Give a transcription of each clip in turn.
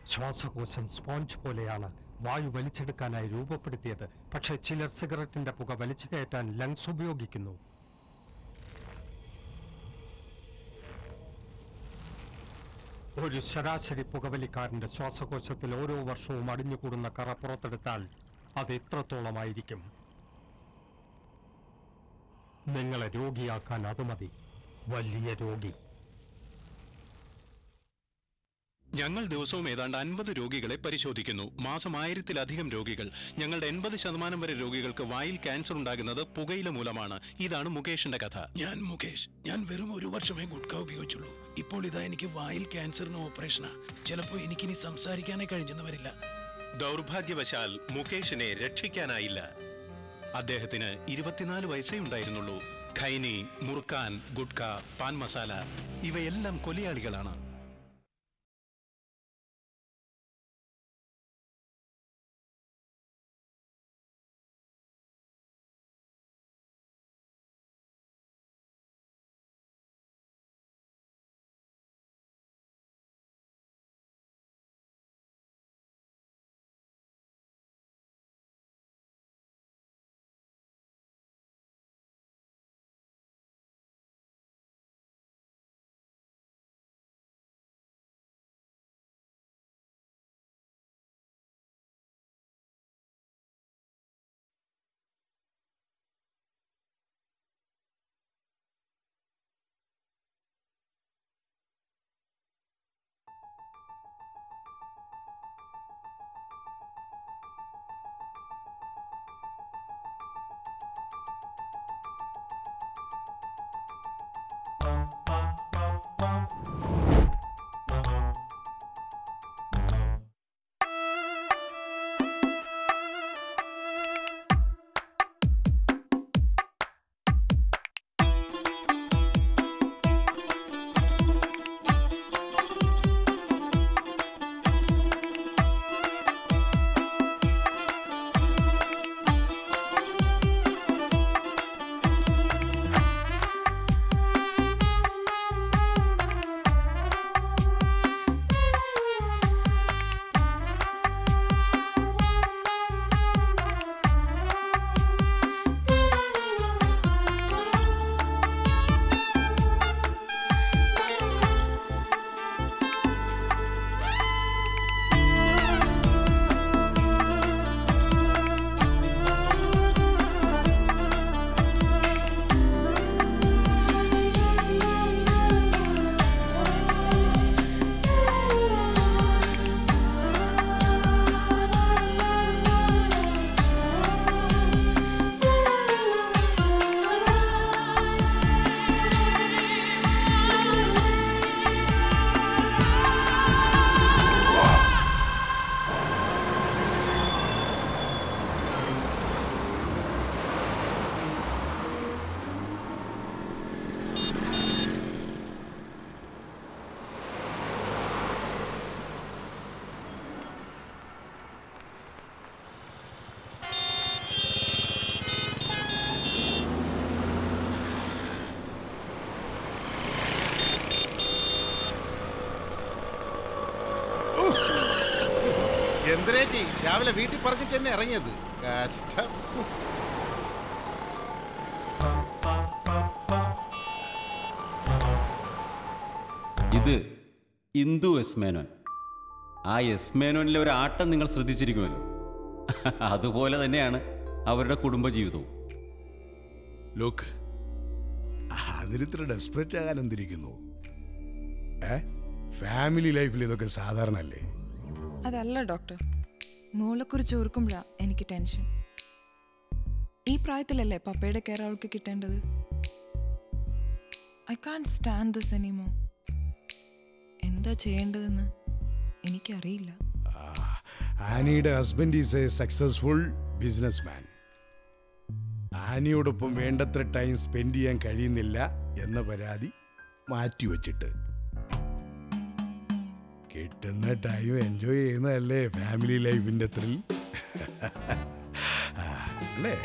ശ്വാസകോശം സ്പോഞ്ച് പോലെയാണ് വായു വലിച്ചെടുക്കാനായി രൂപപ്പെടുത്തിയത് പക്ഷേ ചിലർ സിഗരറ്റിന്റെ പുക വലിച്ചു കയറ്റാൻ ലങ്സ് ഉപയോഗിക്കുന്നു ഒരു ശരാശരി പുകവലിക്കാരന്റെ ശ്വാസകോശത്തിൽ ഓരോ വർഷവും അടിഞ്ഞുകൂടുന്ന കറ പുറത്തെടുത്താൽ അത് എത്രത്തോളമായിരിക്കും നിങ്ങളെ രോഗിയാക്കാൻ അത് മതി വലിയ രോഗി ഞങ്ങൾ ദിവസവും ഏതാണ്ട് അൻപത് രോഗികളെ പരിശോധിക്കുന്നു മാസം ആയിരത്തിലധികം രോഗികൾ ഞങ്ങളുടെ എൺപത് ശതമാനം വരെ രോഗികൾക്ക് വായിൽ ക്യാൻസർ ഉണ്ടാകുന്നത് പുകയില മൂലമാണ് ഇതാണ് മുകേഷിന്റെ കഥ ഞാൻ മുകേഷ് ഞാൻ വെറും ഒരു വർഷമേ ഗുഡ്ക ഉപയോഗിച്ചുള്ളൂ ഇപ്പോൾ ഇതാ എനിക്ക് വായിൽ ക്യാൻസറിന് ഓപ്പറേഷനാ ചിലപ്പോൾ എനിക്കിനി സംസാരിക്കാനേ കഴിഞ്ഞെന്ന് വരില്ല ദൗർഭാഗ്യവശാൽ മുകേഷിനെ രക്ഷിക്കാനായില്ല അദ്ദേഹത്തിന് ഇരുപത്തിനാല് വയസ്സേ ഉണ്ടായിരുന്നുള്ളൂ ഖൈനി മുർക്കാൻ ഗുഡ്ക പാൻ മസാല ഇവയെല്ലാം കൊലയാളികളാണ് എന്തിനേച്ചി രാവിലെ വീട്ടിൽ പറഞ്ഞിട്ട് തന്നെ ഇറങ്ങിയത് കഷ്ടം ഇത് ഇന്ദു എസ് മേനോൻ ആ എസ് മേനോനിലെ ഒരു ആട്ടം നിങ്ങൾ ശ്രദ്ധിച്ചിരിക്കുമല്ലോ അതുപോലെ തന്നെയാണ് അവരുടെ കുടുംബജീവിതവും ലോക്ക് അതിനിത്ര ഡെസ്പറേറ്റ് ആകാൻ എന്തിരിക്കുന്നു ഏ ഫാമിലി ലൈഫിൽ ഇതൊക്കെ സാധാരണ അല്ലേ അതല്ല ഡോക്ടർ മോളെക്കുറിച്ച് ഓർക്കുമ്പോഴാ എനിക്ക് ടെൻഷൻ ഈ പ്രായത്തിലല്ലേ പപ്പയുടെ കെയർ അവൾക്ക് കിട്ടേണ്ടത് ഐ കാൺ സ്റ്റാൻഡ് ദിസ് എനിമോ എന്താ ചെയ്യേണ്ടതെന്ന് എനിക്കറിയില്ല ആനിയുടെ husband is a successful businessman ആനിയോടൊപ്പം വേണ്ടത്ര ടൈം സ്പെൻഡ് ചെയ്യാൻ കഴിയുന്നില്ല എന്ന പരാതി മാറ്റിവെച്ചിട്ട് കിട്ടുന്ന ടൈം എൻജോയ് ചെയ്യുന്നതല്ലേ ഫാമിലി ലൈഫിന്റെ ത്രിൽ അല്ലേ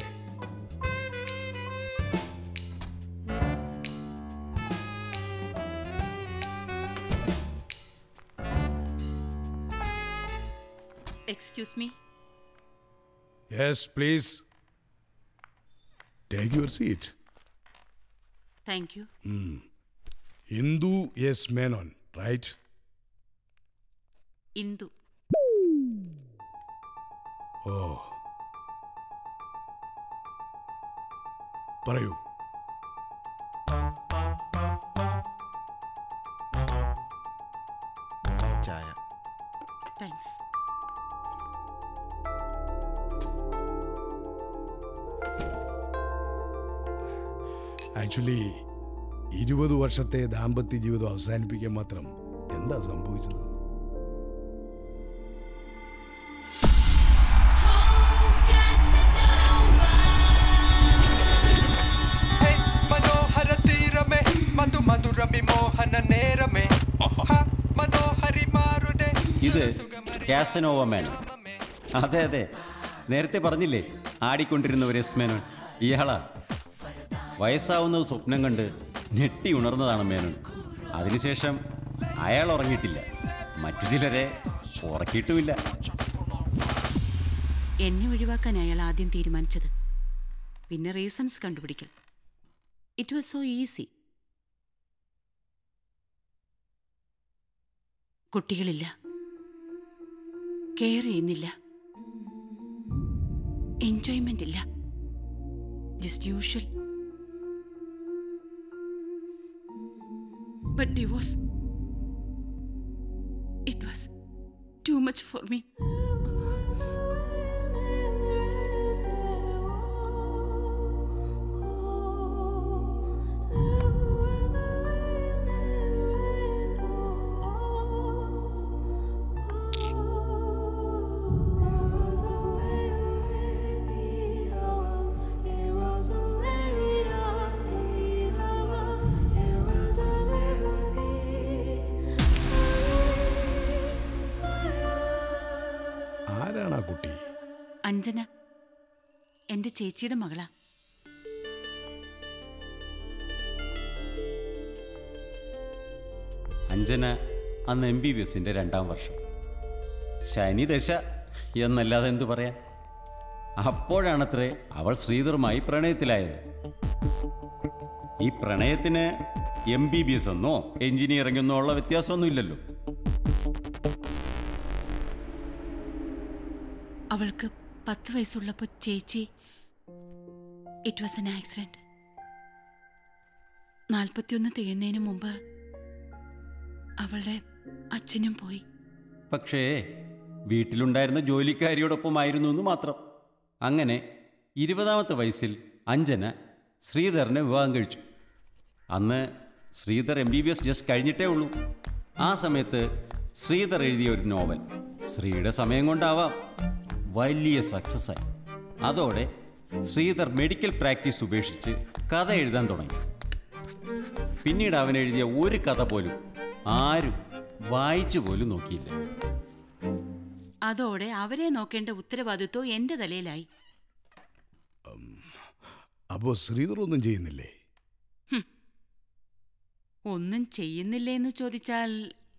excuse me yes please take your seat thank you Indu S Menon right Indu ഓ പറയൂ ചായ താങ്ക്സ് ആക്ച്വലി ഇരുപത് വർഷത്തെ ദാമ്പത്യ ജീവിതം അവസാനിപ്പിക്കാൻ മാത്രം എന്താ സംഭവിച്ചത് ഹേ, മനോഹര തീരമേ മധു മധുര വിമോഹന നേരമേ ഹ, മനോഹരിമാരുടെ ഇത് കാസനോവ മേനോൻ അതെ അതെ നേരത്തെ പറഞ്ഞില്ലേ ആടിക്കൊണ്ടിരുന്ന ഒരു എസ് മേനോൻ ഇയാളാ വയസ്സാവുന്നത് സ്വപ്നം കണ്ട് ഞെട്ടി ഉണർന്നതാണ് മേനോൻ അതിനുശേഷം അയാൾ ഉറങ്ങിയിട്ടില്ല മറ്റു ചിലരെ ഉറക്കിയിട്ടുമില്ല എന്നെ ഒഴിവാക്കാൻ അയാൾ ആദ്യം തീരുമാനിച്ചത് പിന്നെ റീസൺസ് കണ്ടുപിടിക്കൽ ഇറ്റ് വാസ് സോ ഈസി കുട്ടികളില്ല കെയർ ചെയ്യുന്നില്ല എൻജോയ്മെന്റ് ഇല്ല just usual but divorce it was too much for me ആരാണ് ആ കുട്ടി അഞ്ജന എന്റെ ചേച്ചിയുടെ മകളാ അഞ്ജന അന്ന് എം ബി ബി എസിൻ്റെ രണ്ടാം വർഷം ശനി ദശ എന്നല്ലാതെ എന്തു പറയാൻ അപ്പോഴാണത്രേ അവൾ ശ്രീധറുമായി പ്രണയത്തിലായത് ഈ പ്രണയത്തിന് എം ബി ബി എസ് എന്നോ എഞ്ചിനീയറിംഗ് എന്നോ ഉള്ള വ്യത്യാസമൊന്നുമില്ലല്ലോ അവൾക്ക് പത്ത് വയസ്സുള്ളപ്പോൾ ചേച്ചി ഇറ്റ് വാസ് എൻ ആക്സിഡന്റ് നാൽപ്പത്തിയൊന്ന് തികയുന്നതിന് മുമ്പ് അവളുടെ അച്ഛനും പോയി പക്ഷേ വീട്ടിലുണ്ടായിരുന്ന ജോലിക്കാരിയോടൊപ്പമായിരുന്നു എന്ന് മാത്രം അങ്ങനെ ഇരുപതാമത്തെ വയസ്സിൽ അഞ്ജന ശ്രീധറിനെ വിവാഹം കഴിച്ചു അന്ന് Sreedhar M B B S just കഴിഞ്ഞിട്ടേ ഉള്ളൂ ആ സമയത്ത് ശ്രീധർ എഴുതിയ ഒരു നോവൽ ശ്രീയുടെ സമയം കൊണ്ടാവാം വലിയ സക്സസ് ആയി അതോടെ ശ്രീധർ മെഡിക്കൽ പ്രാക്ടീസ് ഉപേക്ഷിച്ച് കഥ എഴുതാൻ തുടങ്ങി പിന്നീട് അവൻ എഴുതിയ ഒരു കഥ പോലും ആരും വായിച്ചു പോലും നോക്കിയില്ല അതോടെ അവരെ നോക്കേണ്ട ഉത്തരവാദിത്വം എന്റെ തലയിലായി അപ്പോൾ ശ്രീധർ ഒന്നും ചെയ്യുന്നില്ലേ ഒന്നും ചെയ്യുന്നില്ലേ എന്ന് ചോദിച്ചാൽ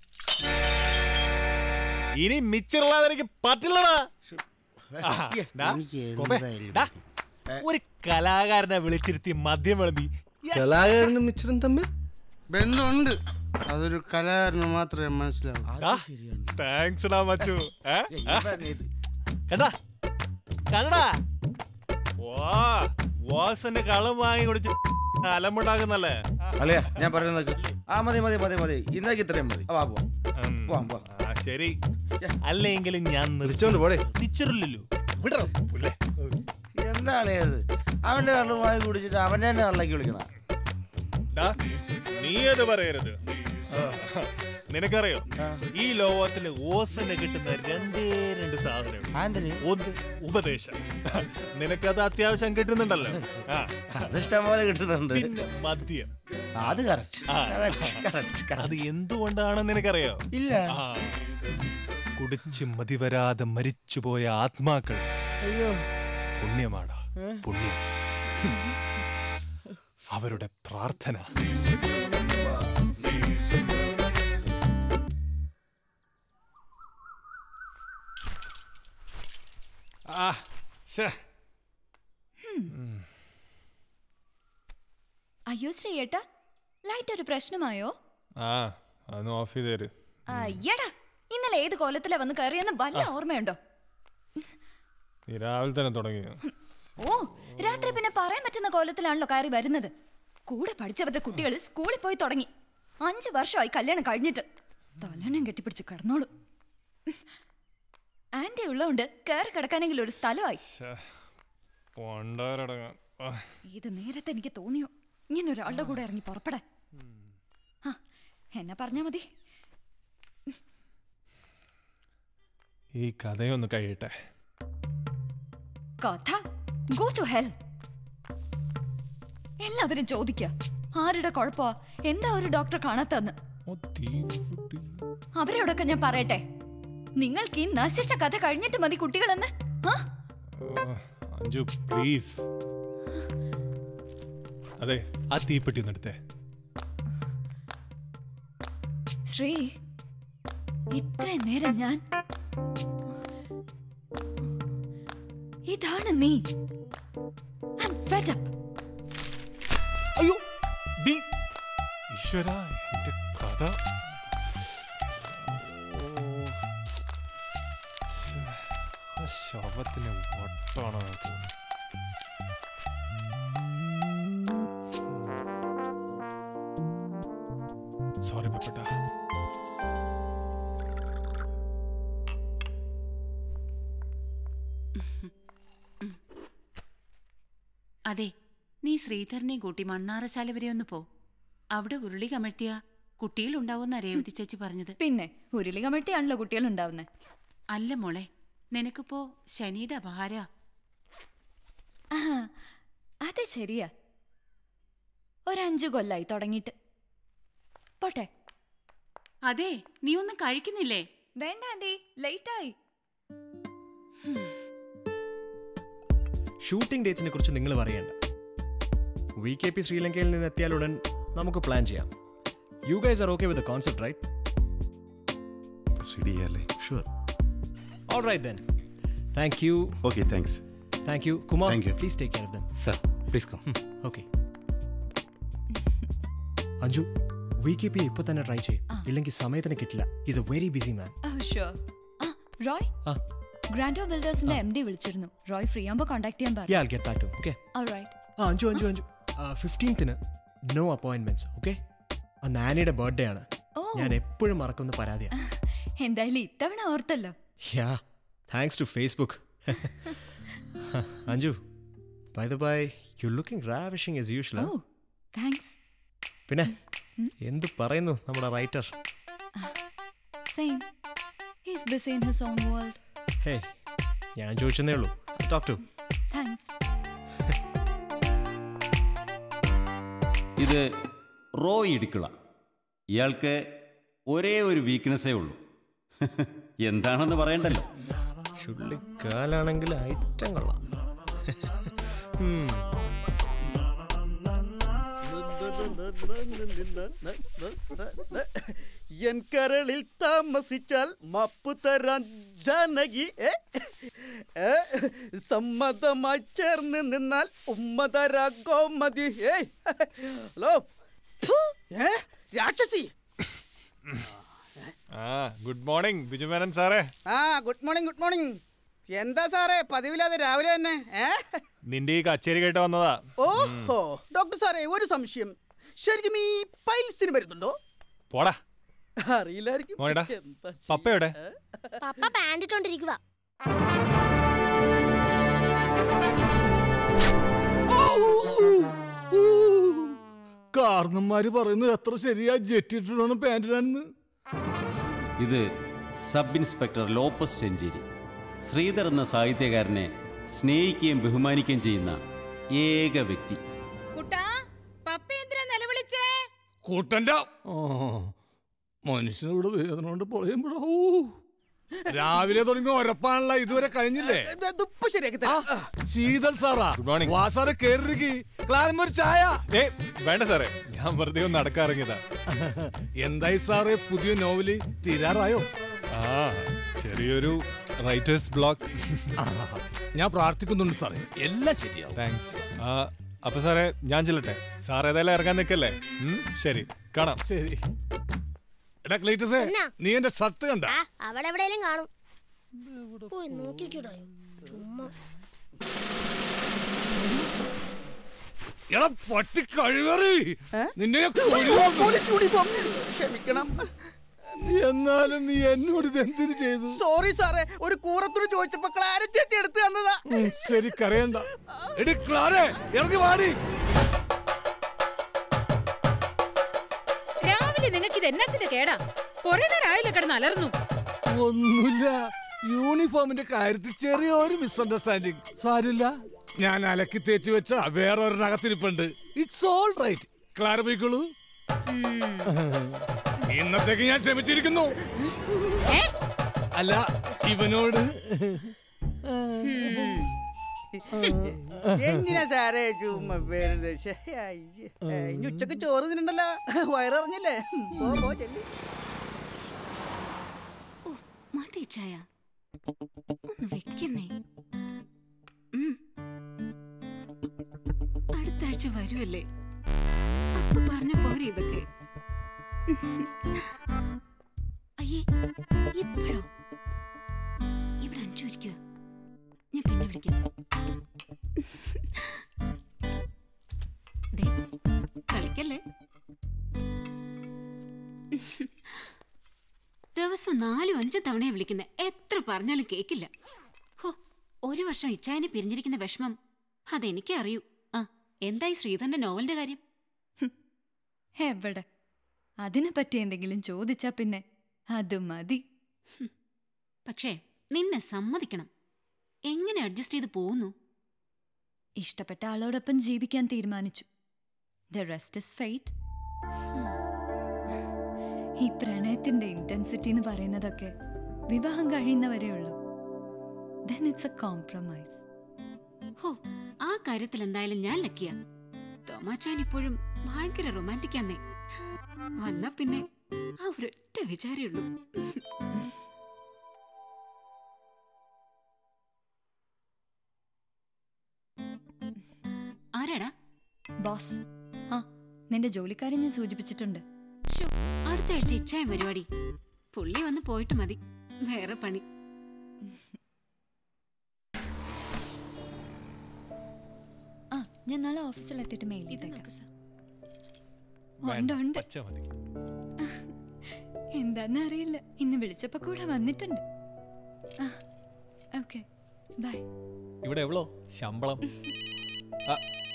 ഇനി മിച്ചറില്ലാതെ എനിക്ക് പറ്റില്ലടാ ആ, ഡാ, എനിക്ക് കോപ്പേ, എന്തായാലും ഡാ, ഒരു കലാകാരനെ വിളിച്ചിരുത്തി മദ്യം വിളമ്പി കലാകാരനും മിച്ചറും തമ്മിൽ ബന്ധമുണ്ട് അതൊരു കലാകാരന് മാത്രമേ മനസ്സിലാവൂ താങ്ക്സ് ഡാ മച്ചു ഏ? ആ? കണ്ടാ കണ്ടാ വാ വാസന്റെ കളം വാങ്ങി കുടിച്ച് അലമ്പുണ്ടാക്കുന്നല്ലേ അല്ലയാ ഞാൻ പറയുന്നത് ആ മതി മതി മതി മതി ഇന്നേക്ക് ഇത്രയും മതി ആ, വാ പോവാം ഉം. പോവാം പോവാം ആ, ശരി അല്ലെങ്കിലും ഞാൻ വിളിച്ചോണ്ട് പോടെ തിരിച്ചറില്ലല്ലോ വിടറോ പുല്ലേ എന്താണ് ഇത് അവന്റെ കള്ളുമായി കുടിച്ചിട്ട് അവന്റെ തന്നെ കള്ളക്ക് വിളിക്കണം ഡാ, നീ അത് പറയരുത് ആ, നിനക്കറിയോ ഈ ലോകത്തില് ഓസന് കിട്ടുന്ന രണ്ടേ രണ്ട് സാധനം ഒന്ന് ഉപദേശം നിനക്കത് അത്യാവശ്യം കിട്ടുന്നുണ്ടല്ലോ ആ. അത് ഇഷ്ടം പോലെ കിട്ടുന്നുണ്ട് പിന്നെ മദ്യം അത് കറക്റ്റ് ആ. കറക്റ്റ് അത് എന്തുകൊണ്ടാണെന്ന് നിനക്കറിയോ ഇല്ല. ആ. കുടിച്ച് മതിവരാതെ മരിച്ചുപോയ ആത്മാക്കൾ അയ്യോ പുണ്യമാടാ പുണ്യം അവരുടെ പ്രാർത്ഥന ആ ശ്ശേ. അയ്യോ ശ്രീയേട്ടാ ലൈറ്റ് ഒരു പ്രശ്നമായോ ആ അതൊന്ന് ഓഫ് ചെയ്ത് തരും അയ്യടാ ഇന്നലെ ഏത് കോലത്തിലാ വന്ന് കയറിയെന്ന് വല്ല ഓർമ്മയുണ്ടോ നീ രാവിലെ തന്നെ തുടങ്ങി ഓ രാത്രി പിന്നെ പറയാൻ പറ്റുന്ന കോലത്തിലാണല്ലോ കയറി വരുന്നത് കൂടെ പഠിച്ചവരുടെ കുട്ടികൾ സ്കൂളിൽ പോയി തുടങ്ങി അഞ്ചു വർഷമായി കല്യാണം കഴിഞ്ഞിട്ട് തലണം കെട്ടിപ്പിടിച്ച് കിടന്നോളൂ ആന്റി ഉള്ളതുകൊണ്ട് കയറി കിടക്കാനെങ്കിലും ഒരു സ്ഥലമായി പൊണ്ടാരടങ്ങാൻ ഇത് നേരത്തെ എനിക്ക് തോന്നിയോ ഇങ്ങനെ ഒരാളുടെ കൂടെ ഇറങ്ങി പുറപ്പെടാൻ ആ എന്നെ പറഞ്ഞാ മതി ഈ കഥയൊന്ന് കഴിയട്ടെ കഥ ഗോ ടു ഹെൽ എല്ലാവരും ചോദിക്ക ആരുടെ കുഴപ്പമാ എന്താ ഒരു ഡോക്ടറെ കാണാത്തന്ന് അവരോടൊക്കെ ഞാൻ പറയട്ടെ നിങ്ങൾക്ക് ഈ നശിച്ച കഥ കഴിഞ്ഞിട്ട് മതി കുട്ടികളെന്ന് ആ അഞ്ജു പ്ലീസ് അതെ ആ തീപ്പെട്ടി ഒന്ന് എടുത്തേ ശ്രീ ഇത്രയും നേരം ഞാൻ ഇതാണ് നീ I'm fed up. അയ്യോ ബി ഈശ്വര എന്റെ കഥ ശ്ശേ, ആ ശവത്തിന് വട്ടാണോ അത് സോറി പപ്പട്ട അതെ നീ ശ്രീധരനെയും കൂട്ടി മണ്ണാറശാല വരെ ഒന്ന് പോ അവിടെ ഉരുളി കമഴ്ത്തിയ കുട്ടികളുണ്ടാവുന്ന രേവതി ചേച്ചി പറഞ്ഞത് പിന്നെ ഉരുളി കമഴ്ത്തിയാണല്ലോ കുട്ടികൾ ഉണ്ടാവുന്നത് അല്ല മോളെ നിനക്കിപ്പോ ശനിയുടെ അപഹാര അത് ശരിയാ ഒരഞ്ചു കൊല്ലായി തുടങ്ങിയിട്ട് പോട്ടെ അതെ നീ ഒന്നും കഴിക്കുന്നില്ലേ വേണ്ട ആന്റി ലേറ്റായി ഷൂട്ടിംഗ് ഡേറ്റ്സിനെ കുറിച്ച് നിങ്ങൾ പറയണ്ട വി കെ പി ശ്രീലങ്കയിൽ നിന്ന് എത്തിയാലുടൻ നമുക്ക് പ്ലാൻ ചെയ്യാം you guys are okay with concept right proceed ചെയ്യാല്ലേ sure all right then thank you okay thanks thank you Kumar Thank you. Please take care of them sir please come okay Anju V K P ഇപ്പോൾ തന്നെ try ചെയ്യും ഇല്ലെങ്കിൽ സമയത്തിന് കിട്ടില്ല is a very busy man sure ആ റോയ് ആ. ഗ്രാൻഡോ ബിൽഡേഴ്സിന്റെ M D വിളിച്ചിരുന്നു Roy free ആകുമ്പോൾ കോൺടാക്ട് ചെയ്യാൻ യാ പറഞ്ഞു get back to okay alright ആ അഞ്ചു അഞ്ചു അഞ്ചു ഫിഫ്റ്റീൻത്തിന് നോ അപ്പോയിന്റ്മെന്റ്സ് ഓക്കെ അന്ന് ആനിയുടെ ബർത്ത്ഡേ ആണ് ഓ. ഞാൻ എപ്പോഴും മറക്കുന്ന പരാതിയാണ് എന്തായാലും ഇത്തവണ ഓർത്തല്ലോ yeah thanks to Facebook Anju by the by you looking ravishing as usual oh thanks പിന്നെ എന്ത് പറയുന്നു നമ്മുടെ writer same he's busy in his own world hey ഞാൻ ചോദിച്ചതേ ഉള്ളൂ ടോക്ക് ടു താങ്ക്സ് ഇത് റോയ് ഇടുക്കള ഇയാൾക്ക് ഒരേ ഒരു വീക്ക്നെസ്സേ ഉള്ളൂ എന്താണെന്ന് പറയണ്ടല്ലോ ചുള്ളിക്കാലാണെങ്കിൽ ഐറ്റം കൊള്ളാം ഉം. എൻ കരളിൽ താമസിച്ചാൽ മാപ്പ് തരാൻ ജാനകി ഏ? ഏ? സമ്മതമായി ചേർന്ന് നിന്നാൽ ഉമ്മ തരാ ഗോമതി ഏയ് ഹലോ ഫു, ഏ? രാക്ഷസി ആ ഗുഡ് മോർണിംഗ് ബിജുമേനൻ സാറേ ആ ഗുഡ് മോർണിംഗ് ഗുഡ് മോർണിംഗ് എന്താ സാറേ പതിവില്ലാതെ രാവിലെ തന്നെ ഏ നിന്റെ ഈ കച്ചേരി കേട്ട് വന്നതാ ഓഹോ ഡോക്ടർ സാറേ ഒരു സംശയം ശരിക്കും ഈ പൈൽസിന് വരുന്നുണ്ടോ പോടാ അറിയില്ലായിരിക്കും മോനെടാ എന്താ പപ്പ എവിടെ പപ്പ പാൻറ് ഇട്ടോണ്ടിരിക്കുക കാരണന്മാര് പറയുന്നത് എത്ര ശരിയാ ജെറ്റിട്ടിടണം പാൻറ്റിനാണെന്ന് ഇത് sub inspector Lopez Chencheri Sreedhar എന്ന സാഹിത്യകാരനെ സ്നേഹിക്കുകയും ബഹുമാനിക്കുകയും ചെയ്യുന്ന ഏക വ്യക്തി കുട്ടാ പപ്പ എന്തിനാ നിലവിളിച്ചേ കൂട്ടണ്ട മനുഷ്യനിവിടെ വേദന കൊണ്ട് പൊളയുമ്പോഴോ രാവിലെ തുടങ്ങി ഉരപ്പാണല്ല ഇതുവരെ കഴിഞ്ഞില്ലേ ഇപ്പൊ ശരിയാക്കി തരാം ശീതൽ സാറാ ഗുഡ് മോർണിംഗ് വാ സാറേ കേറിക്ക് ക്ലാരം ഒരു ചായ ഏ വേണ്ട സാറേ ഞാൻ വെറുതെ ഒന്ന് നടക്കാറിങ്ങിയതാ എന്തായി സാറേ പുതിയ നോവല് തീരാറായോ ആ ചെറിയൊരു റൈറ്റേഴ്സ് ബ്ലോക്ക് ഞാൻ പ്രാർത്ഥിക്കുന്നുണ്ട് സാറേ എല്ലാം ശരിയാവും താങ്ക്സ് അപ്പൊ സാറേ ഞാൻ ചെല്ലട്ടെ സാർ ഏതായാലും ഇറങ്ങാൻ നിൽക്കല്ലേ ഉം, ശരി കാണാം ശരി എടാ ക്ലീറ്റസേ എന്നാ? നീ എന്റെ ഷർട്ട് കണ്ട ആ അവിടെ എവിടെയെങ്കിലും കാണും പോയി നോക്കിക്കൂടായോ ചുമ്മാ എടാ പട്ടി കഴിവറി നിന്നെ ഞാൻ കൊല്ലും. പോലീസ് യൂണിഫോം ക്ഷമിക്കണം എന്നാലും നീ എന്നോട് ഇത് എന്തിനു ചെയ്തു സോറി സാറേ ഒരു കൂറത്തോട് ചോദിച്ചപ്പോ ക്ലാര ചേച്ചി എടുത്തു തന്നതാ ഉം, ശരി കരയണ്ട എടി ക്ലാരേ ഇറങ്ങി വാടി രാവിലെ നിങ്ങൾക്ക് ഇത് എന്നത്തിന്റെ കേടാ കൊറേ നേരം ആയില്ല കിടന്ന് അലർന്നു ഒന്നുമില്ല യൂണിഫോമിന്റെ കാര്യത്തിൽ ചെറിയൊരു മിസ്അണ്ടർസ്റ്റാൻഡിങ് സാരില്ല ഞാൻ അലക്കി തേച്ച് വെച്ച വേറെ ഒരെണ്ണകത്തിരിപ്പുണ്ട് ഇറ്റ്സ് ഓൾ റൈറ്റ് ക്ലാര പോയിക്കോളൂ ഇന്നത്തേക്ക് ഞാൻ ക്ഷമിച്ചിരിക്കുന്നു അല്ല ഇവനോട് എന്തിനാ സാറേ ചുമ്മാ വെറുതെ ശ്ശെ, അയ്യേ. ഏ, ഇനി ഉച്ചക്ക് ചോറ് തിന്നണ്ടല്ലോ വയറിറങ്ങില്ലേ പോ, പോ, ചെല്ല്. മതി ചായ ഒന്ന് വെക്കുന്നേ ഉം. അടുത്ത ആഴ്ച വരുമല്ലേ അപ്പൊ പറഞ്ഞ പോരെ ഇതൊക്കെ അയ്യേ ഇപ്പോഴോ ഇവിടെ അഞ്ചു ഇരിക്കുക ഞാൻ പിന്നെ വിളിക്കാം ദേ, കളിക്കല്ലേ ദിവസം നാലും അഞ്ചും തവണയെ വിളിക്കുന്നത് എത്ര പറഞ്ഞാലും കേക്കില്ല ഹോ ഒരു വർഷം ഇച്ചായനെ പിരിഞ്ഞിരിക്കുന്ന വിഷമം അതെനിക്കേ അറിയൂ ആ എന്തായി ശ്രീധരന്റെ നോവലിന്റെ കാര്യം എവിടെ അതിനെ പറ്റി എന്തെങ്കിലും ചോദിച്ചാ പിന്നെ അത് മതി പക്ഷേ നിന്നെ സമ്മതിക്കണം എങ്ങനെ അഡ്ജസ്റ്റ് ചെയ്ത് പോകുന്നു ഇഷ്ടപ്പെട്ട ആളോടൊപ്പം ജീവിക്കാൻ തീരുമാനിച്ചു ദ റെസ്റ്റ് ഇസ് ഫെയ്റ്റ് ഈ പ്രണയത്തിന്റെ ഇന്റൻസിറ്റി എന്ന് പറയുന്നതൊക്കെ വിവാഹം കഴിയുന്നവരേ ഉള്ളൂ ദെൻ ഇറ്റ്സ് എ കോംപ്രമൈസ് ഹോ ആ കാര്യത്തിൽ എന്തായാലും ഞാൻ ലക്കിയ തോമാച്ചാൻ ഇപ്പോഴും ഭയങ്കര റൊമാൻറ്റിക് ആന്നേ വന്നാ പിന്നെ ആ ഒരൊറ്റ വിചാരേ ഉള്ളൂ ആരാടാ ബോസ് ആ നിന്റെ ജോലിക്കാരൻ ഞാൻ സൂചിപ്പിച്ചിട്ടുണ്ട് ശോ, അടുത്ത ആഴ്ച ഇച്ഛായ പരിപാടി പുള്ളി വന്ന് പോയിട്ട് മതി വേറെ പണി ആ ഞാൻ നാളെ ഓഫീസിൽ എത്തിയിട്ട് മെയിൽ ചെയ്തേക്കാം ഉണ്ട് വേണ്ട, ഉണ്ട് പച്ച മതി എന്താന്ന് അറിയില്ല ഇന്ന് വിളിച്ചപ്പോ കൂടെ വന്നിട്ടുണ്ട് ആ ഓക്കെ ബൈ ഇവിടെ എവളോ ശമ്പളം ആ,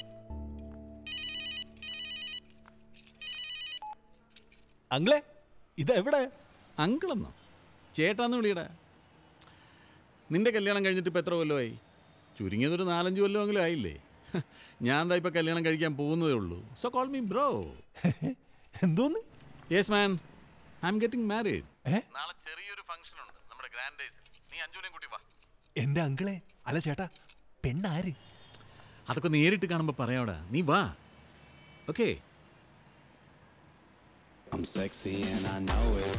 അങ്കിളെ ഇതെവിടെ അങ്കിളെന്നോ ചേട്ടാന്ന് വിളിയടാ നിന്റെ കല്യാണം കഴിഞ്ഞിട്ട് ഇപ്പം എത്ര കൊല്ലമായി ചുരുങ്ങിയതൊരു നാലഞ്ച് കൊല്ലമെങ്കിലും ആയില്ലേ ഞാൻ എന്താ ഇപ്പം കല്യാണം കഴിക്കാൻ പോകുന്നതേ ഉള്ളൂ സോ കോൾ മീ ബ്രോ എന്തോന്ന് yes man I'm getting married നാളെ ചെറിയൊരു ഫംഗ്ഷൻ ഉണ്ട് നമ്മുടെ ഗ്രാൻഡ് ഡേയ്സിൽ നീ അഞ്ചുനെയും കൂട്ടി വാ എന്റെ അങ്കിളെ അല്ല ചേട്ടാ പെണ്ണാര് അതൊക്കെ നേരിട്ട് കാണുമ്പോൾ പറയാടാ നീ വാ okay I'm sexy and I know it.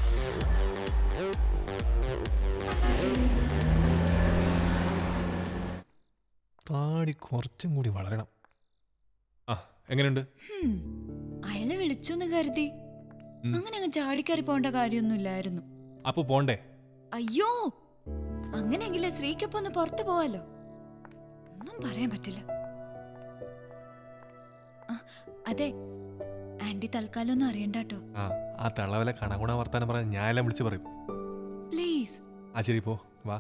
താടി കുറച്ചും കൂടി വളരണം ആ എങ്ങനെയുണ്ട് ഹും, അയാളെ വിളിച്ചു എന്ന് കരുതി അങ്ങനെ അങ്ങ് ചാടിക്കറി പോണ്ട കാര്യമൊന്നുമില്ലായിരുന്നു അപ്പൊ പോണ്ടേ അയ്യോ അങ്ങനെയെങ്കിലേ സ്ത്രീക്കൊപ്പം ഒന്ന് പുറത്തു പോവാലോ ഒന്നും പറയാൻ പറ്റില്ല ആ, അതെ ആന്റി തൽക്കാലം ഒന്നും അറിയണ്ടാട്ടോ ആ ആ തള്ളവലെ കണകുണ വർത്താനം പറയാൻ ഞാനെല്ലാം വിളിച്ച് പറയും പ്ലീസ് ആ ശരി പോ വാ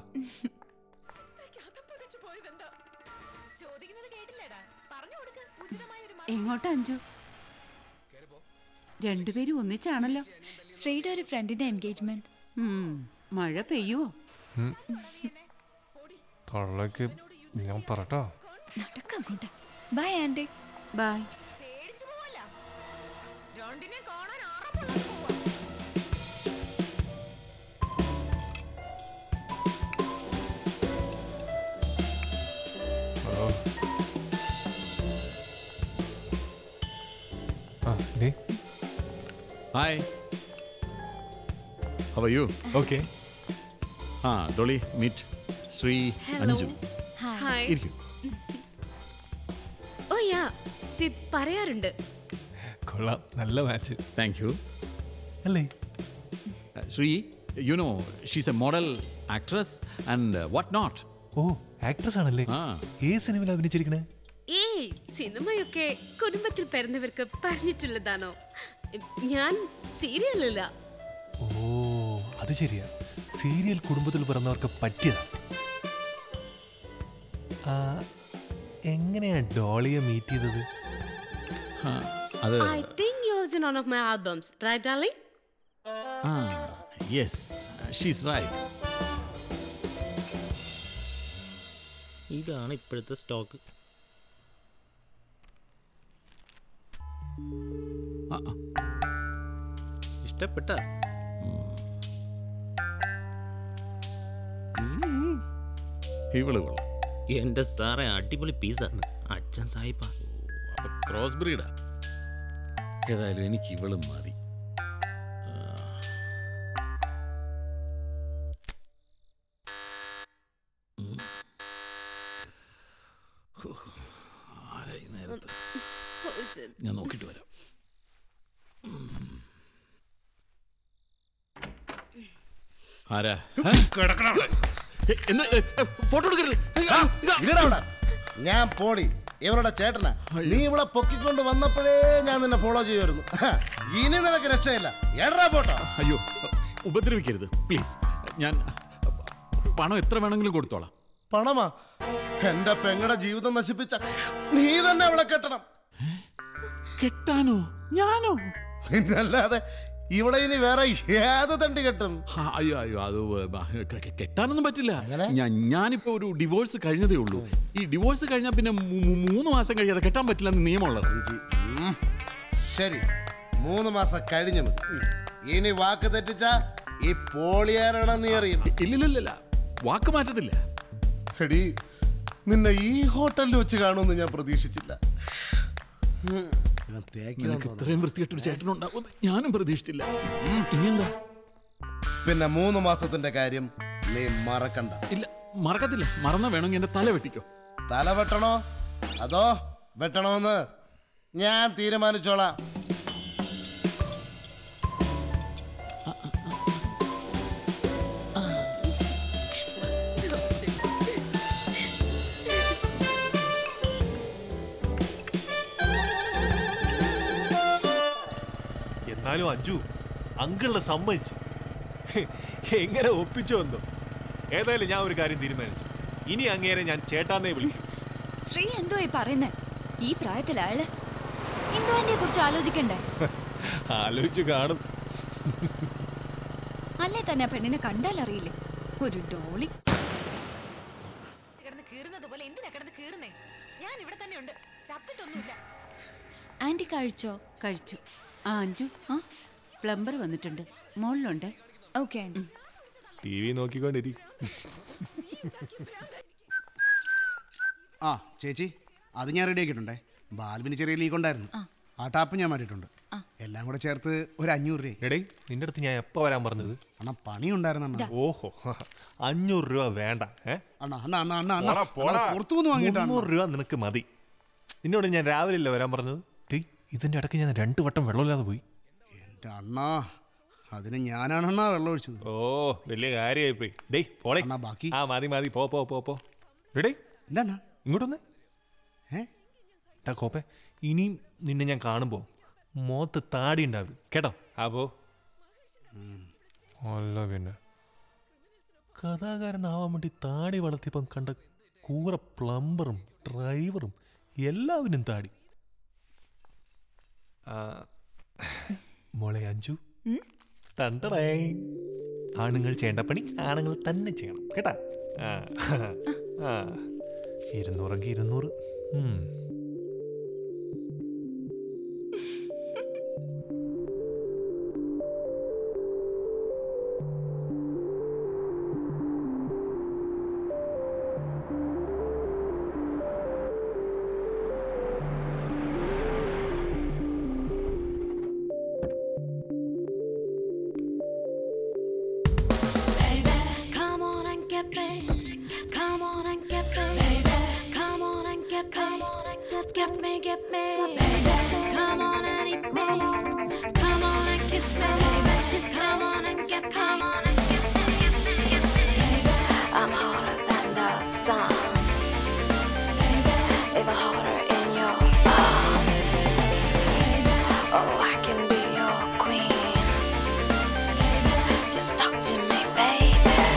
എങ്ങോട്ടാ അഞ്ചു രണ്ടുപേരും ഒന്നിച്ചാണല്ലോ ശ്രീയുടെ ഒരു ഫ്രണ്ടിന്റെ എൻഗേജ്മെന്റ് ഉം, മഴ പെയ്യുവോ ഉം. തള്ളക്ക് ഞാൻ പറട്ടോ നടക്കങ്ങോട്ട് ബൈ ആന്റി ബൈ ഓ ആ ഡേ ഹായ് ഹവ് യു ഓക്കെ ആ Dolly meet Sree Anju hi ഇരിക്കും ഓ യാ സിദ് പറയാറുണ്ട് കൊള്ളാം നല്ല മാച്ച് താങ്ക് യു അല്ലേ Sree you know she's a model actress and what not oh actress ആണല്ലേ ഏത് സിനിമയിൽ അഭിനയിച്ചിരിക്കണേ ഏയ് സിനിമയൊക്കെ കുടുംബത്തിൽ പിറന്നവർക്ക് പറഞ്ഞിട്ടുള്ളതാണോ ഞാൻ സീരിയലല്ല ഓ അത് ശരിയാ സീരിയൽ കുടുംബത്തിൽ പിറന്നവർക്ക് പറ്റിയതാ ആ, എങ്ങനെയാ ഡോളിയെ മീറ്റ് ചെയ്തത് അത് I think use in one of my albums right darling ആ യെസ് ഷീസ് റൈറ്റ് ഇതാണ് ഇപ്പോഴത്തെ സ്റ്റോക്ക് ഇഷ്ടപ്പെട്ട ഇവള് കൊള്ളാം എന്റെ സാറേ അടിപൊളി പീസാണ് അച്ഛൻ സായിപ്പ അപ്പൊ ക്രോസ് ബ്രീഡാ ഏതായാലും എനിക്ക് ഇവളും മതി ആരായി നേരത്തെ ഞാൻ നോക്കിയിട്ട് വരാം ആരാ ഫോട്ടോ എടുക്കരുത് ഇതെടാ അവിടെ. ഞാൻ പോടി ഇവരുടെ ചേട്ടനാ നീ ഇവിടെ പൊക്കിക്കൊണ്ട് വന്നപ്പോഴേ ഞാൻ നിന്നെ ഫോളോ ചെയ്യുമായിരുന്നു ഇനി നിനക്ക് രക്ഷയില്ല എടാ പോട്ടോ അയ്യോ ഉപദ്രവിക്കരുത് പ്ലീസ് ഞാൻ പണം എത്ര വേണമെങ്കിലും കൊടുത്തോളാം പണമാ എന്റെ പെങ്ങളുടെ ജീവിതം നശിപ്പിച്ച നീ തന്നെ അവളെ കെട്ടണം കെട്ടാനോ ഞാനോ പിന്നല്ലാതെ ഇവിടെ ഇനി വേറെ ഏത് തണ്ടി കെട്ടും ആ, അയ്യോ അയ്യോ അത് കെ- കെ- കെട്ടാനൊന്നും പറ്റില്ല ഞാൻ ഞാനിപ്പോ ഒരു ഡിവോഴ്സ് കഴിഞ്ഞതേ ഉള്ളൂ ഈ ഡിവോഴ്സ് കഴിഞ്ഞാൽ പിന്നെ മൂ- മൂ- മൂന്ന് മാസം കഴിയാതെ കെട്ടാൻ പറ്റില്ല എന്ന് നിയമമുള്ളത് ഉം. ശരി മൂന്ന് മാസം കഴിഞ്ഞു മതി ഇനി വാക്ക് തെറ്റിച്ച ഈ പോളിയാരാണെന്ന് നീ അറിയും ഇല്ലില്ലില്ല വാക്ക് മാറ്റത്തില്ല എടി നിന്നെ ഈ ഹോട്ടലിൽ വെച്ച് കാണുമെന്ന് ഞാൻ പ്രതീക്ഷിച്ചില്ല ഉം. ഇവൻ തേക്കിലാന്ന് നിനക്ക് തോന്നുന്നു. ഇത്രയും വൃത്തികെട്ടൊരു ചേട്ടനുണ്ടാവും ഞാനും പ്രതീക്ഷിച്ചില്ല ഇനിയെന്താ പിന്നെ മൂന്ന് മാസത്തിന്റെ കാര്യം നീ മറക്കണ്ട ഇല്ല മറക്കത്തില്ല മറന്ന വേണമെങ്കിൽ എന്റെ തല വെട്ടിക്കോ തല വെട്ടണോ അതോ വെട്ടണോന്ന് ഞാൻ തീരുമാനിച്ചോളാം എന്നാലും അഞ്ജു അങ്കിളിനെ സമ്മതിച്ച് എങ്ങനെ ഒപ്പിച്ചു വന്നു ഏതായാലും ഞാൻ ഒരു കാര്യം തീരുമാനിച്ചു ഇനി അങ്ങേരെ ഞാൻ ചേട്ടാന്നേ വിളിക്കും ശ്രീ എന്തോ ഈ പറയുന്നേ ഈ പ്രായത്തിൽ അയാള് ഇന്ദുവിനെ കുറിച്ച് ആലോചിക്കണ്ടേ ആലോചിച്ച് കാണും അല്ലേ തന്നെ ആ പെണ്ണിനെ കണ്ടാൽ അറിയില്ലേ ഒരു ഡോളി കിടന്ന് കീറുന്നത് പോലെ എന്തിനാ കിടന്ന് കീറുന്നേ ഞാൻ ഇവിടെ തന്നെ ഉണ്ട് ചത്തിട്ടൊന്നുമില്ല ആന്റി കഴിച്ചോ കഴിച്ചു ആ അഞ്ചു ആ പ്ലംബർ വന്നിട്ടുണ്ട് മോളിലുണ്ട് ഓക്കെ ആന്റി ടി വി നോക്കിക്കൊണ്ടിരിക്കും ആ ചേച്ചി അത് ഞാൻ റെഡി ആക്കിയിട്ടുണ്ടേ ബാൽവിന് ചെറിയ ലീക്ക് ഉണ്ടായിരുന്നു ആ ടാപ്പ് ഞാൻ മാറ്റിയിട്ടുണ്ട് എല്ലാം കൂടെ ചേർത്ത് ഒരു അഞ്ഞൂറ് രൂപ എടേ നിന്റെ അടുത്ത് ഞാൻ എപ്പോ വരാൻ പറഞ്ഞത് അണ്ണാ പണി ഉണ്ടായിരുന്നു ഓഹോ അഞ്ഞൂറ് രൂപ വേണ്ട ഏ അണ്ണാ അണ്ണാ അണ്ണാ അണ്ണാ അണ്ണാ പോടാ, പോടാ. പുറത്തുനിന്ന് വാങ്ങിയിട്ടാണ് മുന്നൂറ് രൂപ നിനക്ക് മതി നിന്നോട് ഞാൻ രാവിലെ അല്ലേ വരാൻ പറഞ്ഞത് ടീ ഇതിന്റെ ഇടയ്ക്ക് ഞാൻ രണ്ട് വട്ടം വെള്ളമില്ലാതെ പോയി എൻ്റെ അണ്ണാ അതിന് ഞാനാണ് അണ്ണാ വെള്ളം ഒഴിച്ചത് ഓ വലിയ കാര്യമായി പോയി ഡേയ് പോളെ ബാക്കി ആ മതി മതി പോ പോ പോ പോ റെഡി എന്താണ് ഇങ്ങോട്ടൊന്ന് ഏ ടാ കോപ്പെ ഇനിയും നിന്നെ ഞാൻ കാണുമ്പോ മുഖത്ത് താടി ഉണ്ടാവും കേട്ടോ ആ പോ അല്ല പിന്നെ കഥാകാരനാവാൻ വേണ്ടി താടി വളർത്തിയപ്പം കണ്ട കൂറ പ്ലംബറും ഡ്രൈവറും എല്ലാവരും താടി ആ, മോളെ അഞ്ചു തണ്ടടേ ആണുങ്ങൾ ചെയ്യേണ്ട പണി ആണുങ്ങൾ തന്നെ ചെയ്യണം കേട്ടാ ആ ആ ഇരുന്നൂറെങ്കിൽ ഇരുന്നൂറ് ഉം. Come on and get me. Come on and get me. Baby. get me, get me. Come on and eat me. Come on and kiss me. Come on and get me. I'm hotter than the sun. Even hotter in your arms. Oh, I can be your queen. Just talk to me, baby.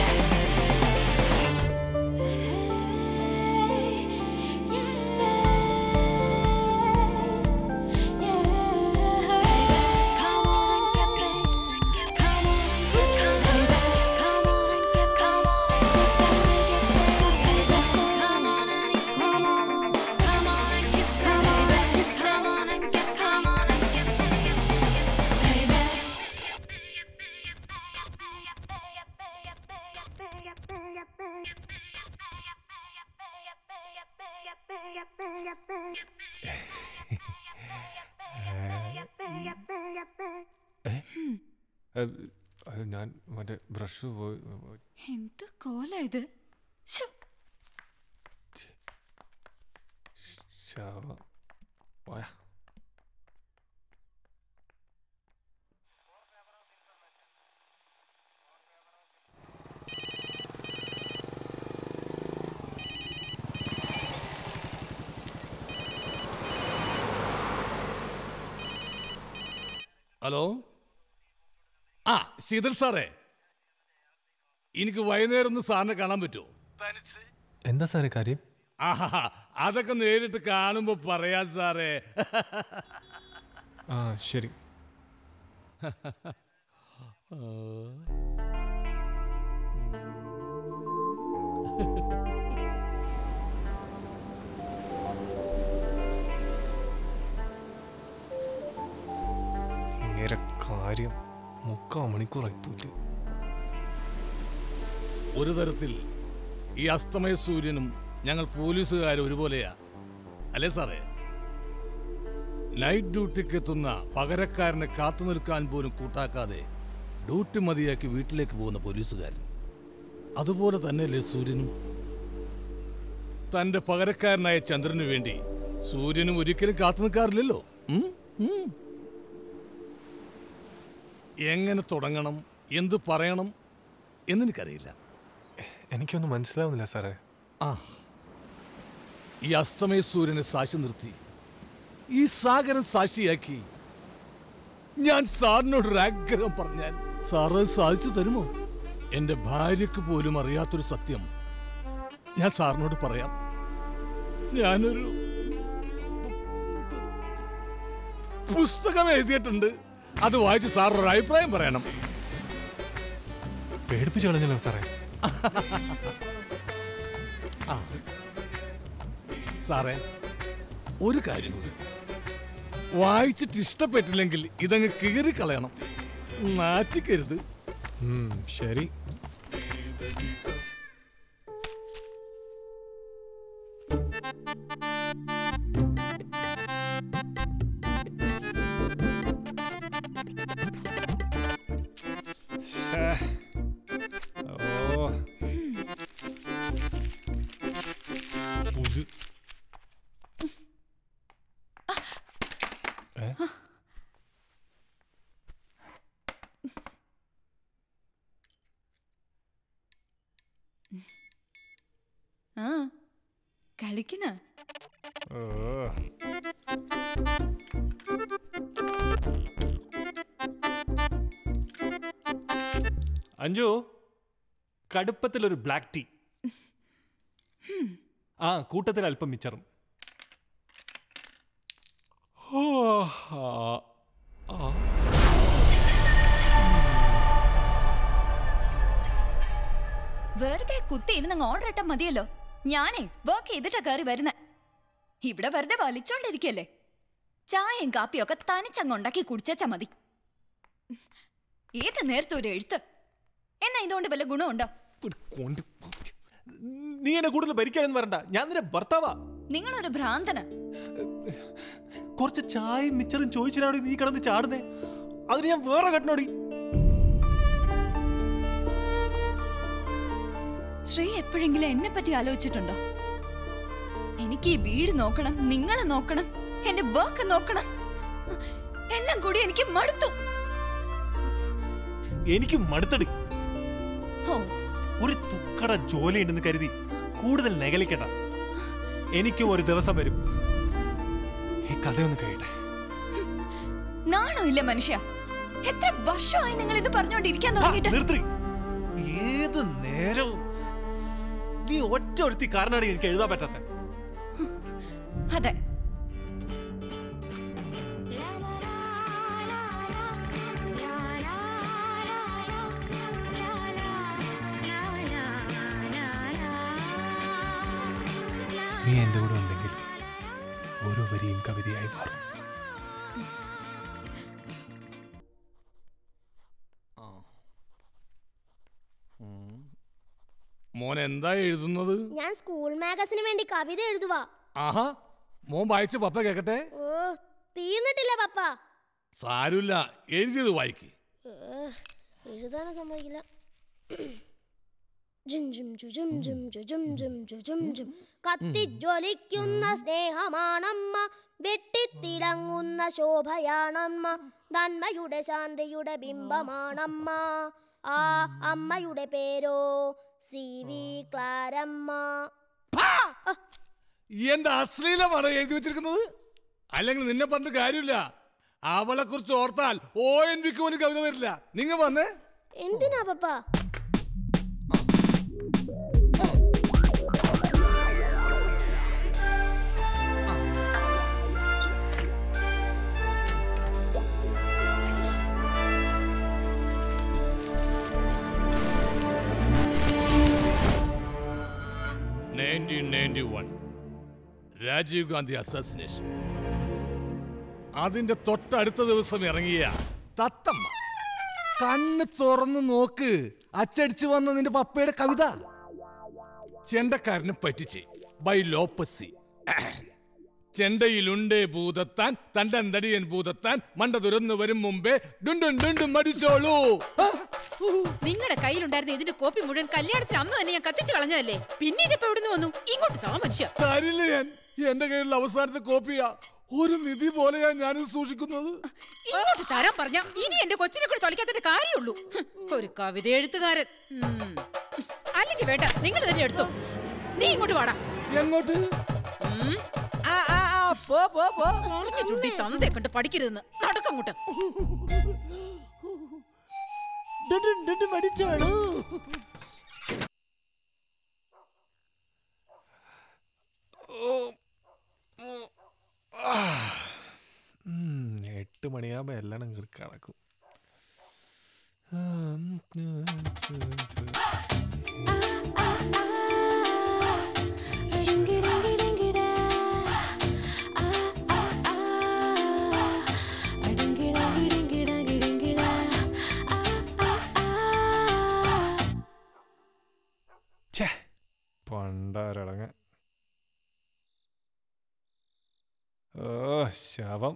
ഞാൻ മറ്റേ brush പോയി എന്ത് കോല ഇത് ശ്ശോ, ശവ പോയാ hello ആ ശീതൽ സാറേ എനിക്ക് വൈകുന്നേരം ഒന്ന് സാറിനെ കാണാൻ പറ്റുമോ എന്താ സാറേ കാര്യം ആഹാ അതൊക്കെ നേരിട്ട് കാണുമ്പോ പറയാ സാറേ ആ ശരി ഇങ്ങനെ കാര്യം മുക്കാ മണിക്കൂറായി പോയിട്ട് ഒരു തരത്തിൽ ഈ അസ്തമയ സൂര്യനും ഞങ്ങൾ പോലീസുകാരും ഒരുപോലെയാ അല്ലേ സാറേ നൈറ്റ് ഡ്യൂട്ടിക്ക് എത്തുന്ന പകരക്കാരനെ കാത്തു നിൽക്കാൻ പോലും കൂട്ടാക്കാതെ ഡ്യൂട്ടി മതിയാക്കി വീട്ടിലേക്ക് പോകുന്ന പോലീസുകാരൻ അതുപോലെ തന്നെയല്ലേ സൂര്യനും തന്റെ പകരക്കാരനായ ചന്ദ്രനു വേണ്ടി സൂര്യനും ഒരിക്കലും കാത്തു നിൽക്കാറില്ലല്ലോ ഉം? ഉം. എങ്ങനെ തുടങ്ങണം എന്ത് പറയണം എന്നെനിക്കറിയില്ല എനിക്കൊന്നും മനസ്സിലാവുന്നില്ല സാറേ ആ ഈ അസ്തമയ സൂര്യനെ സാക്ഷി നിർത്തി ഈ സാഗരം സാക്ഷിയാക്കി ഞാൻ സാറിനോടൊരു ആഗ്രഹം പറഞ്ഞാൽ സാറ് അത് സാധിച്ചു തരുമോ എന്റെ ഭാര്യക്ക് പോലും അറിയാത്തൊരു സത്യം ഞാൻ സാറിനോട് പറയാം ഞാനൊരു പുസ്തകം എഴുതിയിട്ടുണ്ട് അത് വായിച്ച് സാറൊരു അഭിപ്രായം പറയണം പേടിപ്പിച്ചു കളഞ്ഞല്ലോ സാറേ ആ. സാറേ ഒരു കാര്യം കൂടി. വായിച്ചിട്ട് ഇഷ്ടപ്പെട്ടില്ലെങ്കിൽ ഇതങ്ങ് കീറിക്കളയണം നാറ്റിക്കരുത് ഉം, ശരി ശ്ശേ. ഓ പുതു ഏ ആ കളിക്കണ ഓ അഞ്ജു കടുപ്പത്തിലൊരു ബ്ലാക്ക് ടീ ആ കൂട്ടത്തിൽ അല്പം മിച്ചറും ഓ, ആ, ആ. വെറുതെ കുത്തി ഇരുന്ന് ഓർഡർ ഇട്ടാ മതിയല്ലോ ഞാനേ വർക്ക് ചെയ്തിട്ടാ കയറി വരുന്നേ ഇവിടെ വെറുതെ വലിച്ചോണ്ടിരിക്കല്ലേ ചായയും കാപ്പിയും ഒക്കെ തനിച്ചങ്ങ് ഉണ്ടാക്കി കുടിച്ചാ മതി ഏത് നേരത്തെ ഒരു എഴുത്ത് എന്നാ ഇതുകൊണ്ട് വല്ല ഗുണമുണ്ടോ കൊണ്ട് നീ എന്നെ കൂടുതൽ ഭരിക്കാനൊന്നും വരണ്ട ഞാൻ നിന്റെ ഭർത്താവാ നിങ്ങളൊരു ഭ്രാന്തന് കുറച്ച് ചായയും മിച്ചറും ചോദിച്ചിട്ടാണ് നീ കിടന്ന് ചാടുന്നേ അതിന് ഞാൻ വേറെ കെട്ടണോടി ശ്രീ എപ്പോഴെങ്കിലും എന്നെ പറ്റി ആലോചിച്ചിട്ടുണ്ടോ എനിക്ക് ഈ വീട് നോക്കണം നിങ്ങളെ നോക്കണം എന്റെ വർക്ക് നോക്കണം എല്ലാം കൂടി എനിക്ക് മടുത്തു എനിക്ക് മടുത്തടി ഓ ഒരു തുക്കട ജോലി ഉണ്ടെന്ന് കരുതി കൂടുതൽ നകലിക്കണ്ട എനിക്കും ഒരു ദിവസം വരും ഈ കഥയൊന്ന് കഴിയട്ടെ നാണോ ഇല്ല മനുഷ്യ എത്ര വർഷമായി നിങ്ങൾ ഇത് പറഞ്ഞുകൊണ്ടിരിക്കാൻ തുടങ്ങിയിട്ട് നിർത്തി ഏത് നേരവും നീ ഒറ്റ ഒരുത്തി കാരണമാണ് എനിക്ക് എഴുതാൻ പറ്റാത്ത അതെ നീ എൻ്റെ കൂടെ ഉണ്ടെങ്കിൽ ഓരോ വരിയും കവിതയായി മാറും മോൻ എന്താ എഴുതുന്നത് ഞാൻ സ്കൂൾ മാഗസിന് വേണ്ടി കവിത എഴുതുവാ ആഹാ മോൻ വായിച്ച് പപ്പ കേക്കട്ടെ ഓ തീർന്നിട്ടില്ല പപ്പ സാരമില്ല എഴുതിയത് വായിക്ക് ഏ, എഴുതാനും സമ്മതിക്കില്ല ജും ജും ജു ജും ജും ജു ജും ജും ജു ജും ജും കത്തിജ്വലിക്കുന്ന സ്നേഹമാണമ്മ വെട്ടിത്തിളങ്ങുന്ന ശോഭയാണമ്മ നന്മയുടെ ശാന്തിയുടെ ബിംബമാണമ്മ ആ അമ്മയുടെ പേരോ സി വി ക്ലാരമ്മ എന്താ അശ്ലീലമാണ് എഴുതി വെച്ചിരിക്കുന്നത് അല്ലെങ്കിൽ നിന്നെ പറഞ്ഞിട്ട് കാര്യമില്ല അവളെ കുറിച്ച് ഓർത്താൽ ഓ എൻ വിക്ക് പോലും കവിത വരില്ല നിങ്ങൾ വന്നേ എന്തിനാ പപ്പ nineteen ninety one Rajiv Gandhi assassination അതിന്റെ തൊട്ടടുത്ത ദിവസം ഇറങ്ങിയ തത്തമ്മ കണ്ണ് തുറന്ന് നോക്ക് അച്ചടിച്ചു വന്ന നിന്റെ പപ്പയുടെ കവിത ചെണ്ടക്കാരനെ പറ്റിച്ച് ബൈ ലോപ്പസി ചെണ്ടയിലുണ്ടേ ഭൂതത്താൻ തണ്ടന്തടിയൻ ഭൂതത്താൻ മണ്ട തുറന്നു വരും മുമ്പേ ഡുണ്ടും ഡുണ്ടും മടിച്ചോളൂ നിങ്ങളുടെ കയ്യിലുണ്ടായിരുന്ന ഇതിന്റെ കോപ്പി മുഴുവൻ കല്യാണത്തിന് അന്ന് തന്നെ ഞാൻ കത്തിച്ചു കളഞ്ഞതല്ലേ പിന്നെ ഇതിപ്പോ എവിടുന്ന് വന്നു ഇങ്ങോട്ട് താ മനുഷ്യ തരില്ല ഞാൻ എന്റെ കയ്യിലുള്ള അവസാനത്തെ കോപ്പിയാ ഒരു നിധി പോലെയാ ഞാനിത് സൂക്ഷിക്കുന്നത് ഇങ്ങോട്ട് തരാൻ പറഞ്ഞ ഇനി എന്റെ കൊച്ചിനെ കൂടി തൊലക്കാത്തതിന്റെ കാര്യമുള്ളൂ ഹും, ഒരു കവിത എഴുത്തുകാരൻ ഉം. അല്ലെങ്കിൽ വേണ്ട നിങ്ങൾ തന്നെ എടുത്തോ നീ ഇങ്ങോട്ട് വാടാ എങ്ങോട്ട് പറഞ്ഞിട്ടുണ്ട് ഈ തന്തയെ കണ്ട് പഠിക്കരുതെന്ന് നടക്കങ്ങോട്ട് ഉം, എട്ട് മണിയാകുമ്പോ എല്ലാം അങ്ങോട്ട് കണക്കും പണ്ടാരടങ്ങ ഓ ശവം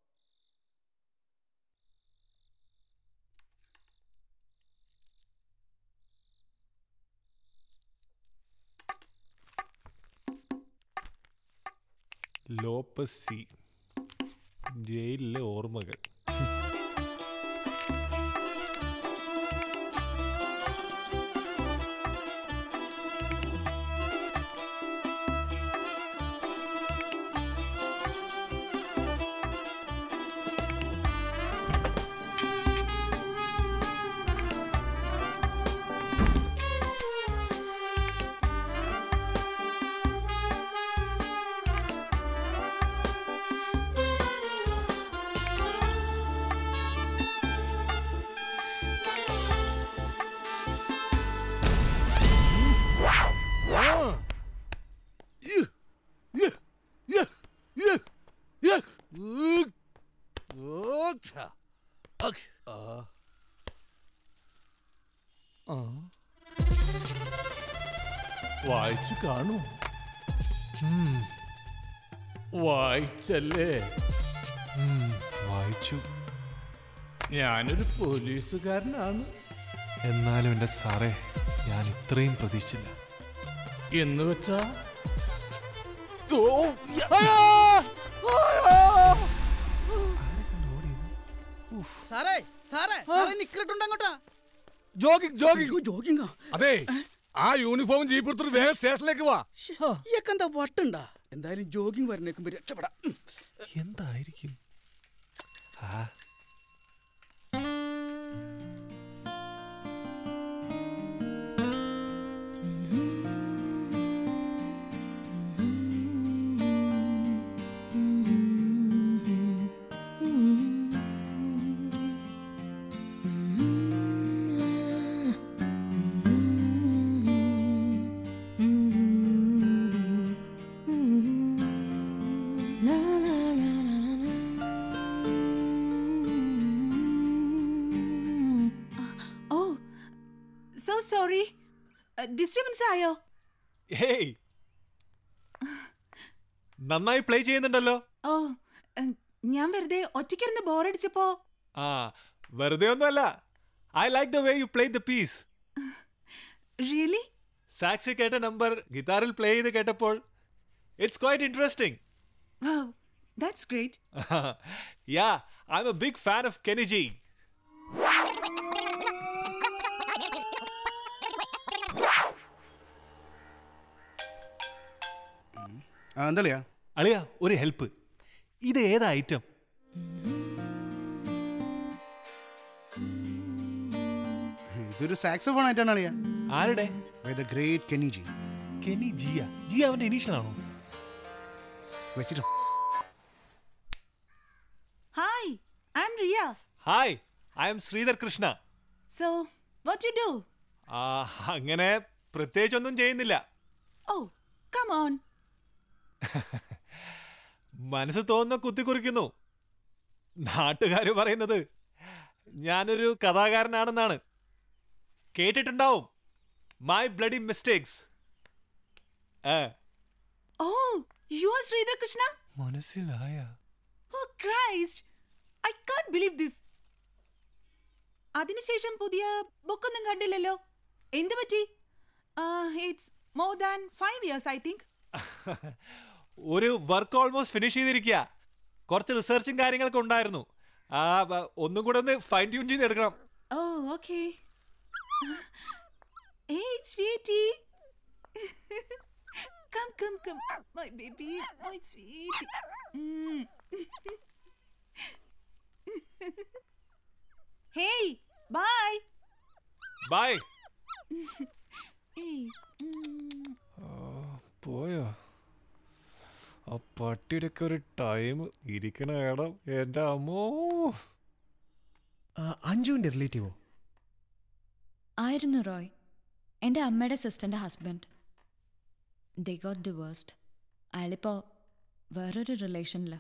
ലോപ്പസി ജയിലിലെ ഓർമ്മകൾ വായിച്ചു കാണൂ ഉം. വായിച്ചല്ലേ ഉം, വായിച്ചു ഞാനൊരു പോലീസുകാരനാണ് എന്നാലും എൻ്റെ സാറേ ഞാൻ ഇത്രയും പ്രതീക്ഷിച്ചില്ല എന്ന് വെച്ചാ സാറേ സാറേ സാറേ നിക്കറിട്ടുണ്ട് അങ്ങോട്ടാ ജോഗിങ് ജോഗിങ് ജോഗിങ്ങോ അതെ ആ യൂണിഫോം ജീപ്പ് എടുത്തിട്ട് വേഗം സ്റ്റേഷനിലേക്ക് വാ ഇയൊക്കെന്താ വട്ടുണ്ടാ എന്തായാലും ജോഗിങ് വരുന്നേക്കുമ്പോ രക്ഷപ്പെടാം എന്തായിരിക്കും ഓ സോ സോറി ഡിസ്റ്റർബൻസ് ആയോ ഹേയ് നന്നായി പ്ലേ ചെയ്യുന്നുണ്ടല്ലോ ഓ ഉം, ഞാൻ വെറുതെ ഒറ്റയ്ക്കിരുന്ന് ബോറടിച്ചപ്പോ ആ വെറുതെ ഒന്നുമല്ല I like the way you play the piece really സാക്സി കേട്ട നമ്പർ ഗിറ്റാറിൽ പ്ലേ ചെയ്ത് കേട്ടപ്പോൾ it's quite interesting wow that's great yeah I'm a big fan of Kenny G എന്തളിയാ അളിയ ഒരു ഹെൽപ്പ് ഇത് ഏതാ ഐറ്റം ഇതൊരു സാക്സോഫോൺ ആയിട്ടാണ് അളിയ ആരുടെ by the great Kenny G Kenny ജിയ ജി അവന്റെ ഇനീഷ്യൽ ആണോ വെച്ചിട്ടോ hi I'm Riya hi I'm Sreedhar Krishna so what you do ആ, അങ്ങനെ പ്രത്യേകിച്ചൊന്നും ചെയ്യുന്നില്ല ഓ കം ഓൺ മനസ്സ് തോന്നുന്ന കുത്തിക്കുറിക്കുന്നു നാട്ടുകാർ പറയുന്നത് ഞാനൊരു കഥാകാരനാണെന്നാണ് കേട്ടിട്ടുണ്ടാവും my bloody mistakes oh you are Sreedhar Krishna മനസ്സിലായ oh Christ I can believe this അതിനുശേഷം പുതിയ ബുക്കൊന്നും കണ്ടില്ലല്ലോ എന്ത് പറ്റി it's more than five years I think ഒരു വർക്ക് ഓൾമോസ്റ്റ് ഫിനിഷ് ചെയ്തിരിക്കുക കുറച്ച് റിസർച്ചും കാര്യങ്ങളൊക്കെ ഉണ്ടായിരുന്നു ആ ബ- ഒന്നും കൂടെ ഒന്ന് ഫൈൻ ട്യൂൺ ചെയ്തെടുക്കണം oh okay Hey, sweetie. come, come, come. My baby, my sweetie. Mm. hey, bye. Bye hey. പോയോ ആ പട്ടിയുടെയൊക്കെ ഒരു ടൈം ഇരിക്കണ ഇടം എൻ്റെ അമ്മോ അഞ്ജുവിന്റെ റിലേറ്റീവോ ആയിരുന്നു റോയ് എൻ്റെ അമ്മയുടെ സിസ്റ്ററിൻ്റെ ഹസ്ബൻഡ് ദേ ഗോട്ട് ഡിവേഴ്സ്ഡ് അയാളിപ്പോൾ വേറൊരു റിലേഷനിൽ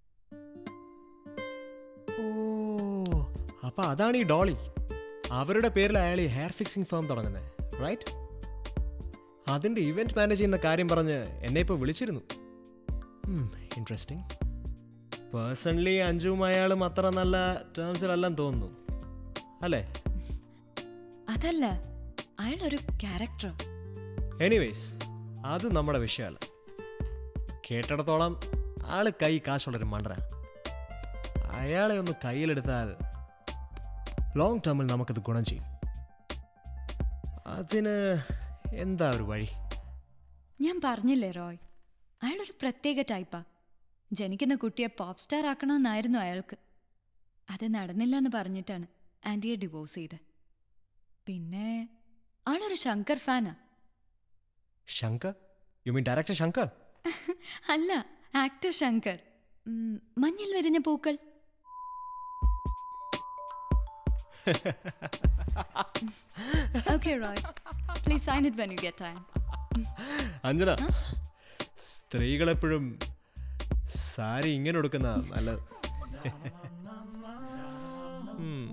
ഓ അപ്പൊ അതാണ് ഈ ഡോളി അവരുടെ പേരിൽ അയാൾ ഈ ഹെയർ ഫിക്സിംഗ് ഫേം തുടങ്ങുന്നത് റൈറ്റ് അതിന്റെ ഇവന്റ് മാനേജ് ചെയ്യുന്ന കാര്യം പറഞ്ഞ് എന്നെ ഇപ്പോൾ വിളിച്ചിരുന്നു ഇൻട്രസ്റ്റിംഗ് പേഴ്സണലി അഞ്ജുവും അയാളും അത്ര നല്ല ടേംസിലെല്ലാം തോന്നുന്നു അല്ലേ അതല്ല അയാളൊരു ക്യാരക്ടർ എനിവേസ് അത് നമ്മുടെ വിഷയമല്ല കേട്ടിടത്തോളം ആള് കൈ കാശുള്ളൊരു മണ്ടന അയാളെ ഒന്ന് കയ്യിലെടുത്താൽ ലോങ് ടേമിൽ നമുക്കത് ഗുണം ചെയ്യും അതിന് എന്താ ഒരു വഴി ഞാൻ പറഞ്ഞില്ലേ റോയ് അയാളൊരു പ്രത്യേക ടൈപ്പാ ജനിക്കുന്ന കുട്ടിയെ പോപ്പ് സ്റ്റാർ ആക്കണമെന്നായിരുന്നു അയാൾക്ക് അത് നടന്നില്ല എന്ന് പറഞ്ഞിട്ടാണ് ആൻറ്റിയെ ഡിവോഴ്സ് ചെയ്ത് പിന്നെ ആളൊരു ശങ്കർ ഫാനാ Shankar you mean director Shankar അല്ല ആക്ടർ ശങ്കർ ഉം, മഞ്ഞിൽ വിരിഞ്ഞ പൂക്കൾ okay Roy please sign it when you get time Anjana സ്ത്രീകളെപ്പോഴും സാരി ഇങ്ങനെ കൊടുക്കുന്ന നല്ലത് ഉം.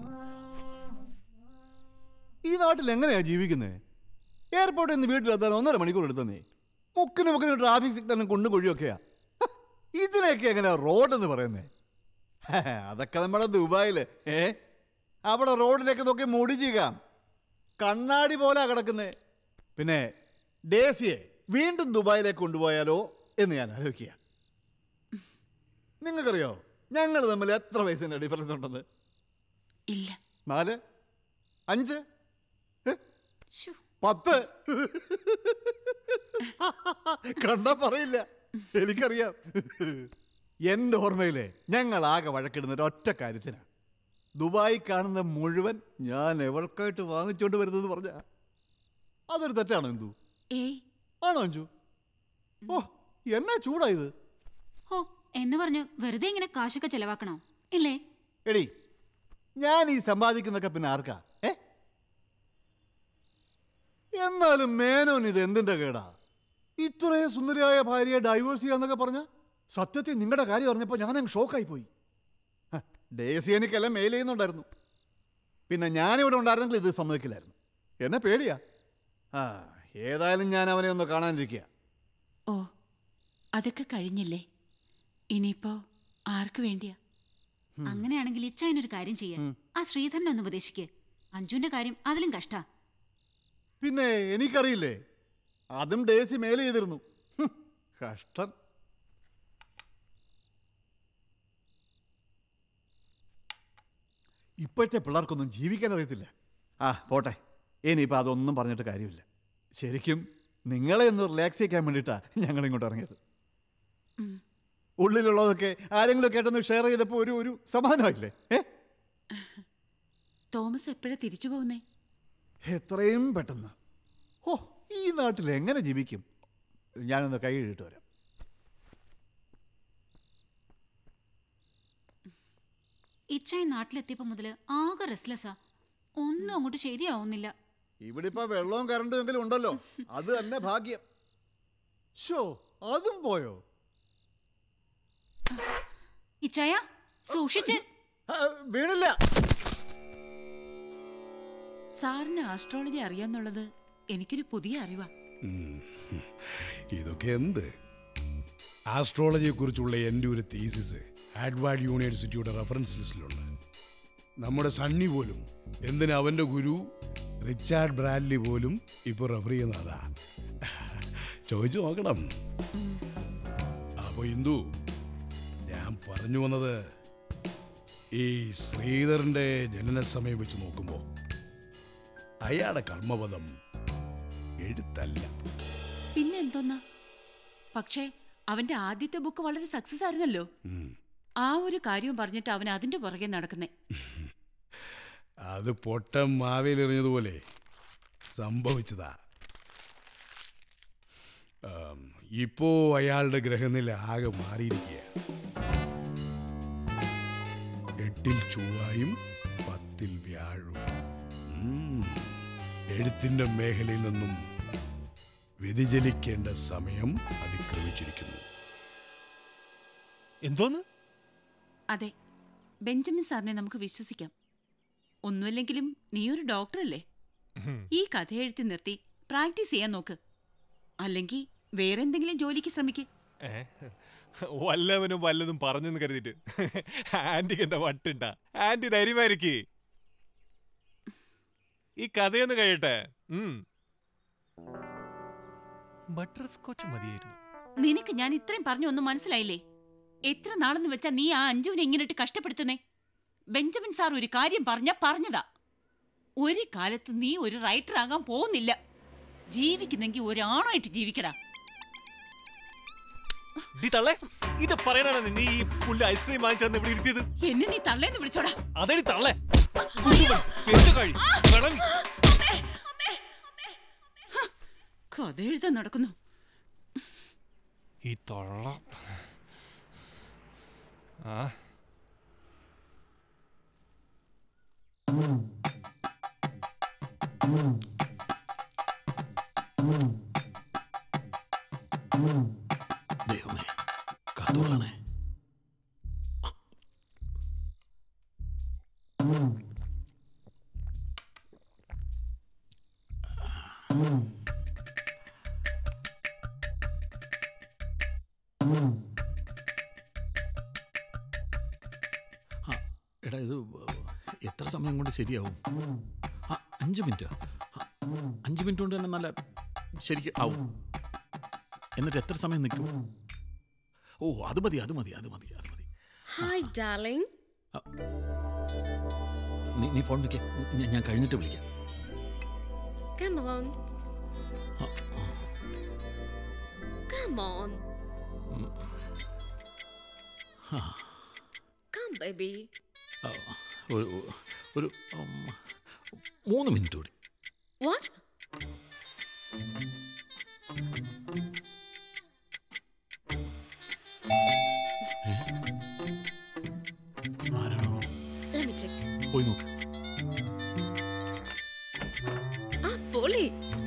ഈ നാട്ടിൽ എങ്ങനെയാ ജീവിക്കുന്നത് എയർപോർട്ടിൽ നിന്ന് വീട്ടിലെത്താൻ ഒന്നര മണിക്കൂർ എടുത്തന്നേ മുക്കിന് മുക്കിന് ട്രാഫിക് സിഗ്നലും കുണ്ടും കുഴിയൊക്കെയാ ഹ, ഇതിനെയൊക്കെ എങ്ങനെയാ റോഡെന്ന് പറയുന്നേ ഹ, അതൊക്കെ നമ്മുടെ ദുബായില് ഏ അവിടെ റോഡിലേക്ക് നോക്കി മുടിച്ചിക്കാം കണ്ണാടി പോലെ കിടക്കുന്നേ പിന്നെ ഡേസിയെ വീണ്ടും ദുബായിലേക്ക് കൊണ്ടുപോയാലോ എന്ന് ഞാൻ ആലോചിക്കുക നിങ്ങൾക്കറിയോ ഞങ്ങൾ തമ്മിൽ എത്ര വയസ്സിൻ്റെ ഡിഫറൻസ് ഉണ്ടെന്ന് ഇല്ല നാല് അഞ്ച് ഏ? പത്ത് കണ്ടാ പറയില്ല എനിക്കറിയാം എൻ്റെ ഓർമ്മയിലെ ഞങ്ങൾ ആകെ വഴക്കിടുന്ന ഒരൊറ്റ കാര്യത്തിനാണ് ദുബായി കാണുന്ന മുഴുവൻ ഞാൻ എവർക്കായിട്ട് വാങ്ങിച്ചുകൊണ്ട് വരുന്നത് പറഞ്ഞ അതൊരു തെറ്റാണോ എന്തു ഏയ് ആണോ അഞ്ചു ഓ എന്നാ ചൂടായത് ഹോ എന്ന് പറഞ്ഞു വെറുതെ ഇങ്ങനെ കാശൊക്കെ ചെലവാക്കണോ ഇല്ലേ എടി ഞാൻ ഈ സമ്പാദിക്കുന്നൊക്കെ പിന്നെ ആർക്കാ ഏ എന്നാലും മേനോൻ ഇത് എന്തിന്റെ കേടാ ഇത്രയും സുന്ദരിയായ ഭാര്യയെ ഡൈവോഴ്സ് ചെയ്യാന്നൊക്കെ പറഞ്ഞ സത്യത്തിൽ നിങ്ങളുടെ കാര്യം അറിഞ്ഞപ്പോൾ ഞാൻ അങ്ങ് ഷോക്കായി പോയി ഹ, ഡേസി എനിക്കെല്ലാം മെയിൽ ചെയ്യുന്നുണ്ടായിരുന്നു പിന്നെ ഞാനിവിടെ ഉണ്ടായിരുന്നെങ്കിൽ ഇത് സമ്മതിക്കില്ലായിരുന്നു എന്നെ പേടിയാ ആ ഏതായാലും ഞാൻ അവനെ ഒന്ന് കാണാനിരിക്കുക ഓ അതൊക്കെ കഴിഞ്ഞില്ലേ ഇനിയിപ്പോ ആർക്ക് വേണ്ടിയാ അങ്ങനെയാണെങ്കിൽ ഇച്ചായനൊരു കാര്യം ചെയ്യാം ആ ശ്രീധരനെ ഒന്ന് ഉപദേശിക്ക് അഞ്ജുവിന്റെ കാര്യം അതിലും കഷ്ടാ പിന്നെ എനിക്കറിയില്ലേ അതും ഡേസി മെയിൽ ചെയ്തിരുന്നു ഹും, കഷ്ടം ഇപ്പോഴത്തെ പിള്ളേർക്കൊന്നും ജീവിക്കാൻ അറിയത്തില്ല ആ പോട്ടെ ഇനിയിപ്പോൾ അതൊന്നും പറഞ്ഞിട്ട് കാര്യമില്ല ശരിക്കും നിങ്ങളെ ഒന്ന് റിലാക്സ് ചെയ്യിക്കാൻ വേണ്ടിയിട്ടാണ് ഞങ്ങൾ ഇങ്ങോട്ട് ഇറങ്ങിയത് ഉള്ളിലുള്ളതൊക്കെ ആരെങ്കിലും കേട്ടൊന്ന് ഷെയർ ചെയ്തപ്പോൾ ഒരു ഒരു സമാധാനമായില്ലേ ഏ തോമസ് എപ്പോഴാ തിരിച്ചു പോകുന്നേ എത്രയും പെട്ടെന്ന് ഓ ഈ നാട്ടിൽ എങ്ങനെ ജീവിക്കും ഞാനൊന്ന് കൈ ഇട്ട് വരാം ഇച്ചായി നാട്ടിലെത്തിയപ്പോ മുതല് ആകെ റെസ്ലെസ്സാ ഒന്നും അങ്ങോട്ട് ശരിയാവുന്നില്ല ഇവിടെ ഇപ്പൊ വെള്ളവും കറണ്ടും എങ്കിലും ഉണ്ടല്ലോ അത് തന്നെ ഭാഗ്യം ഷോ അതും പോയോ ഇച്ചായ സൂക്ഷിച്ച് വീണില്ല സാറിന് ആസ്ട്രോളജി അറിയാന്നുള്ളത് എനിക്കൊരു പുതിയ അറിവാ ഉം. ഇതൊക്കെ എന്ത് ആസ്ട്രോളജിയെ കുറിച്ചുള്ള എൻ്റെ ഒരു തീസിസ് ഹാഡ്വാർഡ് യൂണിവേഴ്സിറ്റിയുടെ റെഫറൻസ് ലിസ്റ്റിലുണ്ട് നമ്മുടെ സണ്ണി പോലും എന്തിന് അവൻ്റെ ഗുരു റിച്ചാർഡ് ബ്രാഡ്ലി പോലും ഇപ്പോൾ റെഫർ ചെയ്യുന്ന അതാ ചോദിച്ചു നോക്കണം അപ്പോൾ ഇന്ദു ഞാൻ പറഞ്ഞു വന്നത് ഈ ശ്രീധരൻ്റെ ജനന സമയം വെച്ച് നോക്കുമ്പോൾ അയാളുടെ കർമ്മപദം എഴുത്തല്ല പിന്നെ എന്തോന്നാ പക്ഷേ അവന്റെ ആദ്യത്തെ ബുക്ക് വളരെ സക്സസ് ആയിരുന്നല്ലോ ആ ഒരു കാര്യം പറഞ്ഞിട്ട് അവൻ അതിന്റെ പുറകെ നടക്കുന്നേ അത് പൊട്ടം മാവേലെറിഞ്ഞതുപോലെ സംഭവിച്ചതാ ആം, ഇപ്പോ അയാളുടെ ഗ്രഹനില ആകെ മാറിയിരിക്കുക എട്ടിൽ ചൊവ്വായും പത്തിൽ വ്യാഴും ഉം. എഴുത്തിന്റെ മേഖലയിൽ നിന്നും വ്യതിചലിക്കേണ്ട സമയം അതിക്രമിച്ചിരിക്കുന്നു എന്തോന്ന് അതെ ബെഞ്ചമിൻ സാറിനെ നമുക്ക് വിശ്വസിക്കാം ഒന്നുമില്ലെങ്കിലും നീ ഒരു ഡോക്ടറല്ലേ ഈ കഥ എഴുത്തി നിർത്തി പ്രാക്ടീസ് ചെയ്യാൻ നോക്ക് അല്ലെങ്കിൽ വേറെ എന്തെങ്കിലും ജോലിക്ക് ശ്രമിക്ക് ഏ? വല്ലവനും വല്ലതും പറഞ്ഞെന്ന് കരുതിട്ട് ആന്റിക്ക് എന്താ വട്ടുണ്ട ആന്റി ധൈര്യമായിരിക്കേ ഈ കഥയൊന്ന് കഴിയട്ടെ ഉം. ബട്ടർ സ്കോച്ച് മതിയായിരുന്നു നിനക്ക് ഞാൻ ഇത്രയും പറഞ്ഞു ഒന്നും മനസ്സിലായില്ലേ എത്ര നാളെന്ന് വെച്ചാ നീ ആ അഞ്ജുവിനെ ഇങ്ങനെയിട്ട് കഷ്ടപ്പെടുത്തുന്നേ ബെഞ്ചമിൻ സാർ ഒരു കാര്യം പറഞ്ഞ പറഞ്ഞതാ ഒരു കാലത്ത് നീ ഒരു റൈറ്റർ ആകാൻ പോകുന്നില്ല ജീവിക്കുന്നെങ്കിൽ ഒരാണായിട്ട് ജീവിക്കടാ ഡി തള്ളേ ഇത് പറയണാണ് നീ ഈ പുല്ല് ഐസ്ക്രീം വാങ്ങിച്ചു ഇവിടെ ഇരുത്തിയത് എന്നെ നീ തള്ളേന്ന് വിളിച്ചോടാ അതടി തള്ളേ കുണ്ടുവൻ, പെറ്റുകഴി, വിളവി. കഥ എഴുതാൻ നടക്കുന്നു ഈ തൊള്ള ആ ദൈവമേ കാത്തോളണേ ആ, എടാ ഇത് എത്ര സമയം കൊണ്ട് ശരിയാവും ആ അഞ്ച് മിനിറ്റ് അഞ്ച് മിനിറ്റ് കൊണ്ട് തന്നെ നല്ല ശരിക്കും ആവും എന്നിട്ട് എത്ര സമയം നിൽക്കും ഓ അത് മതി അത് മതി അത് മതി അത് മതി ഹായ് ഡാർലിംഗ് നീ നീ ഫോൺ വെക്കേ ഞാൻ കഴിഞ്ഞിട്ട് വിളിക്കാം Come on. Come on. ആ, Come, baby. ആ, ഒരു ഒരു ഉം, മൂന്ന് മിനിറ്റ് കൂടി What? ആരാണോ Let me check. പോയി നോക്ക് ആ പൊളി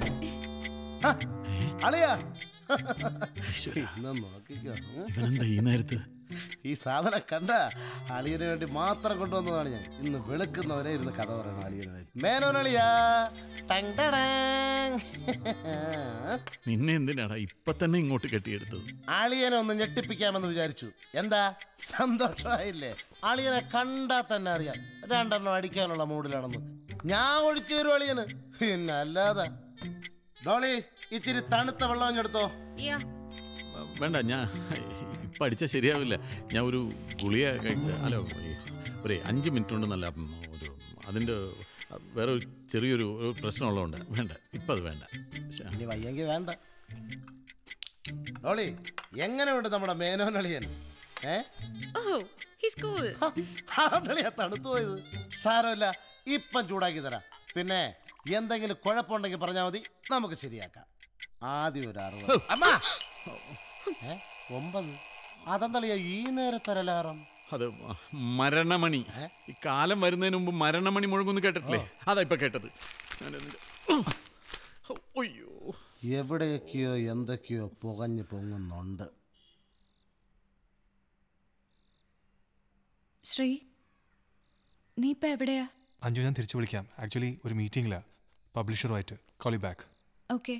അളിയാ ഇന്ന് നോക്കിക്കോ ഉം. ഇവനെന്താ ഈ നേരത്ത് ഈ സാധനം കണ്ട അളിയന് വേണ്ടി മാത്രം കൊണ്ടുവന്നതാണ് ഞാൻ ഇന്ന് വെളുക്കുന്നവരെ ഇരുന്ന് കഥ പറയണം അളിയന് വേണ്ടി മേനോനളിയാ ടങ് ടടങ്. നിന്നെ എന്തിനാടാ ഇപ്പൊ തന്നെ ഇങ്ങോട്ട് കെട്ടിയെടുത്തത് അളിയനെ ഒന്ന് ഞെട്ടിപ്പിക്കാമെന്ന് വിചാരിച്ചു എന്താ സന്തോഷമായില്ലേ അളിയനെ കണ്ടാ തന്നെ അറിയാം രണ്ടെണ്ണം അടിക്കാനുള്ള മൂഡിലാണെന്ന് ഞാൻ ഒഴിച്ചു തരും അളിയന് പിന്നെ അല്ലാതെ ഡോളി ഇച്ചിരി തണുത്ത വെള്ളം ഇങ്ങെടുത്തോ Yeah. വേണ്ട ഞാൻ ഇപ്പം അടിച്ചാൽ ശരിയാവില്ല ഞാൻ ഒരു ഗുളിക കഴിച്ച അല്ല ഈ ഒരു അഞ്ച് മിനിറ്റ് കൊണ്ട് നല്ല ഉം, ഒരു അതിൻ്റെ വേറെ ഒരു ചെറിയൊരു ഒരു പ്രശ്നമുള്ളതുകൊണ്ട് വേണ്ട ഇപ്പം അത് വേണ്ട ശ്ശെ. ഇനി വയ്യെങ്കിൽ വേണ്ട ഡോളി എങ്ങനെയുണ്ട് നമ്മുടെ മേനോനളിയൻ ഏ Oh, he's cool. അതെളിയാ തണുത്തു പോയത് സാരമില്ല ഇപ്പം ചൂടാക്കി തരാം പിന്നെ എന്തെങ്കിലും കുഴപ്പമുണ്ടെങ്കിൽ പറഞ്ഞാൽ മതി നമുക്ക് ശരിയാക്കാം ആദ്യം ഒരു അറുപത് അമ്മ ഏ? ഒമ്പത് അതെന്തളിയാ ഈ നേരത്തൊരലാറം അത് മരണമണി ഈ കാലം വരുന്നതിന് മുമ്പ് മരണമണി മുഴങ്ങുന്നു കേട്ടിട്ടില്ലേ അതാ ഇപ്പൊ കേട്ടത് ഞാനതിന്റെ- അയ്യോ എവിടെയൊക്കെയോ എന്തൊക്കെയോ പുകഞ്ഞു പൊങ്ങുന്നുണ്ട് ശ്രീ നീ ഇപ്പൊ എവിടെയാ അഞ്ജു ഞാൻ തിരിച്ചു വിളിക്കാം ആക്ച്വലി ഒരു മീറ്റിംഗിലാണ് പബ്ലിഷറുമായിട്ട് കോളി ബാക്ക് ഓക്കെ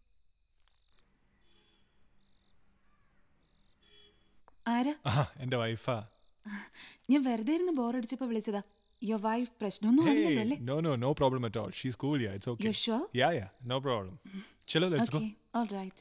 ആരാ ആ എൻ്റെ വൈഫാ ഞാൻ വെറുതെ ഇരുന്ന് ബോറടിച്ചപ്പോ വിളിച്ചതാ യുവർ വൈഫ് പ്രശ്നമൊന്നും ആവില്ലല്ലോ അല്ലേ no no no problem at all she's cool yeah it's okay You sure? Yeah yeah no problem ചലോ let's go Okay, all right.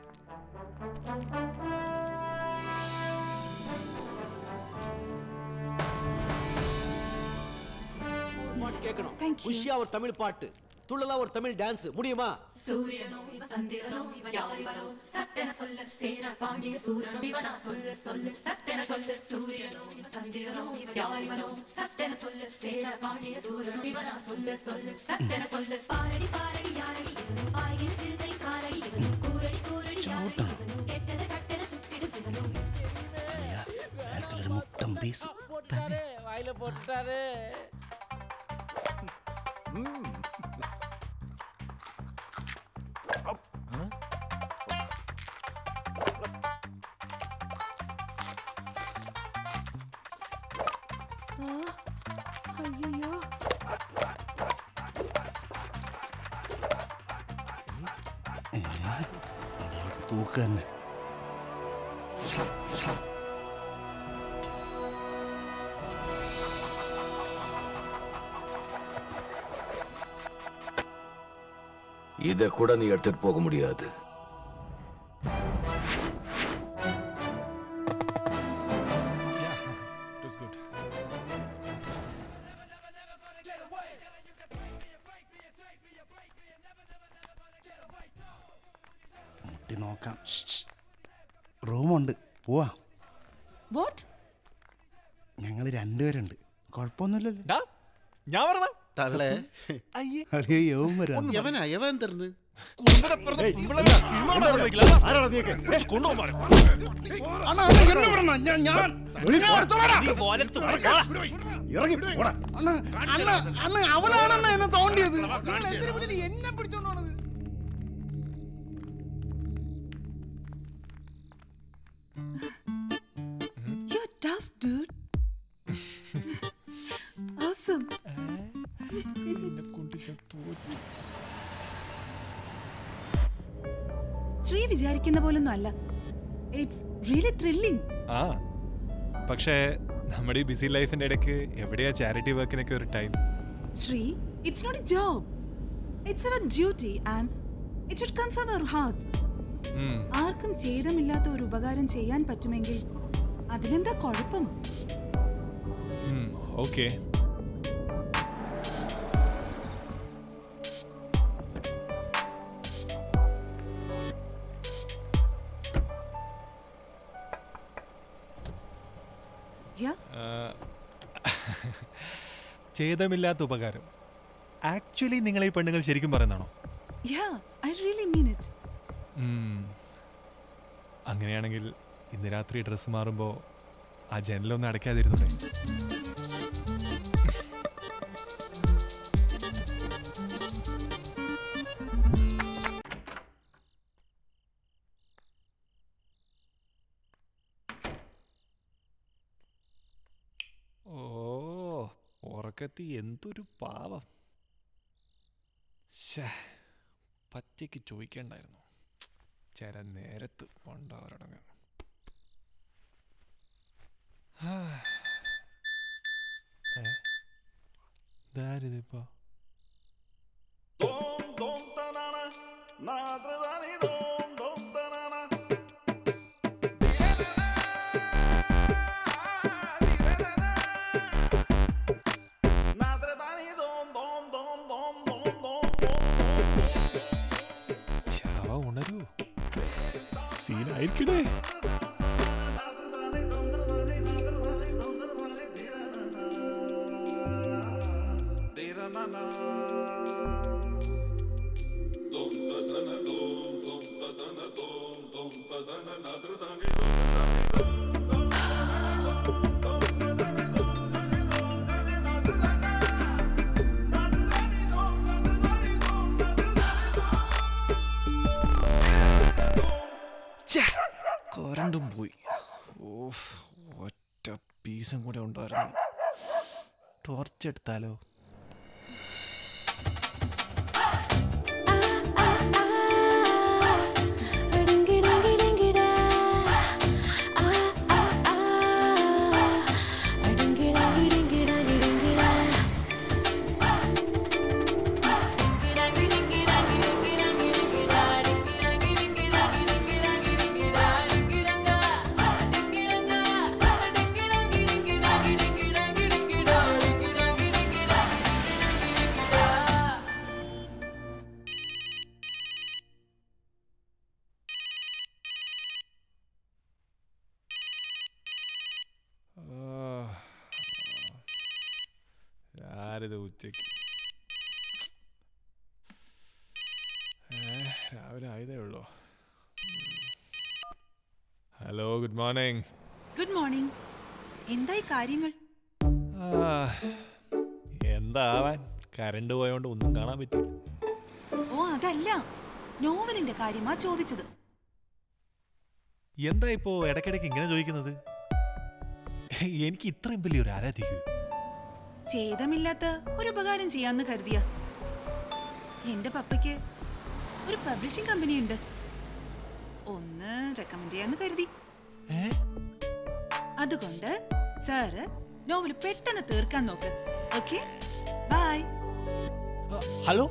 பாட்டு கேட்கணும் Thank you. குஷியா ஒரு தமிழ் பாட்டு துள்ளலா ஒரு தமிழ் டான்ஸ் முடியுமா சூரியனோ இவ சந்திரனோ இவ யாரிவனோ சட்டென சொல்லு சேர பாண்டிய சூரனோ இவனா சொல்லு சொல்லு சட்டென சொல்லு சூரியனோ இவ சந்திரனோ இவ யாரிவனோ சட்டென சொல்லு சேர பாண்டிய சூரனோ இவனா சொல்லு சொல்லு சட்டென சொல்லு பாரடி பாரடி யாரடி இவனோ பாய்கிற சிறுதை காரடி இவனோ கூரடி கூரடி யாரடி இவனோ கெட்டத கட்டென சுட்டிடும் சிவனோ ബാക്കിലൊരു മുട്ടം പീസ് വായില പൊട്ടാറ് അയ്യോ തൂക്ക് തന്നെ இதை கூட நீ எடுத்துட்டு போக முடியாது It was good. മുട്ടി നോക്കാം റൂമുണ്ട് പോവാ വാട്ട് ഞങ്ങൾ രണ്ടുപേരുണ്ട് കുഴപ്പമൊന്നുമില്ലല്ലോ ഞാൻ പറഞ്ഞ തള്ളേ അളിയ യവൻ വരാം യവനാ യവൻ തരുന്നു അണ്ണാ, അണ്ണാ, എന്നെ വിടണം. ഞാൻ ഞാൻ ഞാൻ എടുത്തോളാടാ. ഇറങ്ങി പോടാ. അണ്ണാ, അണ്ണാ, അണ്ണാ, അവനാണെണ്ണ എന്നെ തോണ്ടിയത് നിങ്ങൾ എന്തിനു മുന്നിൽ എന്നെ പിടിച്ചോണ്ട് പോണത് You're tough, dude. awesome. Shri വിചാരിക്കുന്ന പോലൊന്നും അല്ല ഇറ്റ്സ് റിയലി ത്രില്ലിംഗ് ആ പക്ഷേ നമ്മുടെ ഈ ബിസി ലൈഫിന്റെ ഇടയ്ക്ക് എവിടെയാ ചാരിറ്റി വർക്കിനൊക്കെ ഒരു time Sree it's not a job it's our duty and it should come from our heart ഉം. ആർക്കും ഛേദമില്ലാത്ത ഒരു ഉപകാരം ചെയ്യാൻ പറ്റുമെങ്കിൽ അതിനെന്താ കുഴപ്പം ഓക്കെ യാ ഛേദമില്ലാത്ത ഉപകാരം ആക്ച്വലി നിങ്ങൾ ഈ പെണ്ണുങ്ങൾ ശരിക്കും പറയുന്നതാണോ yeah I really mean it ഉം. അങ്ങനെയാണെങ്കിൽ ഇന്ന് രാത്രി ഡ്രസ്സ് മാറുമ്പോൾ ആ ജനലൊന്നും അടയ്ക്കാതിരുന്നൂടെ ഓ ഉറക്കത്തി എന്തൊരു പാവം ശ്ശേ, പച്ചയ്ക്ക് ചോദിക്കണ്ടായിരുന്നു ചില നേരത്ത് കൊണ്ടവരടങ്ങ് ഇതാരിതിപ്പോ ശവ ഉണരൂ സീനായിരിക്കണേ കറണ്ടും പോയി ഓഫ് ഒറ്റ പീസും കൂടെ ഉണ്ടായിരുന്നു ടോർച്ച് എടുത്താലോ ആരിത് ഉച്ചയ്ക്ക് ഏ, രാവിലെ ആയതേ ഉള്ളൂ hello good morning good morning എന്തായി കാര്യങ്ങൾ എന്താവാൻ കരണ്ട് പോയോണ്ട് ഒന്നും കാണാൻ പറ്റില്ല ഓ അതല്ല നോവലിന്റെ കാര്യമാ ചോദിച്ചത് എന്താ ഇപ്പോ ഇടയ്ക്കിടയ്ക്ക് ഇങ്ങനെ ചോദിക്കുന്നത് എനിക്ക് ഇത്രയും വലിയൊരു ആരാധിക്കൂ ഛേദമില്ലാത്ത ഒരു ഉപകാരം ചെയ്യാന്ന് കരുതിയ എന്റെ പപ്പയ്ക്ക് ഒരു പബ്ലിഷിംഗ് കമ്പനി ഉണ്ട് ഒന്ന് റെക്കമെൻഡ് ചെയ്യാന്ന് കരുതി അതുകൊണ്ട് സാറ് നോവൽ പെട്ടെന്ന് തീർക്കാൻ നോക്ക് okay bye hello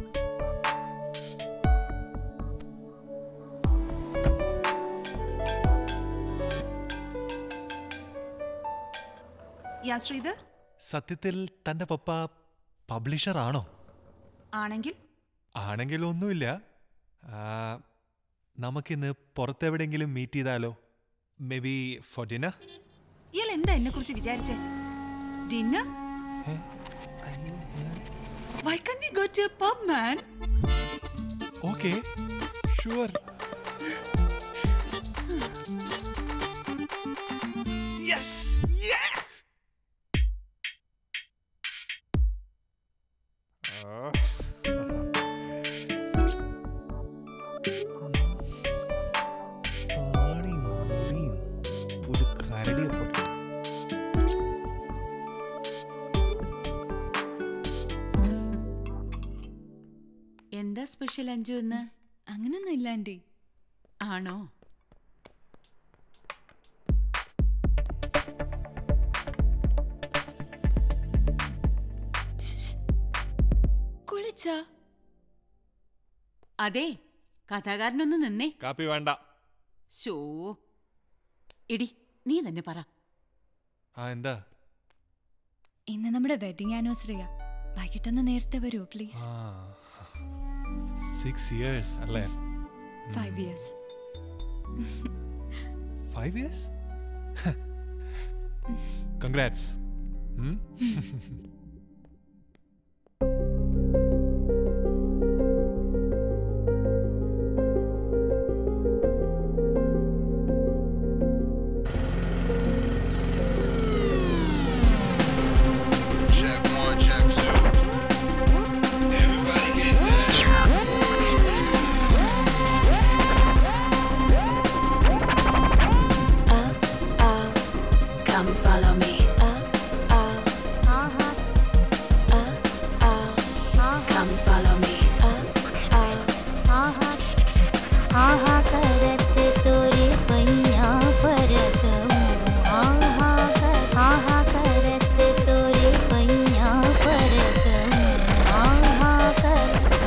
yeah Sreedhar സത്യത്തിൽ തന്റെ പപ്പ പബ്ലിഷർ ആണോ ആണെങ്കിൽ ആണെങ്കിൽ ഒന്നുമില്ല ആ, നമുക്കിന്ന് പുറത്തെവിടെയെങ്കിലും മീറ്റ് ചെയ്താലോ മേ ബി ഫോർ ഡിന്നർ ഇയാൾ എന്താ എന്നെ കുറിച്ച് വിചാരിച്ചേ dinner why can we go to pub man okay sure yes കരടിയെ പോലെ എന്താ സ്പെഷ്യൽ അഞ്ചു എന്ന് അങ്ങനൊന്നും ഇല്ല ആൻറ്റി ആണോ കുളിച്ചാ അതെ കഥാകാരനൊന്ന് നിന്നേ കാപ്പി വേണ്ട ഷോ എടി നീ തന്നെ പറ ആ എന്താ ഇന്ന് നമ്മുടെ വെഡിങ് ആനിവേഴ്സറിയാ വൈകിട്ടൊന്ന് നേരത്തെ വരുമോ പ്ലീസ് സിക്സ് ഇയേഴ്സ് അല്ലേ five years five years congrats Check one, check two. Everybody get down. Come follow me. Come follow me. आहा करत तोरे पैया परत आहा कर आहा करत तोरे पैया परत आहा कर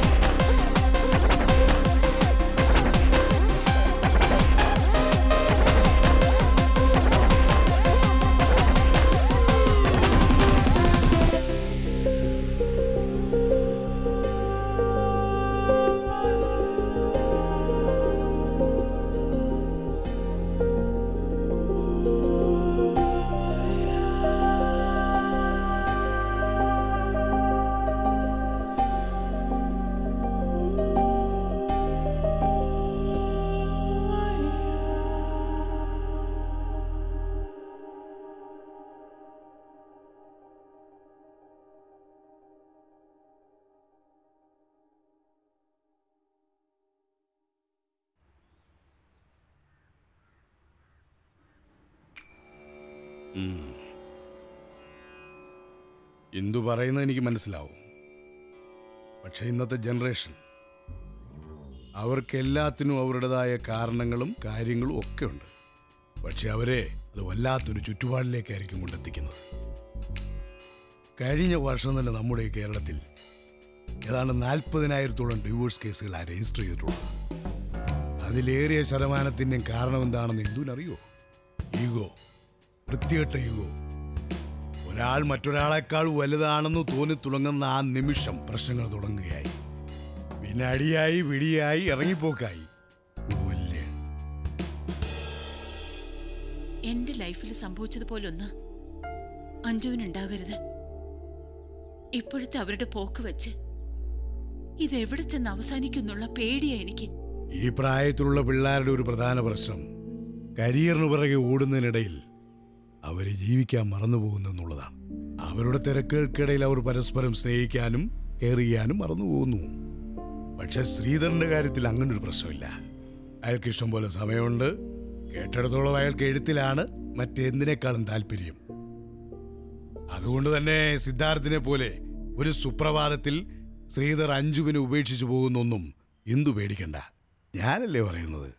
ഉം. ഇന്ദു പറയുന്നത് എനിക്ക് മനസ്സിലാവും പക്ഷെ ഇന്നത്തെ ജനറേഷൻ അവർക്ക് എല്ലാത്തിനും അവരുടേതായ കാരണങ്ങളും കാര്യങ്ങളും ഒക്കെ ഉണ്ട് പക്ഷെ അവരെ അത് വല്ലാത്തൊരു ചുറ്റുപാടിലേക്കായിരിക്കും കൊണ്ടെത്തിക്കുന്നത് കഴിഞ്ഞ വർഷം തന്നെ നമ്മുടെ ഈ കേരളത്തിൽ ഏതാണ്ട് നാൽപ്പതിനായിരത്തോളം ഡിവോഴ്സ് കേസുകൾ രജിസ്റ്റർ ചെയ്തിട്ടുള്ളത് അതിലേറിയ ശതമാനത്തിൻ്റെയും കാരണം എന്താണെന്ന് എന്തുവിനറിയോ ഈഗോ വൃത്തികെട്ട ഈഗോ ഒരാൾ മറ്റൊരാളെക്കാൾ വലുതാണെന്ന് തോന്നി തുടങ്ങുന്ന ആ നിമിഷം പ്രശ്നങ്ങൾ തുടങ്ങുകയായി പിന്നെ അടിയായി പിടിയായി ഇറങ്ങിപ്പോക്കായി വലിയ എന്റെ ലൈഫിൽ സംഭവിച്ചതുപോലൊന്ന് അഞ്ജുവിനുണ്ടാകരുത് ഇപ്പോഴത്തെ അവരുടെ പോക്ക് വെച്ച് ഇതെവിടെ ചെന്ന് അവസാനിക്കുന്നുള്ള പേടിയാ എനിക്ക് ഈ പ്രായത്തിലുള്ള പിള്ളേരുടെ ഒരു പ്രധാന പ്രശ്നം കരിയറിന് പിറകെ ഓടുന്നതിനിടയിൽ അവരെ ജീവിക്കാൻ മറന്നു പോകുന്നു എന്നുള്ളതാണ് അവരുടെ തിരക്കുകൾക്കിടയിൽ അവർ പരസ്പരം സ്നേഹിക്കാനും കെയർ ചെയ്യാനും മറന്നു പോകുന്നു പക്ഷെ ശ്രീധരന്റെ കാര്യത്തിൽ അങ്ങനൊരു പ്രശ്നമില്ല അയാൾക്ക് ഇഷ്ടം പോലെ സമയമുണ്ട് കേട്ടിടത്തോളം അയാൾക്ക് എഴുത്തിലാണ് മറ്റെന്തിനേക്കാളും താല്പര്യം അതുകൊണ്ട് തന്നെ സിദ്ധാർത്ഥിനെ പോലെ ഒരു സുപ്രഭാതത്തിൽ ശ്രീധർ അഞ്ജുവിനെ ഉപേക്ഷിച്ചു പോകുന്നൊന്നും എന്തു പേടിക്കണ്ട ഞാനല്ലേ പറയുന്നത്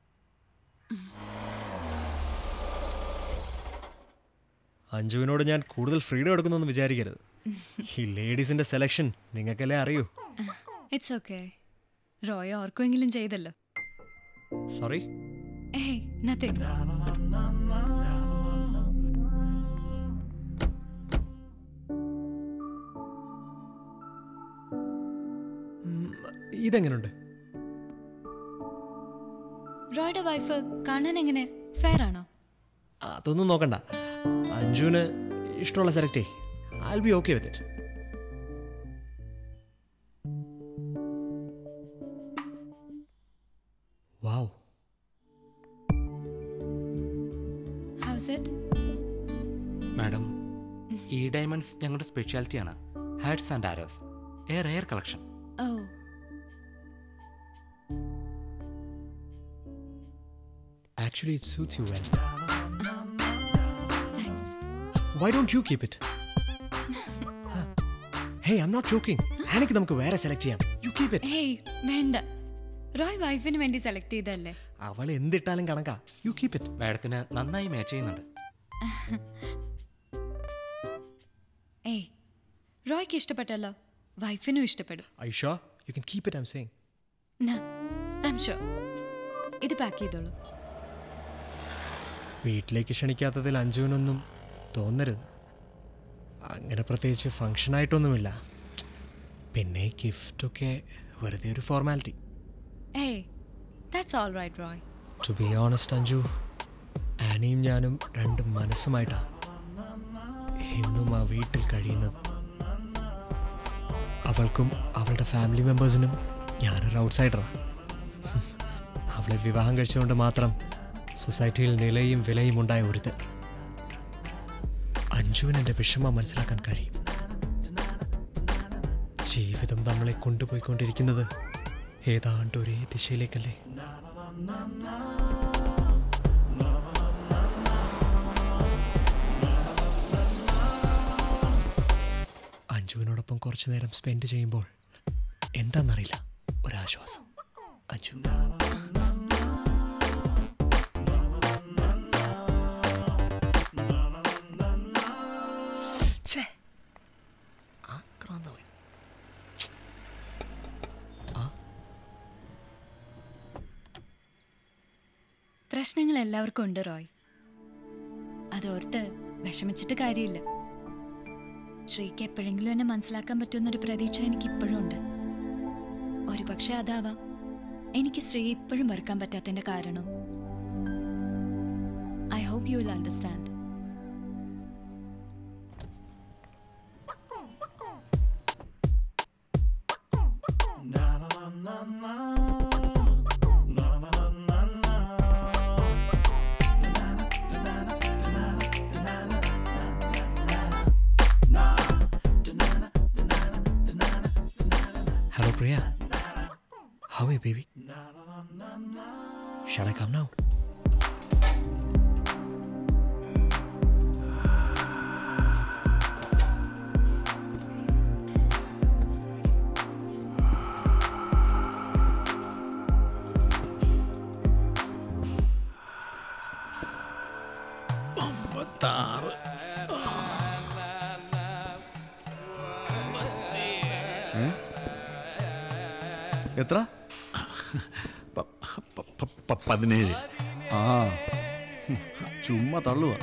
അഞ്ജുവിനോട് ഞാൻ കൂടുതൽ ഫ്രീഡം എടുക്കുന്നൊന്നും വിചാരിക്കരുത് ഈ ലേഡീസിന്റെ സെലക്ഷൻ നിങ്ങൾക്കല്ലേ അറിയൂ ഇറ്റ്സ് ഓക്കെ റോയ് ഓർക്കുമെങ്കിലും ചെയ്തല്ലോ സോറി ഏയ് നത്തിങ് ഇതെങ്ങനുണ്ട് റോയുടെ വൈഫ് കാണാൻ എങ്ങനെ ഫെയർ ആണോ അതൊന്നും നോക്കണ്ട അഞ്ജുവിന് ഇഷ്ടമുള്ള സെലക്ട് ചെയ് I be okay with it wow how's it madam ഈ ഡയമണ്ട്സ് ഞങ്ങളുടെ സ്പെഷ്യാലിറ്റിയാണ് hearts and arrows a rare collection ഓ Actually, it suits you well. Why don't you keep it? hey, I'm not joking. ആനയ്ക്ക് നമുക്ക് വേറെ select ചെയ്യാം you keep it ഏയ് വേണ്ട റോയ് വൈഫിന് വേണ്ടി സെലക്ട് ചെയ്തല്ലേ അവൾ എന്തിട്ടാലും കണക്കാ യു കീപ് ഇറ്റ് മാഡത്തിന് നന്നായി മാച്ച് ചെയ്യുന്നുണ്ട് ഏയ് റോയ്ക്ക് ഇഷ്ടപ്പെട്ടല്ലോ വൈഫിനും ഇഷ്ടപ്പെടും I show you can keep it I'm saying നാ ഐ എം ഷുവർ ഇത് പാക്ക് ചെയ്തോളൂ വീട്ടിലേക്ക് ക്ഷണിക്കാത്തതിൽ അഞ്ജുവിനൊന്നും തോന്നരുത് അങ്ങനെ പ്രത്യേകിച്ച് ഫങ്ഷനായിട്ടൊന്നുമില്ല പിന്നെ ഗിഫ്റ്റൊക്കെ വെറുതെ ഒരു ഫോർമാലിറ്റി ഏയ് that's all right Roy to be honest Anju ആനിയും ഞാനും രണ്ട് മനസ്സുമായിട്ടാണ് ഇന്നും ആ വീട്ടിൽ കഴിയുന്നത് അവൾക്കും അവളുടെ ഫാമിലി മെമ്പേഴ്സിനും ഞാനൊരു ഔട്ട്സൈഡറാണ് അവളെ വിവാഹം കഴിച്ചുകൊണ്ട് മാത്രം സൊസൈറ്റിയിൽ നിലയും വിലയും ഉണ്ടായ ഒരുത്തൻ അഞ്ജുവിന് എൻ്റെ വിഷമം മനസ്സിലാക്കാൻ കഴിയും ജീവിതം നമ്മളെ കൊണ്ടുപോയിക്കൊണ്ടിരിക്കുന്നത് ഏതാണ്ട് ഒരേ ദിശയിലേക്കല്ലേ അഞ്ജുവിനോടൊപ്പം കുറച്ചു നേരം സ്പെൻഡ് ചെയ്യുമ്പോൾ എന്താണെന്നറിയില്ല ഒരാശ്വാസം അഞ്ജു ഛേ, ആക്രാന്തമായി. പ്രശ്നങ്ങൾ എല്ലാവർക്കും ഉണ്ട് റോയ് അതോർത്ത് വിഷമിച്ചിട്ട് കാര്യമില്ല ശ്രീക്ക് എപ്പോഴെങ്കിലും എന്നെ മനസ്സിലാക്കാൻ പറ്റുമെന്നൊരു പ്രതീക്ഷ എനിക്ക് ഇപ്പോഴും ഉണ്ട് ഒരു പക്ഷെ അതാവാം എനിക്ക് ശ്രീ ഇപ്പോഴും വെറുക്കാൻ പറ്റാത്തതിന്റെ കാരണം I hope you will understand Hello, Priya. How are you, baby? Shall I come now? അമ്പത്താറ് ഏ? എത്ര പതിനേഴ് ആ ഹും, ചുമ്മാ തള്ളുക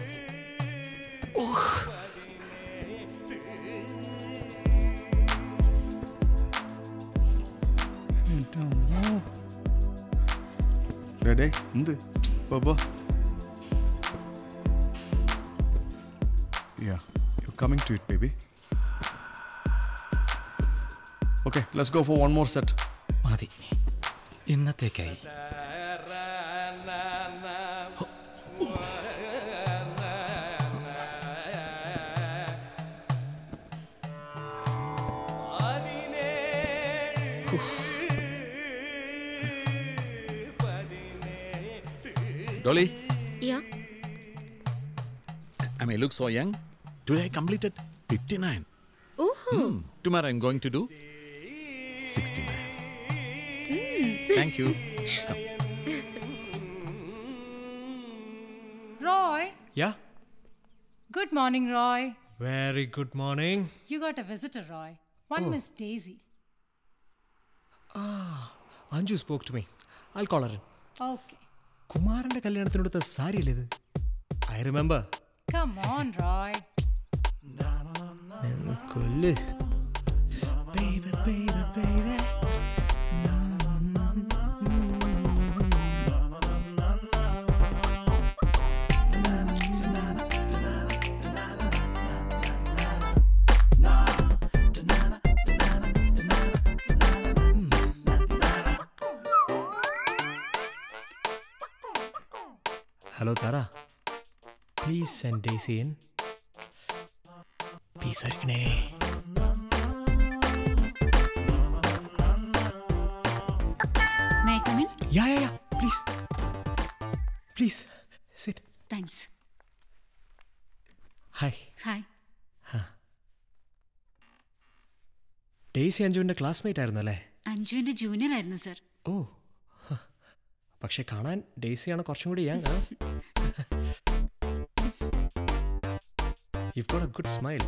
ഡേ എന്ത് പോ Yeah, you're coming to it, baby. Okay, let's go for one more set. മതി ഇന്നത്തേക്കായി Dolly, Yeah. I may look so young. Today I completed 59. Oh. Hmm. Tomorrow I'm going to do 69. Thank you. Come. Roy. Yeah? Good morning, Roy. Very good morning. You got a visitor, Roy. One Oh. Miss Daisy. Anju spoke to me. I'll call her in. Okay. കുമാരന്റെ കല്യാണത്തിനടുത്ത സാരിയല്ലേ ഇത് I remember Come on, Roy. കൊല്ല് Baby, baby, baby. Hello Thara please send Daisy in please ആയിരിക്കണേ May I come in? Yeah yeah yeah please please sit Thanks. Hi Hi. Daisy അഞ്ജുവിൻ്റെ classmate ആയിരുന്നു അല്ലേ അഞ്ജുവിന്റെ junior ആയിരുന്നു സർ ഓ ഹ. പക്ഷെ കാണാൻ ഡേസിയാണ് കുറച്ചും കൂടി young you got a good smile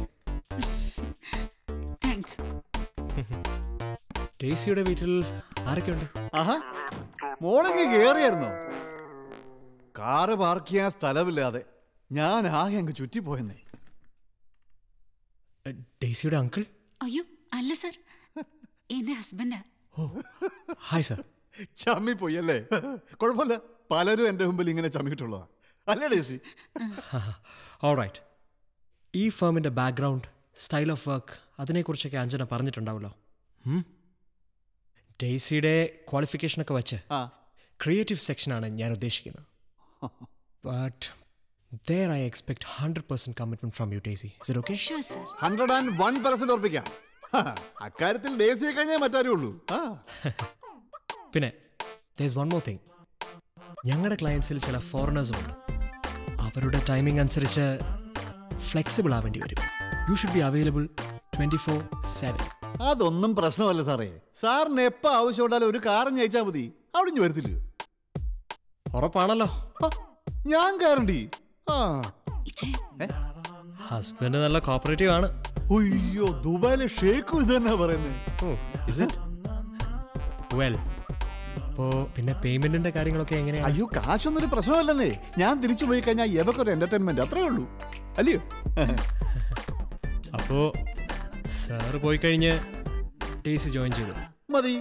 thanks ഡേസിയുടെ വീട്ടിൽ ആരൊക്കെയുണ്ട് ആഹാ മോളെങ്ങ് കേറിയായിരുന്നോ കാറ് പാർക്ക് ചെയ്യാൻ സ്ഥലമില്ലാതെ ഞാൻ ആകെ അങ്ങ് ചുറ്റിപ്പോയെന്നേ ഡെയ്സിയുടെ അങ്കിൾ അയ്യോ അല്ല സർ എന്റെ ഹസ്ബൻഡാ ഹായ് സർ ചമ്മിപ്പോയി അല്ലേ കുഴപ്പമില്ല പലരും എൻ്റെ മുമ്പിൽ ഇങ്ങനെ ചമ്മിയിട്ടുള്ളതാ അല്ലേ ഡേസി ഓൾറൈറ്റ് ഈ ഫേമിൻ്റെ ബാക്ക്ഗ്രൗണ്ട് സ്റ്റൈൽ ഓഫ് വർക്ക് അതിനെക്കുറിച്ചൊക്കെ അഞ്ജന പറഞ്ഞിട്ടുണ്ടാവല്ലോ ഉം? ഡെയ്സിയുടെ ക്വാളിഫിക്കേഷനൊക്കെ വെച്ച് ക്രിയേറ്റീവ് സെക്ഷനാണ് ഞാൻ ഉദ്ദേശിക്കുന്നത് but there I expect hundred percent commitment from you Daisy is it okay hundred and one percent ഉറപ്പിക്കാം ഹാ, അക്കാര്യത്തിൽ ഡേസിയെ കഴിഞ്ഞാൽ മറ്റാരും ഉള്ളൂ ആ പിന്നെ ദേസ് വൺ മോർ തിങ് ഞങ്ങളുടെ ക്ലയൻസിൽ ചില ഫോറിനേഴ്സും ഉണ്ട് അവരുടെ ടൈമിംഗ് അനുസരിച്ച് ഫ്ലെക്സിബിൾ ആവേണ്ടി വരും you should be available twenty four seven അതൊന്നും പ്രശ്നമല്ല സാറേ സാറിന് എപ്പോ ആവശ്യമുണ്ടാലും ഒരു കാറും അയച്ചാൽ മതി അവിടെ ഇഞ്ഞ് വരത്തില്ല ഉറപ്പാണല്ലോ ഞാൻ ഗ്യാരണ്ടി ആ ഹസ്ബൻഡ് നല്ല കോപ്പറേറ്റീവ് ആണ് അയ്യോ ദുബായിലെ ഷേക്കും ഇത് തന്നെ പറയുന്നത് ഇസ് ഇറ്റ് വെൽ അപ്പോ പിന്നെ പേയ്മെന്റിന്റെ കാര്യങ്ങളൊക്കെ എങ്ങനെയാണ് അയ്യോ കാശൊന്നും ഒരു പ്രശ്നമല്ലെന്നേ ഞാൻ തിരിച്ചു പോയി കഴിഞ്ഞാൽ എവക്കൊരു എന്റർടൈൻമെന്റ് അത്രേ ഉള്ളൂ അല്ലയോ അപ്പോ സാറ് പോയി കഴിഞ്ഞ് ടേസി ജോയിൻ ചെയ്തു മതി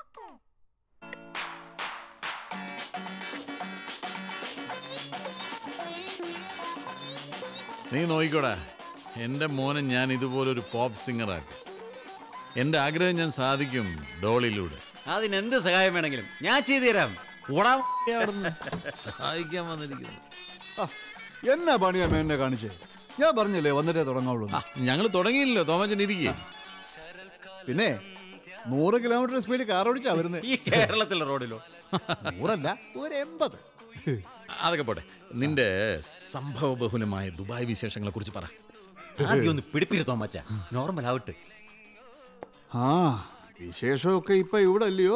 നീ നോക്കിക്കോടാ എൻ്റെ മോനെ ഞാൻ ഇതുപോലൊരു പോപ്പ് സിംഗറാക്കും എൻ്റെ ആഗ്രഹം ഞാൻ സാധിക്കും ഡോളിലൂടെ അതിനെന്ത് സഹായം വേണമെങ്കിലും ഞാൻ ചെയ്തു തരാം ഓടാം സഹായിക്കാൻ വന്നിരിക്കുന്നു എന്നാ പണിയാ മേന്നെ കാണിച്ചേ ഞാൻ പറഞ്ഞില്ലേ വന്നിട്ടേ തുടങ്ങാവുള്ളൂ ഞങ്ങൾ തുടങ്ങിയില്ലല്ലോ തോമച്ചൻ ഇരിക്കേ പിന്നെ നൂറ് കിലോമീറ്റർ സ്പീഡിൽ കാർ ഓടിച്ചാ വരുന്നത് ഈ കേരളത്തിലെ റോഡിലോ നൂറല്ല ഒരു എൺപത് അതൊക്കെ പോട്ടെ നിന്റെ സംഭവ ബഹുലമായ ദുബായ് വിശേഷങ്ങളെ കുറിച്ച് പറ ആദ്യം ഒന്ന് പിടിപ്പിരുത്തോ മച്ച നോർമൽ ആവട്ടെ ആ വിശേഷമൊക്കെ ഇപ്പൊ ഇവിടെ അല്ലയോ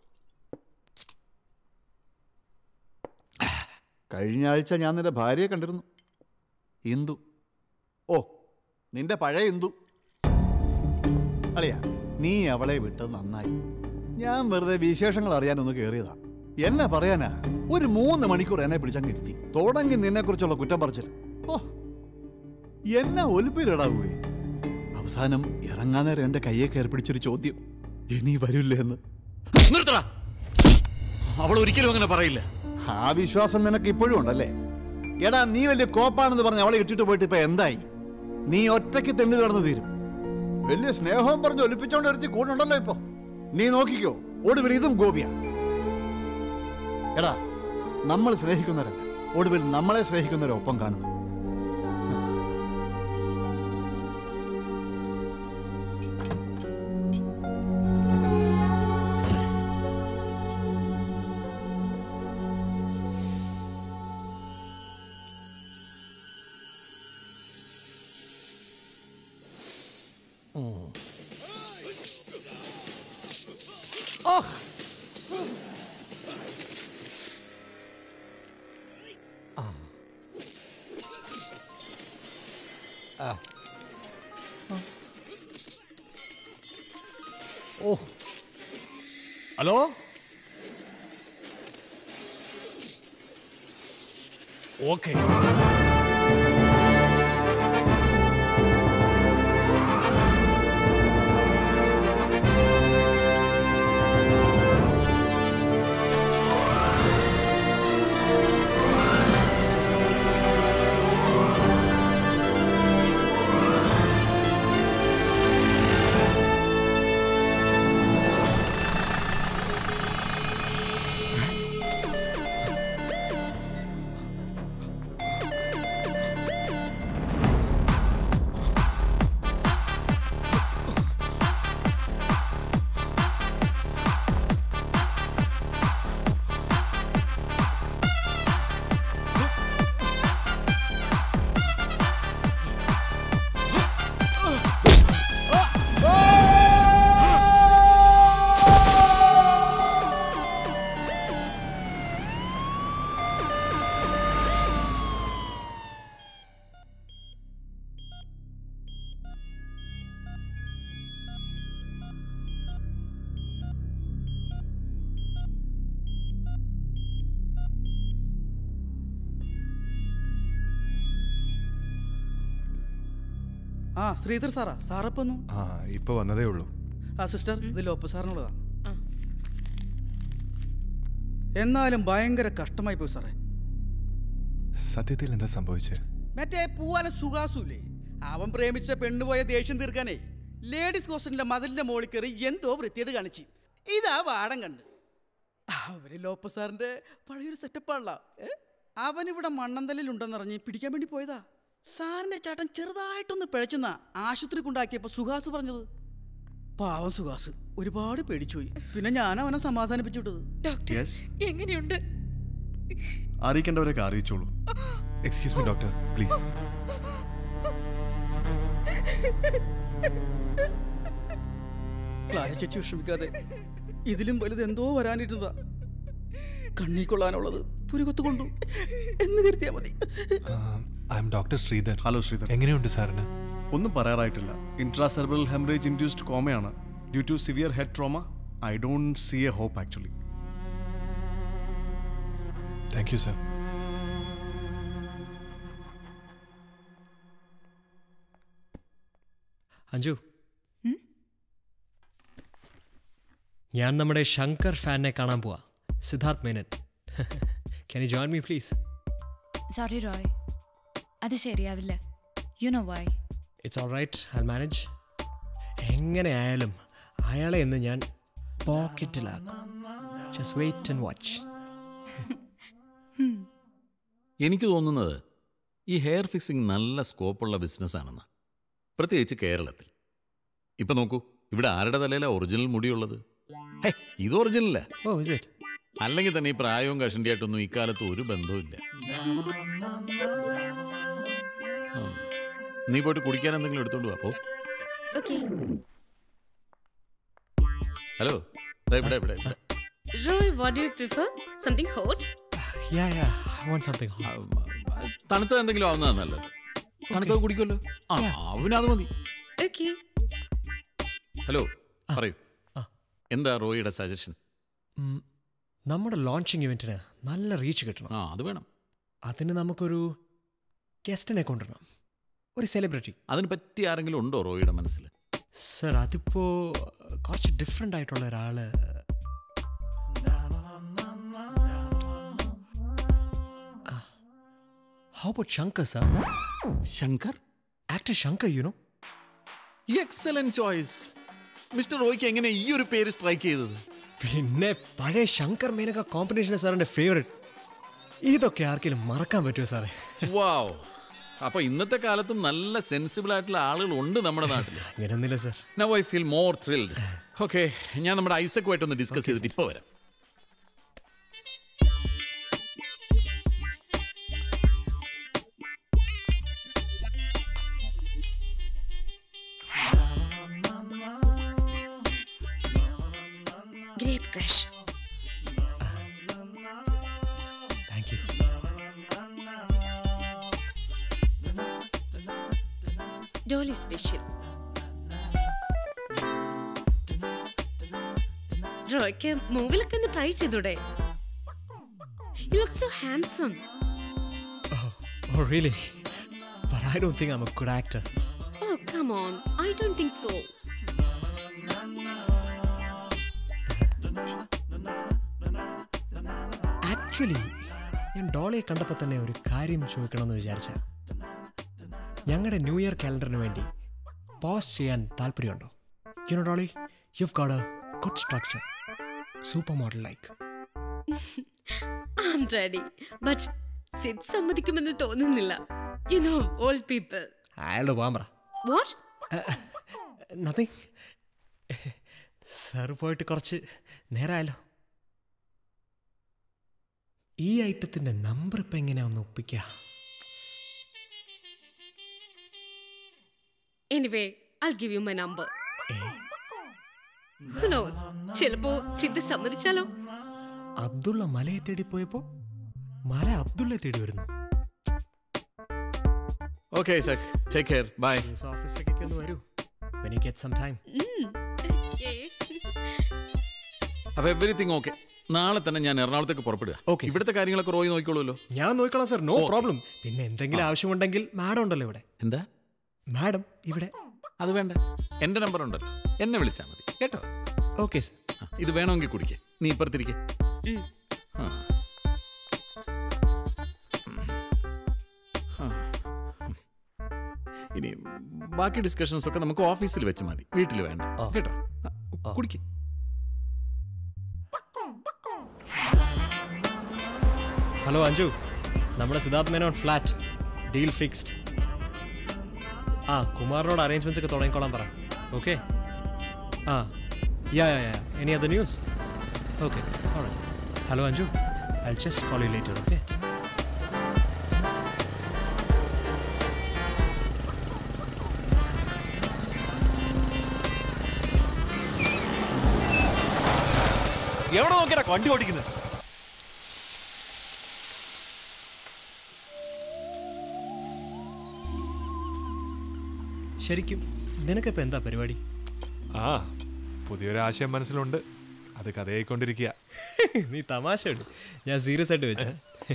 കഴിഞ്ഞ ആഴ്ച ഞാൻ നിന്റെ ഭാര്യയെ കണ്ടിരുന്നു ഇന്ദു ഓ നിന്റെ പഴയ ഇന്ദു അളിയാ നീ അവളെ വിട്ടത് നന്നായി ഞാൻ വെറുതെ വിശേഷങ്ങൾ അറിയാനൊന്ന് കയറിയതാ എന്നെ പറയാനാ ഒരു മൂന്ന് മണിക്കൂർ എന്നെ പിടിച്ചങ്ങ് ഇരുത്തി തുടങ്ങി നിന്നെ കുറിച്ചുള്ള കുറ്റം പറച്ചിൽ ഓ എന്നെ ഒലിപ്പിലിടാവേ അവസാനം ഇറങ്ങാൻ നേരം എന്റെ കയ്യെ കയറി പിടിച്ചൊരു ചോദ്യം ഇനി വരില്ലേ എന്ന് നിർത്തടാ അവൾ ഒരിക്കലും അങ്ങനെ പറയില്ല ആ വിശ്വാസം നിനക്ക് ഇപ്പോഴും ഉണ്ടല്ലേ എടാ നീ വലിയ കോപ്പാണെന്ന് പറഞ്ഞ് അവളെ ഇട്ടിട്ട് പോയിട്ട് ഇപ്പൊ എന്തായി നീ ഒറ്റയ്ക്ക് തെണ്ടി നടന്നു തീരും വലിയ സ്നേഹവും പറഞ്ഞ് ഒലിപ്പിച്ചോണ്ട് ഒരുത്തി കൂടുണ്ടല്ലോ ഇപ്പൊ നീ നോക്കിക്കോ ഒടുവിൽ ഇതും ഗോപിയ എടാ നമ്മൾ സ്നേഹിക്കുന്നവരല്ല ഒടുവിൽ നമ്മളെ സ്നേഹിക്കുന്നവരൊപ്പം കാണുന്നു Oh! Ah. ഓ ഹലോ ഓക്കെ ആ ശ്രീധർ സാറാ സാറപ്പൊന്നു ആ ഇപ്പൊ വന്നതേ ഉള്ളൂ ആ സിസ്റ്റർ ഇത് ലോപ്പ സാറിനുള്ളതാ എന്നാലും ഭയങ്കര കഷ്ടമായി പോയി സാറേ സത്യത്തിൽ എന്താ സംഭവിച്ചത് മറ്റേ പൂവാല സുഖാസുല്ലേ അവൻ പ്രേമിച്ച പെണ്ണുപോയ ദേഷ്യം തീർക്കാനേ ലേഡീസ് ഹോസ്റ്റലിന്റെ മതിലിന്റെ മുകളിൽ കയറി എന്തോ വൃത്തിയേട് കാണിച്ചു ഇതാ വാടം കണ്ട് അവര് ലോപ്പ സാറിന്റെ പഴയൊരു സെറ്റപ്പാണല്ല അവനിവിടെ മണ്ണന്തലിൽ ഉണ്ടെന്നറിഞ്ഞ് പിടിക്കാൻ വേണ്ടി പോയതാ സാറിന്റെ ചേട്ടൻ ചെറുതായിട്ടൊന്ന് പിഴച്ചെന്നാ ആശുപത്രി കൊണ്ടാക്കിയപ്പോ സുഹാസ് പറഞ്ഞത് പാവം സുഹാസ് ഒരുപാട് പേടിച്ചുപോയി പിന്നെ ഞാൻ അവനെ സമാധാനിപ്പിച്ചു വിട്ടത് ഡോക്ടർ Yes? എങ്ങനെയുണ്ട് അറിയിക്കേണ്ടവരൊക്കെ അറിയിച്ചോളൂ excuse me doctor please Clara ചേച്ചി വിഷമിക്കാതെ ഇതിലും വലുത് എന്തോ വരാനിരുന്നതാ കണ്ണീ കൊള്ളാനുള്ളത് പുരുകത്ത് കൊണ്ടു എന്ന് കരുതിയാ മതി I am doctor Sreedhar hello Sreedhar എങ്ങനെയുണ്ട് സാറിന് ഒന്നും പറയാറായിട്ടില്ല ഇൻട്രാസെർബൽ ഹെമറേജ് ഇൻഡ്യൂസ്ഡ് കോമയാണ് due to severe head trauma I don't see a hope actually thank you sir Anju ഞാൻ നമ്മുടെ ശങ്കർ ഫാനിനെ കാണാൻ പോവാ Siddharth Menon can you join me please sorry Roy അത് ശരിയാവില്ല you know why it's all right I manage എങ്ങനെ ആയാലും അയാളെ എന്ന് ഞാൻ പോക്കറ്റിലാക്കും ജസ്റ്റ് വെയിറ്റ് ആൻഡ് വാച്ച് എനിക്ക് തോന്നുന്നത് ഈ ഹെയർ ഫിക്സിംഗ് നല്ല സ്കോപ്പുള്ള ബിസിനസ്സാണെന്ന് പ്രത്യേകിച്ച് കേരളത്തിൽ ഇപ്പൊ നോക്കൂ ഇവിടെ ആരുടെ തലയിലാണ് ഒറിജിനൽ മുടിയുള്ളത് ഹേ, ഇത് ഒറിജിനല്ല ഓ ഇസ് ഇറ്റ് അല്ലെങ്കിൽ തന്നെ ഈ പ്രായവും കഷണ്ടിയായിട്ടൊന്നും ഇക്കാലത്ത് ഒരു ബന്ധവുമില്ല ഉം. നീ പോയിട്ട് കുടിക്കാൻ എന്തെങ്കിലും എടുത്തോണ്ട് വാ പോ ഓക്കെ ഹലോ ദാ ഇവിടെ ഇവിടെ ഇവിടെ Roy what do you prefer something hot yeah yeah I want something തണുത്തത് എന്തെങ്കിലും ആവുന്നതാണ് നല്ലത് തണുത്തത് കുടിക്കുമല്ലോ ആ അവനത് മതി ഓക്കെ ഹലോ പറയൂ എന്താ റോയിയുടെ സജഷൻ നമ്മുടെ ലോഞ്ചിങ് ഇവന്റിന് നല്ല റീച്ച് കിട്ടണം ആ അത് വേണം അതിന് നമുക്കൊരു ഗസ്റ്റിനെ കൊണ്ടുവരണം ഒരു സെലിബ്രിറ്റി അതിന് പറ്റിയ ആരെങ്കിലും ഉണ്ടോ റോയിയുടെ മനസ്സിൽ സർ അതിപ്പോ കുറച്ച് ഡിഫറെൻ്റ് ആയിട്ടുള്ള ഒരാള് how about Shankar sir Shankar actor Shankar you know excellent choice mister റോയ്ക്ക് എങ്ങനെ ഈ ഒരു പേര് സ്ട്രൈക്ക് ചെയ്തത് പിന്നെ പഴയ ശങ്കർ മേനക കോമ്പിനേഷൻ സാറിന്റെ ഫേവറേറ്റ് ഇതൊക്കെ ആർക്കെങ്കിലും മറക്കാൻ പറ്റുമോ സാറേ വാവ് അപ്പൊ ഇന്നത്തെ കാലത്തും നല്ല സെൻസിബിൾ ആയിട്ടുള്ള ആളുകൾ ഉണ്ട് നമ്മുടെ നാട്ടിൽ അങ്ങനെയൊന്നുമില്ല sir now I feel more thrilled okay ഞാൻ നമ്മുടെ ഐസക്കുമായിട്ടൊന്ന് ഡിസ്കസ് ചെയ്തിട്ട് ഇപ്പോൾ വരാം grape crush thank you Dolly special റോയ്ക്ക് മൂവിലൊക്കെ ഒന്ന് ട്രൈ ചെയ്തൂടെ you look so handsome Oh, really? But I don't think I'm a good actor. ഓ come on I don't think so actually ഞാൻ ഡോളിയെ കണ്ടപ്പോൾ തന്നെ ഒരു കാര്യം ചോദിക്കണമെന്ന് വിചാരിച്ച ഞങ്ങളുടെ ന്യൂ ഇയർ കാലണ്ടറിന് വേണ്ടി പോസ്റ്റ് ചെയ്യാൻ താല്പര്യമുണ്ടോ you know Dolly you've got a good structure super model like I am ready but Sid സമ്മതിക്കുമെന്ന് തോന്നുന്നില്ല യു നോ ഓൾഡ് പീപ്പിൾ അയാളുടെ പോകാൻ പറ വാട്ട് നത്തിങ് സാർ പോയിട്ട് കുറച്ച് നേരമായല്ലോ ഈ ഐറ്റത്തിൻ്റെ നമ്പർ ഇപ്പം എങ്ങനെയാ ഒന്ന് ഒപ്പിക്കുക anyway I give you my number knows ചിലപ്പോ സിദ്ധ് സമ്മതിച്ചാലോ അബ്ദുള്ള മലയെ തേടി പോയപ്പോൾ മല അബ്ദുള്ളയെ തേടി വരുന്നു ഓക്കെ സക് ടേക്ക് കെയർ ബൈ ഓഫീസിലേക്കൊക്കെ ഒന്ന് വരൂ when you get some time അപ്പൊ എവറിത്തിങ് ഓക്കെ നാളെ തന്നെ ഞാൻ എറണാകുളത്തേക്ക് പുറപ്പെടുക Okay, sir. ഇവിടുത്തെ കാര്യങ്ങളൊക്കെ റോയി നോക്കിക്കോളൂല്ലോ ഞാൻ നോക്കിക്കോളാം സർ നോ Okay. പ്രോബ്ലം പിന്നെ എന്തെങ്കിലും ആവശ്യമുണ്ടെങ്കിൽ മാഡം ഉണ്ടല്ലോ ഇവിടെ എന്താ മാഡം ഇവിടെ അത് വേണ്ട എൻ്റെ നമ്പർ ഉണ്ടല്ലോ എന്നെ വിളിച്ചാൽ മതി കേട്ടോ ഓക്കെ ആ, ഇത് വേണമെങ്കിൽ കുടിക്കേ നീ ഇപ്പുറത്തിരിക്കെ ആ. ആ. ഇനി ബാക്കി ഡിസ്കഷൻസ് ഒക്കെ നമുക്ക് ഓഫീസിൽ വെച്ച് മതി വീട്ടിൽ വേണ്ട കേട്ടോ കുടിക്കേ ഹലോ അഞ്ജു നമ്മുടെ Siddharth Menon flat deal fixed ആ കുമാറിനോട് അറേഞ്ച്മെന്റ്സ് ഒക്കെ തുടങ്ങിക്കോളാൻ പറ ഓക്കെ ആ yeah yeah yeah any other news okay hello Anju I just call you later okay എവിടെ നോക്കിയാ വണ്ടി ഓടിക്കുന്നത് ശരിക്കും നിനക്കിപ്പോൾ എന്താ പരിപാടി ആ പുതിയൊരു ആശയം മനസ്സിലുണ്ട് അത് കഥയായിക്കൊണ്ടിരിക്കുക നീ തമാശയുണ്ട് ഞാൻ സീരിയസ് ആയിട്ട് വെച്ച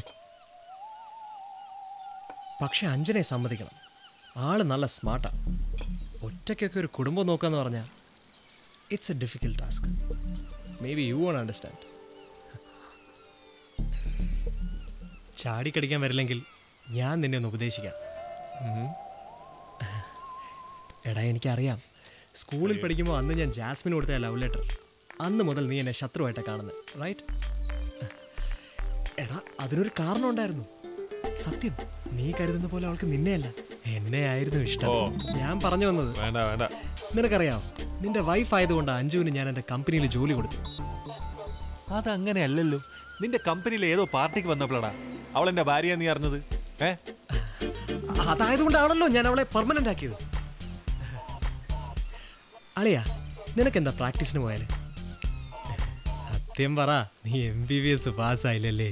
പക്ഷെ അഞ്ജനെ സമ്മതിക്കണം ആള് നല്ല സ്മാർട്ടാ ഒറ്റയ്ക്കൊക്കെ ഒരു കുടുംബം നോക്കാന്ന് പറഞ്ഞാൽ it's a difficult task maybe you won't understand ചാടിക്കടിക്കാൻ വരില്ലെങ്കിൽ ഞാൻ നിന്നെ ഒന്ന് ഉപദേശിക്കാം ഉം. എടാ എനിക്കറിയാം സ്കൂളിൽ പഠിക്കുമ്പോൾ അന്ന് ഞാൻ ജാസ്മിന് കൊടുത്ത ലവ് ലെറ്റർ അന്ന് മുതൽ നീ എന്നെ ശത്രുവായിട്ടാണ് കാണുന്നത് റൈറ്റ് എടാ അതിനൊരു കാരണം ഉണ്ടായിരുന്നു സത്യം നീ കരുതുന്ന പോലെ അവൾക്ക് നിന്നെയല്ല എന്നെ ആയിരുന്നു ഇഷ്ടം ഓ. ഞാൻ പറഞ്ഞു വന്നത് വേണ്ട വേണ്ട നിനക്കറിയാം നിന്റെ വൈഫ് ആയതുകൊണ്ട് അഞ്ജുവിന് ഞാൻ എൻ്റെ കമ്പനിയിൽ ജോലി കൊടുത്തു അതങ്ങനെയല്ലല്ലോ നിന്റെ കമ്പനിയിൽ ഏതോ പാർട്ടിക്ക് വന്നപ്പോഴാടാ അവൾ എന്റെ ഭാര്യ നീ അറിഞ്ഞത് ഏ അതായതുകൊണ്ടാണല്ലോ ഞാൻ അവളെ പെർമനന്റ് ആക്കിയത് അളിയാ നിനക്കെന്താ പ്രാക്ടീസിന് പോയാല് സത്യം പറ നീ എം ബി ബി എസ് പാസ്സായില്ലല്ലേ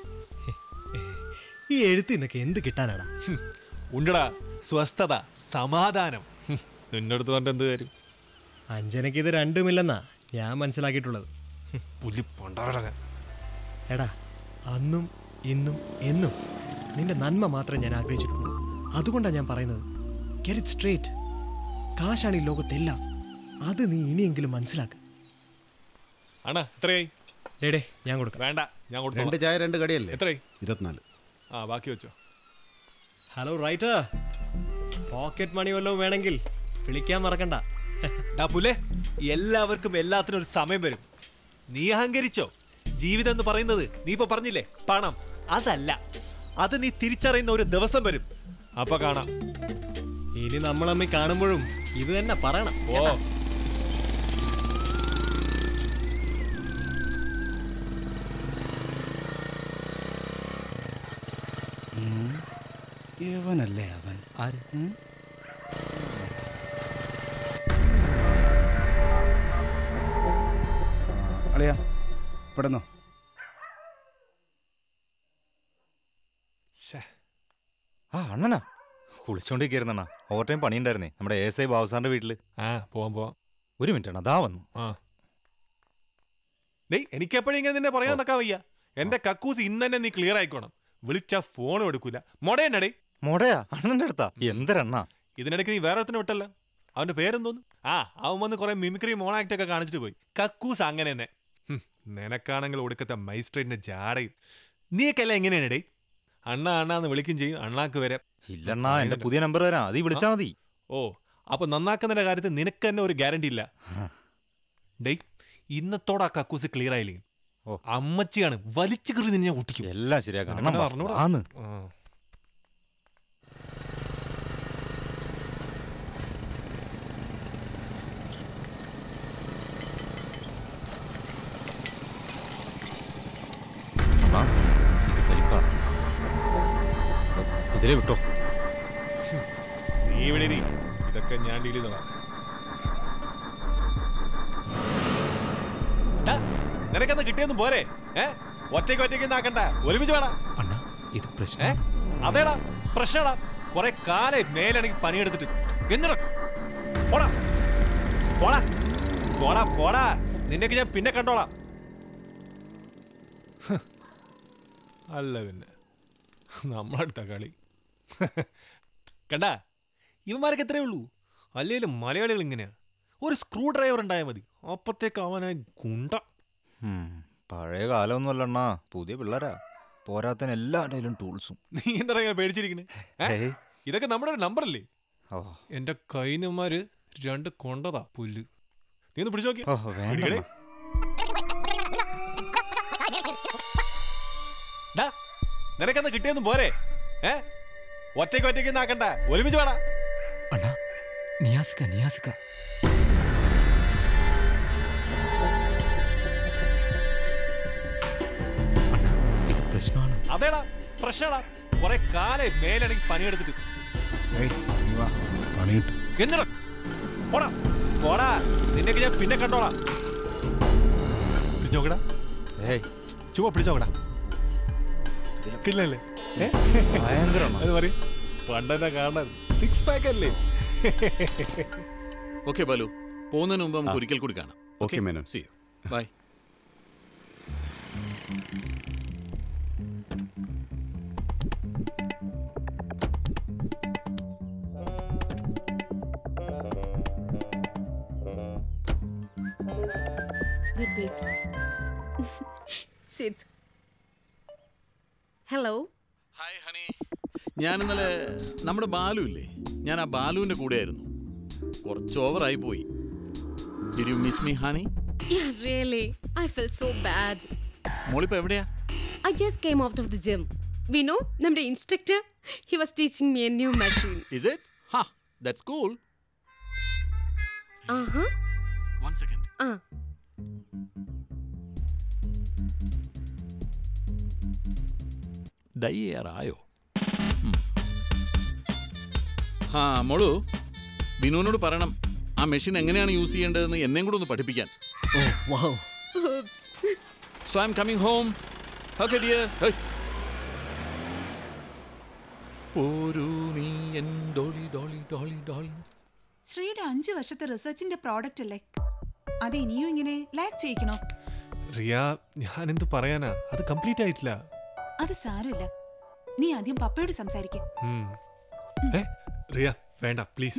ഈ എഴുത്ത് നിനക്ക് എന്ത് കിട്ടാനാടാ ഉണ്ടടാ സ്വസ്ഥത സമാധാനം ഹും, നിന്നടുത്ത് പറഞ്ഞിട്ട് എന്ത് കാര്യം അഞ്ജനയ്ക്ക് ഇത് രണ്ടുമില്ലെന്നാ ഞാൻ മനസ്സിലാക്കിയിട്ടുള്ളത് പുലി പൊണ്ടാറടക എടാ അന്നും ഇന്നും എന്നും നിന്റെ നന്മ മാത്രമേ ഞാൻ ആഗ്രഹിച്ചിട്ടുള്ളൂ അതുകൊണ്ടാണ് ഞാൻ പറയുന്നത് ഗെറ്റ് ഇറ്റ് സ്ട്രേറ്റ് കാശാണ് ഈ ലോകത്തെല്ലാം അത് നീ ഇനിയെങ്കിലും മനസ്സിലാക്ക് ആണാ എത്രയായി ഡേടേ ഞാൻ കൊടുക്കാം വേണ്ട ഞാൻ കൊടുത്തോളാം. രണ്ട് ചായ രണ്ട് കടിയല്ലേ എത്രയായി ഇരുപത്തിനാല് ആ ബാക്കി വെച്ചോ ഹലോ റൈറ്റർ പോക്കറ്റ് മണി വല്ലതും വേണമെങ്കിൽ വിളിക്കാൻ മറക്കണ്ട ഡാ പുലേ എല്ലാവർക്കും എല്ലാത്തിനും ഒരു സമയം വരും നീ അഹങ്കരിച്ചോ ജീവിതം എന്ന് പറയുന്നത് നീ ഇപ്പൊ പറഞ്ഞില്ലേ പണം അതല്ല അത് നീ തിരിച്ചറിയുന്ന ഒരു ദിവസം വരും അപ്പൊ കാണാം ഇനി നമ്മൾ തമ്മിൽ കാണുമ്പോഴും ഇത് തന്നെ പറയണം ഓ ഇവനല്ലേ അവൻ ആര് ഉം? ആ, അളിയാ പെടുന്നോ ആ അണ്ണനാ കുളിച്ചോണ്ടിരിക്കുന്ന ഓവർ ടൈം പണിയുണ്ടായിരുന്നേ നമ്മുടെ എസ് ഐ ബാബുസാറിന്റെ വീട്ടില് ആ പോവാം പോവാം ഒരു മിനിറ്റ് ആണ് അതാ വന്നു ആ ഡേയ് എനിക്കെപ്പോഴും ഇങ്ങനെ നിന്നെ പറയാൻ നടക്കാൻ വയ്യ എന്റെ കക്കൂസ് ഇന്ന് തന്നെ നീ ക്ലിയർ ആയിക്കോണം വിളിച്ച ഫോണും എടുക്കൂല മൊടയന്നടേ മൊടയാ അണ്ണന്റെ അടുത്താ എന്തരണ്ണ ഇതിനിടയ്ക്ക് നീ വേറെ ഒരുത്തനെ വിട്ടല്ല അവന്റെ പേരെന്തോന്നു ആ അവൻ വന്ന് കുറെ മിമിക്രി മോണാക്ട് ഒക്കെ കാണിച്ചിട്ട് പോയി കക്കൂസ് അങ്ങനെ തന്നെ ഹും, നിനക്കാണെങ്കിൽ ഒടുക്കത്തെ മൈസ്ട്രേറ്റിന്റെ ജാടയും നീയൊക്കെയല്ല എങ്ങനെയാണ് ഡേ അണ്ണ അണ്ണാന്ന് വിളിക്കും ചെയ്യും അണ്ണാക്ക് വരെ ഇല്ലണ്ണാ എന്റെ പുതിയ നമ്പർ തരാം അത് വിളിച്ചാ മതി ഓ അപ്പൊ നന്നാക്കുന്നതിന്റെ കാര്യത്തിൽ നിനക്ക് തന്നെ ഒരു ഗ്യാരണ്ടി ഇല്ല ഡേയ് ഇന്നത്തോടെ ആ കക്കൂസ് ക്ലിയർ ആയില്ലേ ഓ അമ്മച്ചിയാണ് വലിച്ചു കയറി നിന്നെ ഞാൻ ഒട്ടിക്കും എല്ലാം ശരിയാക്കാം അങ്ങനെ അണ്ണാ, പറഞ്ഞൂടാ. ആന്ന്. ആ. അണ്ണാ, ഇത് കലിപ്പാ ഇതിലേ വിട്ടോ നീ ഇവിടെ ഇരി. ഇതൊക്കെ ഞാൻ ഡീൽ ചെയ്തോളാം ടാ, നിനക്കെന്താ കിട്ടിയൊന്നും പോരെ ഏ ഒറ്റയ്ക്ക് ഒറ്റയ്ക്ക് നാക്കണ്ട ഒരുമിച്ച് വേണം അണ്ണാ ഇത് ഏ പ്രശ്നം അതേടാ പ്രശ്നടാ കുറെ കാലേ മേലാണെങ്കിൽ പണിയെടുത്തിട്ട് എന്തിടാ പോടാ പോടാ പോടാ പോടാ നിന്നെയൊക്കെ ഞാൻ പിന്നെ കണ്ടോളാം ഹ്. അല്ല പിന്നെ നമ്മളടുത്ത കളി കണ്ട ഇവന്മാരൊക്കെ എത്രയേ ഉള്ളൂ അല്ലെങ്കിലും മലയാളികൾ ഇങ്ങനെയാ ഒരു സ്ക്രൂ ഡ്രൈവർ ഉണ്ടായാൽ മതി അപ്പത്തേക്ക് അവനായി ഗുണ്ട ഉം, പഴയ കാലമൊന്നും അല്ലണ്ണാ പുതിയ പിള്ളേരാ പോരാത്തതിന് എല്ലാവരുടെയിലും ടൂൾസും നീ എന്താ ഇങ്ങനെ പേടിച്ചിരിക്കണേ ഏ? ഇതൊക്കെ നമ്മുടെ ഒരു നമ്പർ അല്ലേ ഓ എന്റെ കൈനന്മാര് രണ്ട് കൊണ്ടതാ പുല്ല് നീ ഒന്ന് പിടിച്ചു നോക്കിയാ ഓ, വേണ്ട നിനക്കെന്ന് കിട്ടിയൊന്നും പോരെ ഏ ഒറ്റയ്ക്ക് ഒറ്റയ്ക്ക് നാക്കണ്ട ഒരുമിച്ച് വേടാ അണ്ണാ നിയാസിക്ക നിയാസിക്ക അണ്ണാ, ഇത് പ്രശ്നമാണ് അതേടാ പ്രശ്നടാ കൊറേ കാലേ മേലടങ്ങി പണിയെടുത്തിട്ട് എന്തിനാ പോടാ പോടാ നിന്നെയൊക്കെ ഞാൻ പിന്നെ കണ്ടോളാം പിടിച്ചോക്കടാ ഏയ് ചുമ്മാ പിടിച്ചോക്കടാ കിട്ടില്ലല്ലേ ഏ? ഭയങ്കരമാണോ? അത് പറയും പണ്ടെന്നെ കാണാൻ സിക്സ് പാക്ക് അല്ലേ ഓക്കെ ബാലു പോകുന്നതിന് മുമ്പ് നമുക്ക് ഒരിക്കൽ കൂടി കാണാം Okay, മേനോൻ. See bye Wait, wait. Sit. Hello. ഞാൻ ഇന്നലെ നമ്മുടെ ബാലു ഇല്ലേ ഞാൻ ആ ബാലുവിന്റെ കൂടെയായിരുന്നു കുറച്ച് ഓവറായി പോയി did you miss me honey Yeah, really. I felt so bad. മോളിപ്പോ എവിടെയാ I just came out of the gym. We know, നമ്മുടെ instructor, he was teaching me a new machine. Is it ഹാ that's cool Uh-huh. One second Uh. Dye ചെയ്യാറായോ ഉം. ആ മോളു ബിനുവിനോട് പറയണം ആ മെഷീൻ എങ്ങനെയാണ് യൂസ് ചെയ്യേണ്ടതെന്ന് എന്നെയും കൂടെ ഒന്ന് പഠിപ്പിക്കാൻ ഓ wow Oops. So I am coming home okay dear പോരൂ നീ എൻ ഡോളി ഡോളി ഡോളി ഡോളി ശ്രീയുടെ അഞ്ചു വർഷത്തെ റിസർച്ചിന്റെ പ്രോഡക്റ്റ് അല്ലേ അത് ഇനിയും ഇങ്ങനെ ലാക്ക് ചെയ്യിക്കണോ റിയ ഞാൻ എന്ത് പറയാനാ അത് കംപ്ലീറ്റ് ആയിട്ടില്ല അത് സാരമില്ല നീ ആദ്യം പപ്പയോട് സംസാരിക്ക ഉം. ഏ റിയ വേണ്ട പ്ലീസ്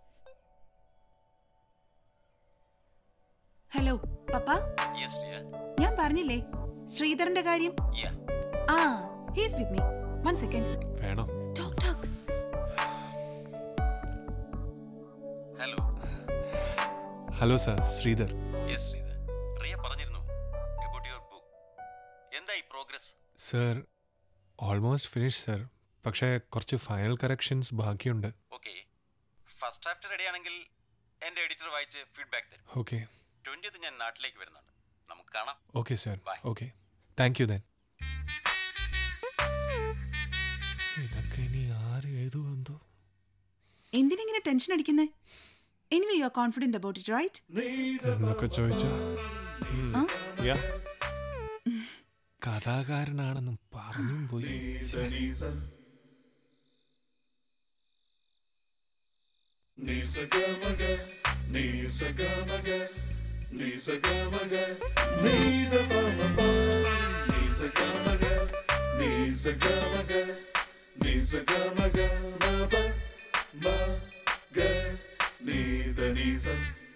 ഹലോ പപ്പ ഞാൻ പറഞ്ഞില്ലേ ശ്രീധരന്റെ കാര്യം ആ he's with me one second വേണോ talk talk hello hello sir Sreedhar yes Sreedhar Riya പറഞ്ഞിരുന്നു അബൌട്ട് യുവർ ബുക്ക് എന്തായി progress sir almost finish sir പക്ഷേ കുറച്ച് ഫൈനൽ കറക്ഷൻസ് ബാക്കിയുണ്ട് ഓക്കെ ഫസ്റ്റ് ഡ്രാഫ്റ്റ് റെഡി ആണെങ്കിൽ എൻ്റെ എഡിറ്റർ വായിച്ച് ഫീഡ്ബാക്ക് തരും ഓക്കെ ട്വൻറ്റിയത്ത് ഞാൻ നാട്ടിലേക്ക് വരുന്നുണ്ട് നമുക്ക് കാണാം okay sir Bye. Okay thank you then ഇതൊക്കെ ഇനി ആര് എഴുതുമെന്തോ എന്തിനിങ്ങനെ ടെൻഷൻ അടിക്കുന്നേ anyway you are confident about it right എന്നൊക്കെ ചോദിച്ചാ ഉം. ആ? Yeah. കഥാകാരനാണെന്നും പറഞ്ഞും പോയി നിസഗമഗ നിസഗമഗ നിസഗമഗ നീദപമപ നിസഗമഗ നിസഗമഗ നിസഗമഗ മപ മഗ നീദ നിസ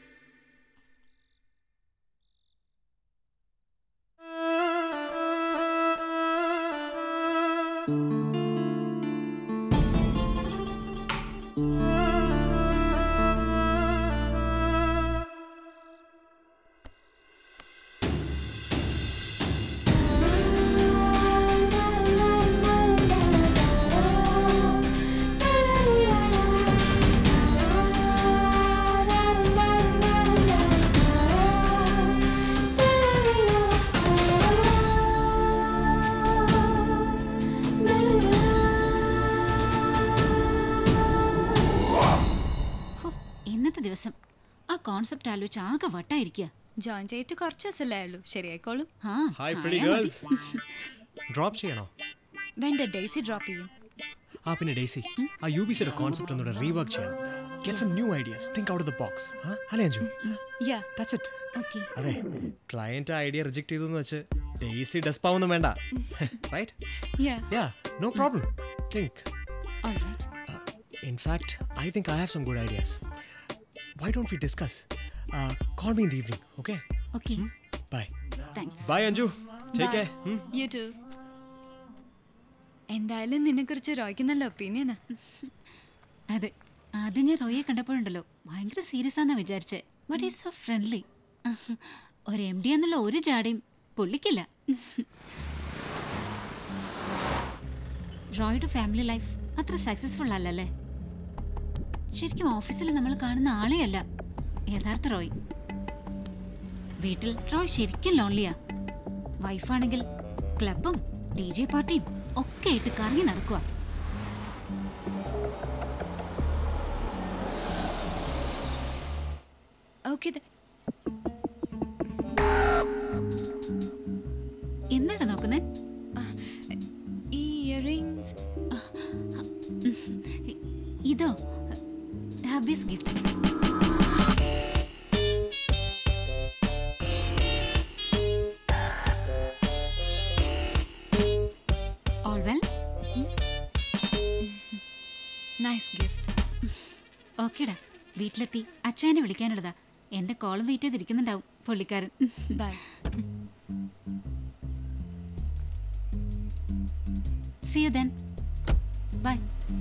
ഇന്നത്തെ ദിവസം ആ കോൺസെപ്റ്റ് ആലോചിച്ച് ആകെ വട്ടായിരിക്കുക ജോയിൻ ചെയ്തിട്ട് കുറച്ച് ദിവസമല്ലേ ആയുള്ളൂ ശരിയായിക്കോളും ഹായ് പ്രിറ്റി ഗേൾസ് ഡ്രോപ്പ് ചെയ്യണോ വേണ്ട ഡേസി ഡ്രോപ്പ് ചെയ്യും ആ പിന്നെ ഡേസി ആ യു ബി സിയുടെ കോൺസെപ്റ്റ് ഒന്നുകൂടെ റീവർക്ക് ചെയ്യണം get some new ideas think out of the box അല്ലേ Anju yeah that's it okay അതെ ക്ലയന്റ് ഐഡിയ റിജക്ട് ചെയ്തു എന്ന് വെച്ച് ഡേസി ഡെസ്പാവൊന്നും വേണ്ട right yeah yeah no problem think alright In fact, I think I have some good ideas. Why don't we discuss? Uh, call me in the evening, okay? Okay. Bye. Thanks. Bye, Anju. Take care. Hmm? You too എന്തായാലും നിന്നെക്കുറിച്ച് റോയ്ക്ക് നല്ല ഒപ്പീനിയനാ അതെ ആദ്യം ഞാൻ റോയെ കണ്ടപ്പോഴുണ്ടല്ലോ ഭയങ്കര serious ആണെന്നാ വിചാരിച്ചേ but is so friendly ഒരു എം ഡി എന്നുള്ള ഒരു ജാടയും പുള്ളിക്കില്ല റോയുടെ ഫാമിലി ലൈഫ് അത്ര സക്സസ്ഫുൾ അല്ലല്ലേ ശരിക്കും ഓഫീസിൽ നമ്മൾ കാണുന്ന ആളെ അല്ല യഥാർത്ഥ റോയ് വീട്ടിൽ റോയ് ശരിക്കും ലോൺലിയാ വൈഫാണെങ്കിൽ ക്ലബും ഡി ജെ പാർട്ടിയും ഒക്കെ ആയിട്ട് കറങ്ങി നടക്കുക ഓക്കെ എന്താണ് നോക്കുന്നേ ഈ ഇയറിങ്സ് ഇതോ hubby's gift all well nice gift ഓക്കേടാ വീട്ടിലെത്തി അച്ഛനെ വിളിക്കാനുള്ളതാ എന്റെ കോളും വെയിറ്റ് ചെയ്തിരിക്കുന്നുണ്ടാവും പുള്ളിക്കാരൻ bye see you then bye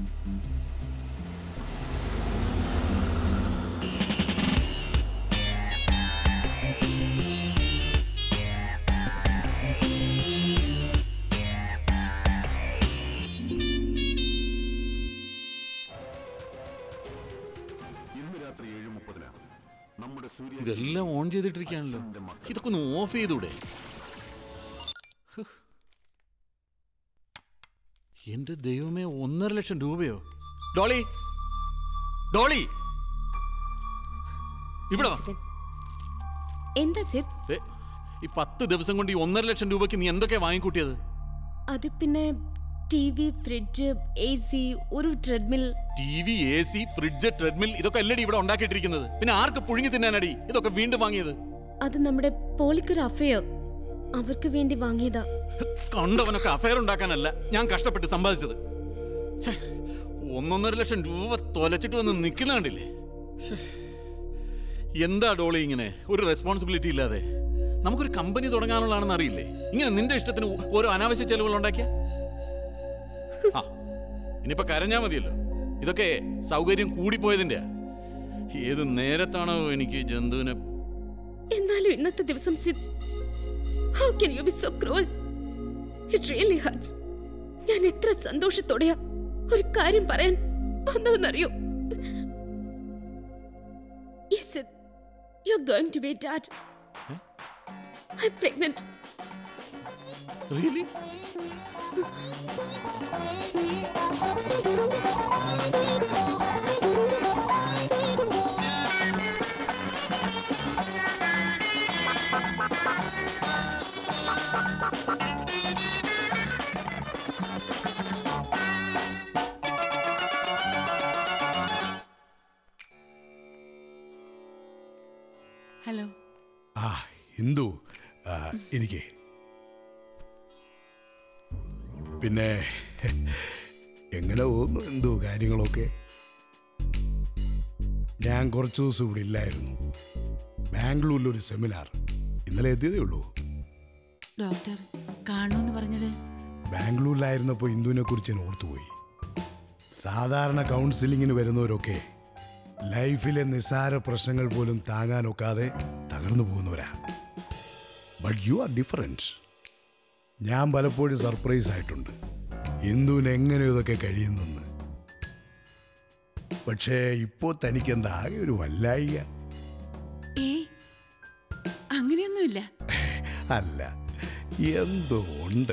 ഇതെല്ലാം ഓൺ ചെയ്തിട്ടിരിക്കുകയാണല്ലോ ഇതൊക്കെ ഒന്ന് ഓഫ് ചെയ്തൂടെ ഹ്. എന്റെ ദൈവമേ ഒന്നര ലക്ഷം രൂപയോ ഡോളി ഡോളി ഇവിടെ വാ. എന്താ സിദ് ദേ, ഈ പത്ത് ദിവസം കൊണ്ട് ഈ ഒന്നര ലക്ഷം രൂപയ്ക്ക് നീ എന്തൊക്കെയാ വാങ്ങിക്കൂട്ടിയത് അത് പിന്നെ T V fridge A C ഒരു treadmill T V A C fridge treadmill ഇതൊക്കെ അല്ലടി ഇവിടെ ഉണ്ടാക്കിയിട്ടിരിക്കുന്നത് പിന്നെ ആർക്ക് പുഴുങ്ങി തിന്നാനടി ഇതൊക്കെ വീണ്ടും വാങ്ങിയത് അത് നമ്മുടെ പോളിക്കൊരു അഫയർ അവർക്ക് വേണ്ടി വാങ്ങിയതാ കണ്ടവനൊക്കെ അഫയർ ഉണ്ടാക്കാനല്ല ഞാൻ കഷ്ടപ്പെട്ട് സമ്പാദിച്ചത് ഛേ, ഒന്നൊന്നര ലക്ഷം രൂപ തൊലച്ചിട്ട് വന്ന് നിൽക്കുന്ന കണ്ടില്ലേ ഛേ, എന്താ ഡോളി ഇങ്ങനെ ഒരു റെസ്പോൺസിബിലിറ്റി ഇല്ലാതെ നമുക്കൊരു കമ്പനി തുടങ്ങാനുള്ളതാണെന്ന് അറിയില്ലേ ഇങ്ങനെ നിന്റെ ഇഷ്ടത്തിന് ഓരോ അനാവശ്യ ചെലവുകൾ ഉണ്ടാക്കിയ ആ ഇനിയിപ്പോ കരഞ്ഞാ മതിയല്ലോ ഇതൊക്കെ സൗകര്യം കൂടിപ്പോയതിന്റെയാ ഏത് നേരത്താണോ എനിക്ക് ജന്തുവിനെ എന്നാലും ഇന്നത്തെ ദിവസം Sid how can you be so cruel it really hurts ഞാൻ എത്ര സന്തോഷത്തോടെയാ ഒരു കാര്യം പറയാൻ വന്നതെന്നറിയോ yes Sid you are going to be dad I am pregnant really hello ആ ഇന്ദു ആ, ഇരിക്കേ പിന്നെ എങ്ങനെ പോകുന്നു എന്തോ കാര്യങ്ങളൊക്കെ ഞാൻ കുറച്ച് ദിവസം ഇവിടെ ഇല്ലായിരുന്നു ബാംഗ്ലൂരിൽ ഒരു സെമിനാർ ഇന്നലെ എത്തിയതേ ഉള്ളൂ ഡോക്ടർ കാണുമെന്ന് പറഞ്ഞത് ബാംഗ്ലൂരിലായിരുന്നപ്പോൾ ഇന്ദുവിനെ കുറിച്ച് ഞാൻ ഓർത്തുപോയി സാധാരണ കൗൺസിലിങ്ങിന് വരുന്നവരൊക്കെ ലൈഫിലെ നിസ്സാര പ്രശ്നങ്ങൾ പോലും താങ്ങാനൊക്കാതെ തകർന്നു പോകുന്നവരാ ബട്ട് യു ആർ ഡിഫറൻറ്റ് ഞാൻ പലപ്പോഴും സർപ്രൈസ് ആയിട്ടുണ്ട് ഇന്ദുവിന് എങ്ങനെ ഇതൊക്കെ കഴിയുന്നെന്ന് പക്ഷേ ഇപ്പോൾ തനിക്ക് എന്താ ആകെ ഒരു വല്ലായിക ഏയ് അങ്ങനെയൊന്നുമില്ല അല്ല എന്തോ ഉണ്ട്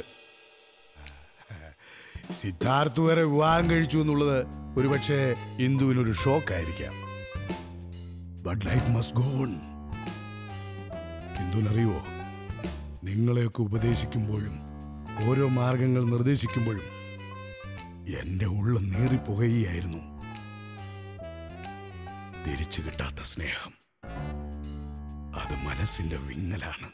സിദ്ധാർത്ഥ് വരെ വിവാഹം കഴിച്ചു എന്നുള്ളത് ഒരുപക്ഷെ ഇന്ദുവിനൊരു ഷോക്കായിരിക്കാം ബട്ട് ലൈഫ് മസ്റ്റ് ഗോൺ ഇന്ദുവിനറിയുവോ നിങ്ങളെയൊക്കെ ഉപദേശിക്കുമ്പോഴും ഓരോ മാർഗങ്ങൾ നിർദ്ദേശിക്കുമ്പോഴും എന്റെ ഉള്ള നീറിപ്പുകയായിരുന്നു തിരിച്ചു കിട്ടാത്ത സ്നേഹം അത് മനസ്സിന്റെ വിങ്ങലാണ്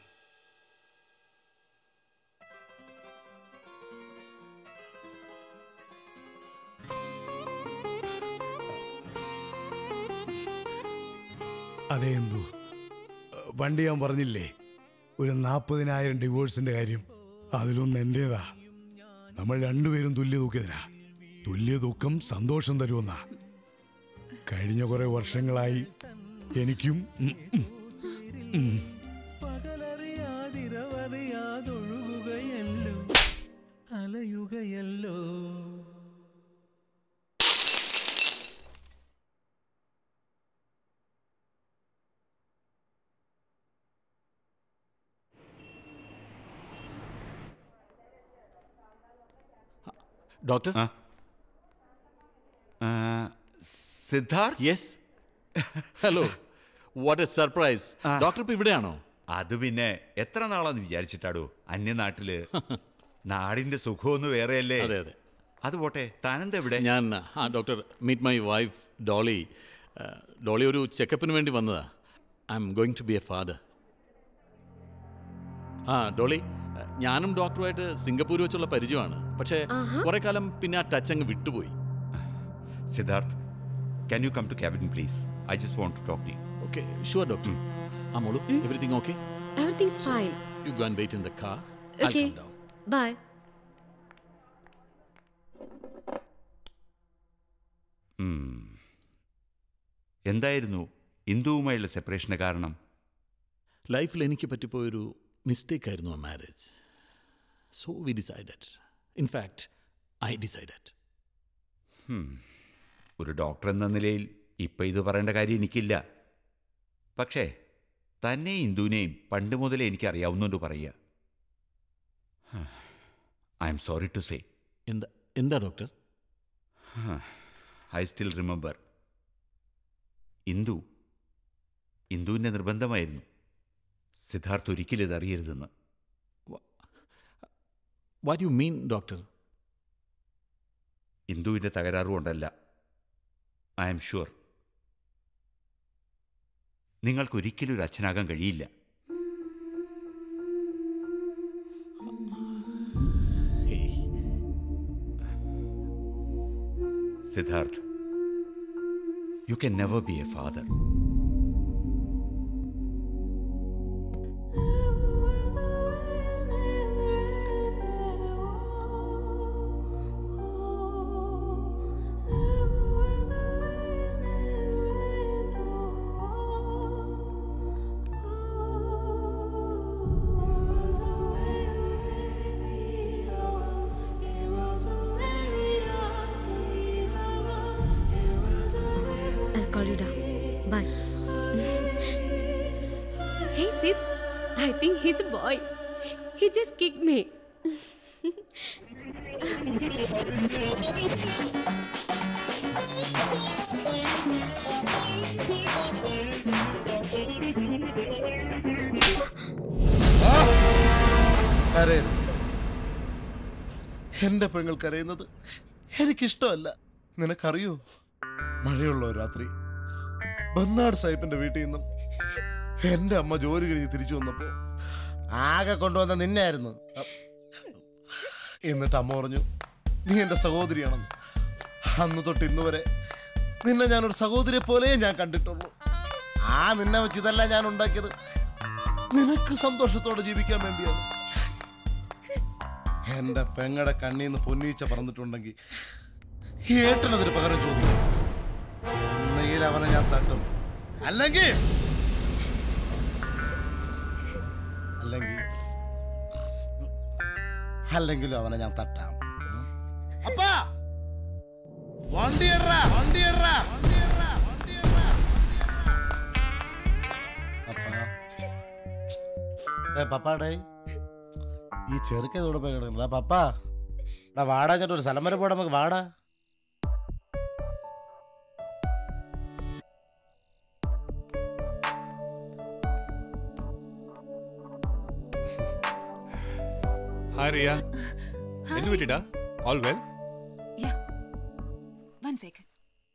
അതെ എന്തു പണ്ട് ഞാൻ പറഞ്ഞില്ലേ ഒരു നാൽപ്പതിനായിരം ഡിവോഴ്സിന്റെ കാര്യം അതിലൊന്ന് എന്റേതാ നമ്മൾ രണ്ടുപേരും തുല്യ ദുഃഖിതരാ തുല്യ ദുഃഖം സന്തോഷം തരുമെന്നാ കഴിഞ്ഞ കുറെ വർഷങ്ങളായി എനിക്കും ഉം, ഉം, ഉം. പകലറിയാതിരവറിയാതൊഴുകുകയല്ലോ അലയുകയല്ലോ doctor Siddharth yes hello what a surprise doctor ഇപ്പൊ ഇവിടെയാണോ അത് പിന്നെ എത്ര നാളാന്ന് വിചാരിച്ചിട്ടാടോ അന്യനാട്ടില് നാടിന്റെ സുഖമൊന്നും വേറെയല്ലേ അതെ അതെ അത് പോട്ടെ താനെന്താ ഇവിടെ ഞാൻ ആ doctor meet my wife Dolly ആ, ഡോളി ഒരു ചെക്കപ്പിന് വേണ്ടി വന്നതാ I am going to be a father ആ ഡോളി ആ, ഞാനും ഡോക്ടറുമായിട്ട് സിംഗപ്പൂർ വെച്ചുള്ള പരിചയമാണ് പക്ഷേ കുറെ കാലം പിന്നെ ആ ടച്ച് അങ്ങ് വിട്ടുപോയി Siddharth can you come to cabin please I just want to talk to okay sure doctor ആ മോളു everything okay Everything's fine. You go and wait in the car Okay. Bye. എന്തായിരുന്നു ഇന്ദുവുമായുള്ള സെപ്പറേഷന് കാരണം ലൈഫിൽ എനിക്ക് പറ്റിപ്പോയൊരു മിസ്റ്റേക്ക് ആയിരുന്നു ആ marriage so we decided in fact I decided ഹും. ഒരു ഡോക്ടർ എന്ന നിലയിൽ ഇപ്പം ഇത് പറയേണ്ട കാര്യം എനിക്കില്ല പക്ഷേ തന്നെ ഇന്ദുവിനെയും പണ്ട് മുതലേ എനിക്ക് അറിയാവുന്നുണ്ട് പറയുക I am sorry to say എന്താ എന്താ doctor I still remember Indu ഇന്ദുവിൻ്റെ നിർബന്ധമായിരുന്നു സിദ്ധാർത്ഥ് ഒരിക്കലും ഇത് അറിയരുതെന്ന് വാട്ട് യു മീൻ ഡോക്ടർ ഇന്ദുവിൻ്റെ തകരാറുകൊണ്ടല്ല ഐ എം ഷുവർ നിങ്ങൾക്കൊരിക്കലും ഒരു അച്ഛനാകാൻ കഴിയില്ല Siddharth you can never be a father I'll call you down. Bye. hey, Sid. I think he's a boy. He just kicked me. കരയരുത് എന്റെ പെങ്ങൾ കരയുന്നത് എനിക്കിഷ്ടമല്ല നിനക്കറിയോ മഴയുള്ള ഒരു രാത്രി ബന്നാട് സാഹിബിന്റെ വീട്ടിൽ നിന്നും എന്റെ അമ്മ ജോലി കഴിഞ്ഞ് തിരിച്ചു വന്നപ്പോ ആകെ കൊണ്ടുവന്ന നിന്നായിരുന്നു എന്നിട്ട് അമ്മ പറഞ്ഞു നീ എന്റെ സഹോദരിയാണെന്ന് അന്ന് തൊട്ട് ഇന്ന് വരെ നിന്നെ ഞാനൊരു സഹോദരിയെ പോലെ ഞാൻ കണ്ടിട്ടുള്ളൂ ആ നിന്നെ വെച്ച് ഇതെല്ലാം ഞാൻ ഉണ്ടാക്കിയത് നിനക്ക് സന്തോഷത്തോടെ ജീവിക്കാൻ വേണ്ടിയാണ് എന്റെ പെങ്ങടെ കണ്ണീന്ന് പൊന്നീച്ച പറന്നിട്ടുണ്ടെങ്കിൽ ഏട്ടനതിന് പകരം ചോദിക്കും ഒന്നുകിൽ അവനെ ഞാൻ തട്ടും അല്ലെങ്കിൽ അല്ലെങ്കിൽ അല്ലെങ്കിലും അവനെ ഞാൻ തട്ടാം അപ്പാ വണ്ടി ഇടറാ വണ്ടി ഇടറാ അപ്പാ ഏ പപ്പാടേ ഈ ചെറുക്കതോടെ പോയി കിടക്കണ്ട പപ്പാ എടാ വാടാ ചേട്ടാ ഒരു സ്ഥലം വരെ പോടാ നമുക്ക് വാടാ ഹായ് റിയ എന്ത് പറ്റിട്ടാ all well Yeah. One second.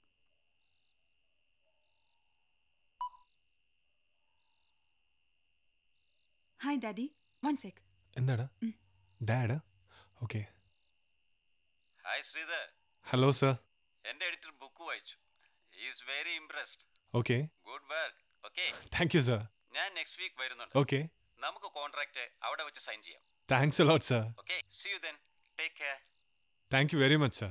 Hi daddy one sec എന്താടാ dad okay hi Sridhar hello sir എന്റെ എഡിറ്റർ ബുക്ക് വായിച്ചു is very impressed okay good work okay thank you sir ഞാൻ നെക്സ്റ്റ് വീക്ക് വരുന്നുണ്ട് Okay. നമുക്ക് കോൺട്രാക്ട് അവിടെ വെച്ച് സൈൻ ചെയ്യാം thanks a lot sir okay see you then take care thank you very much sir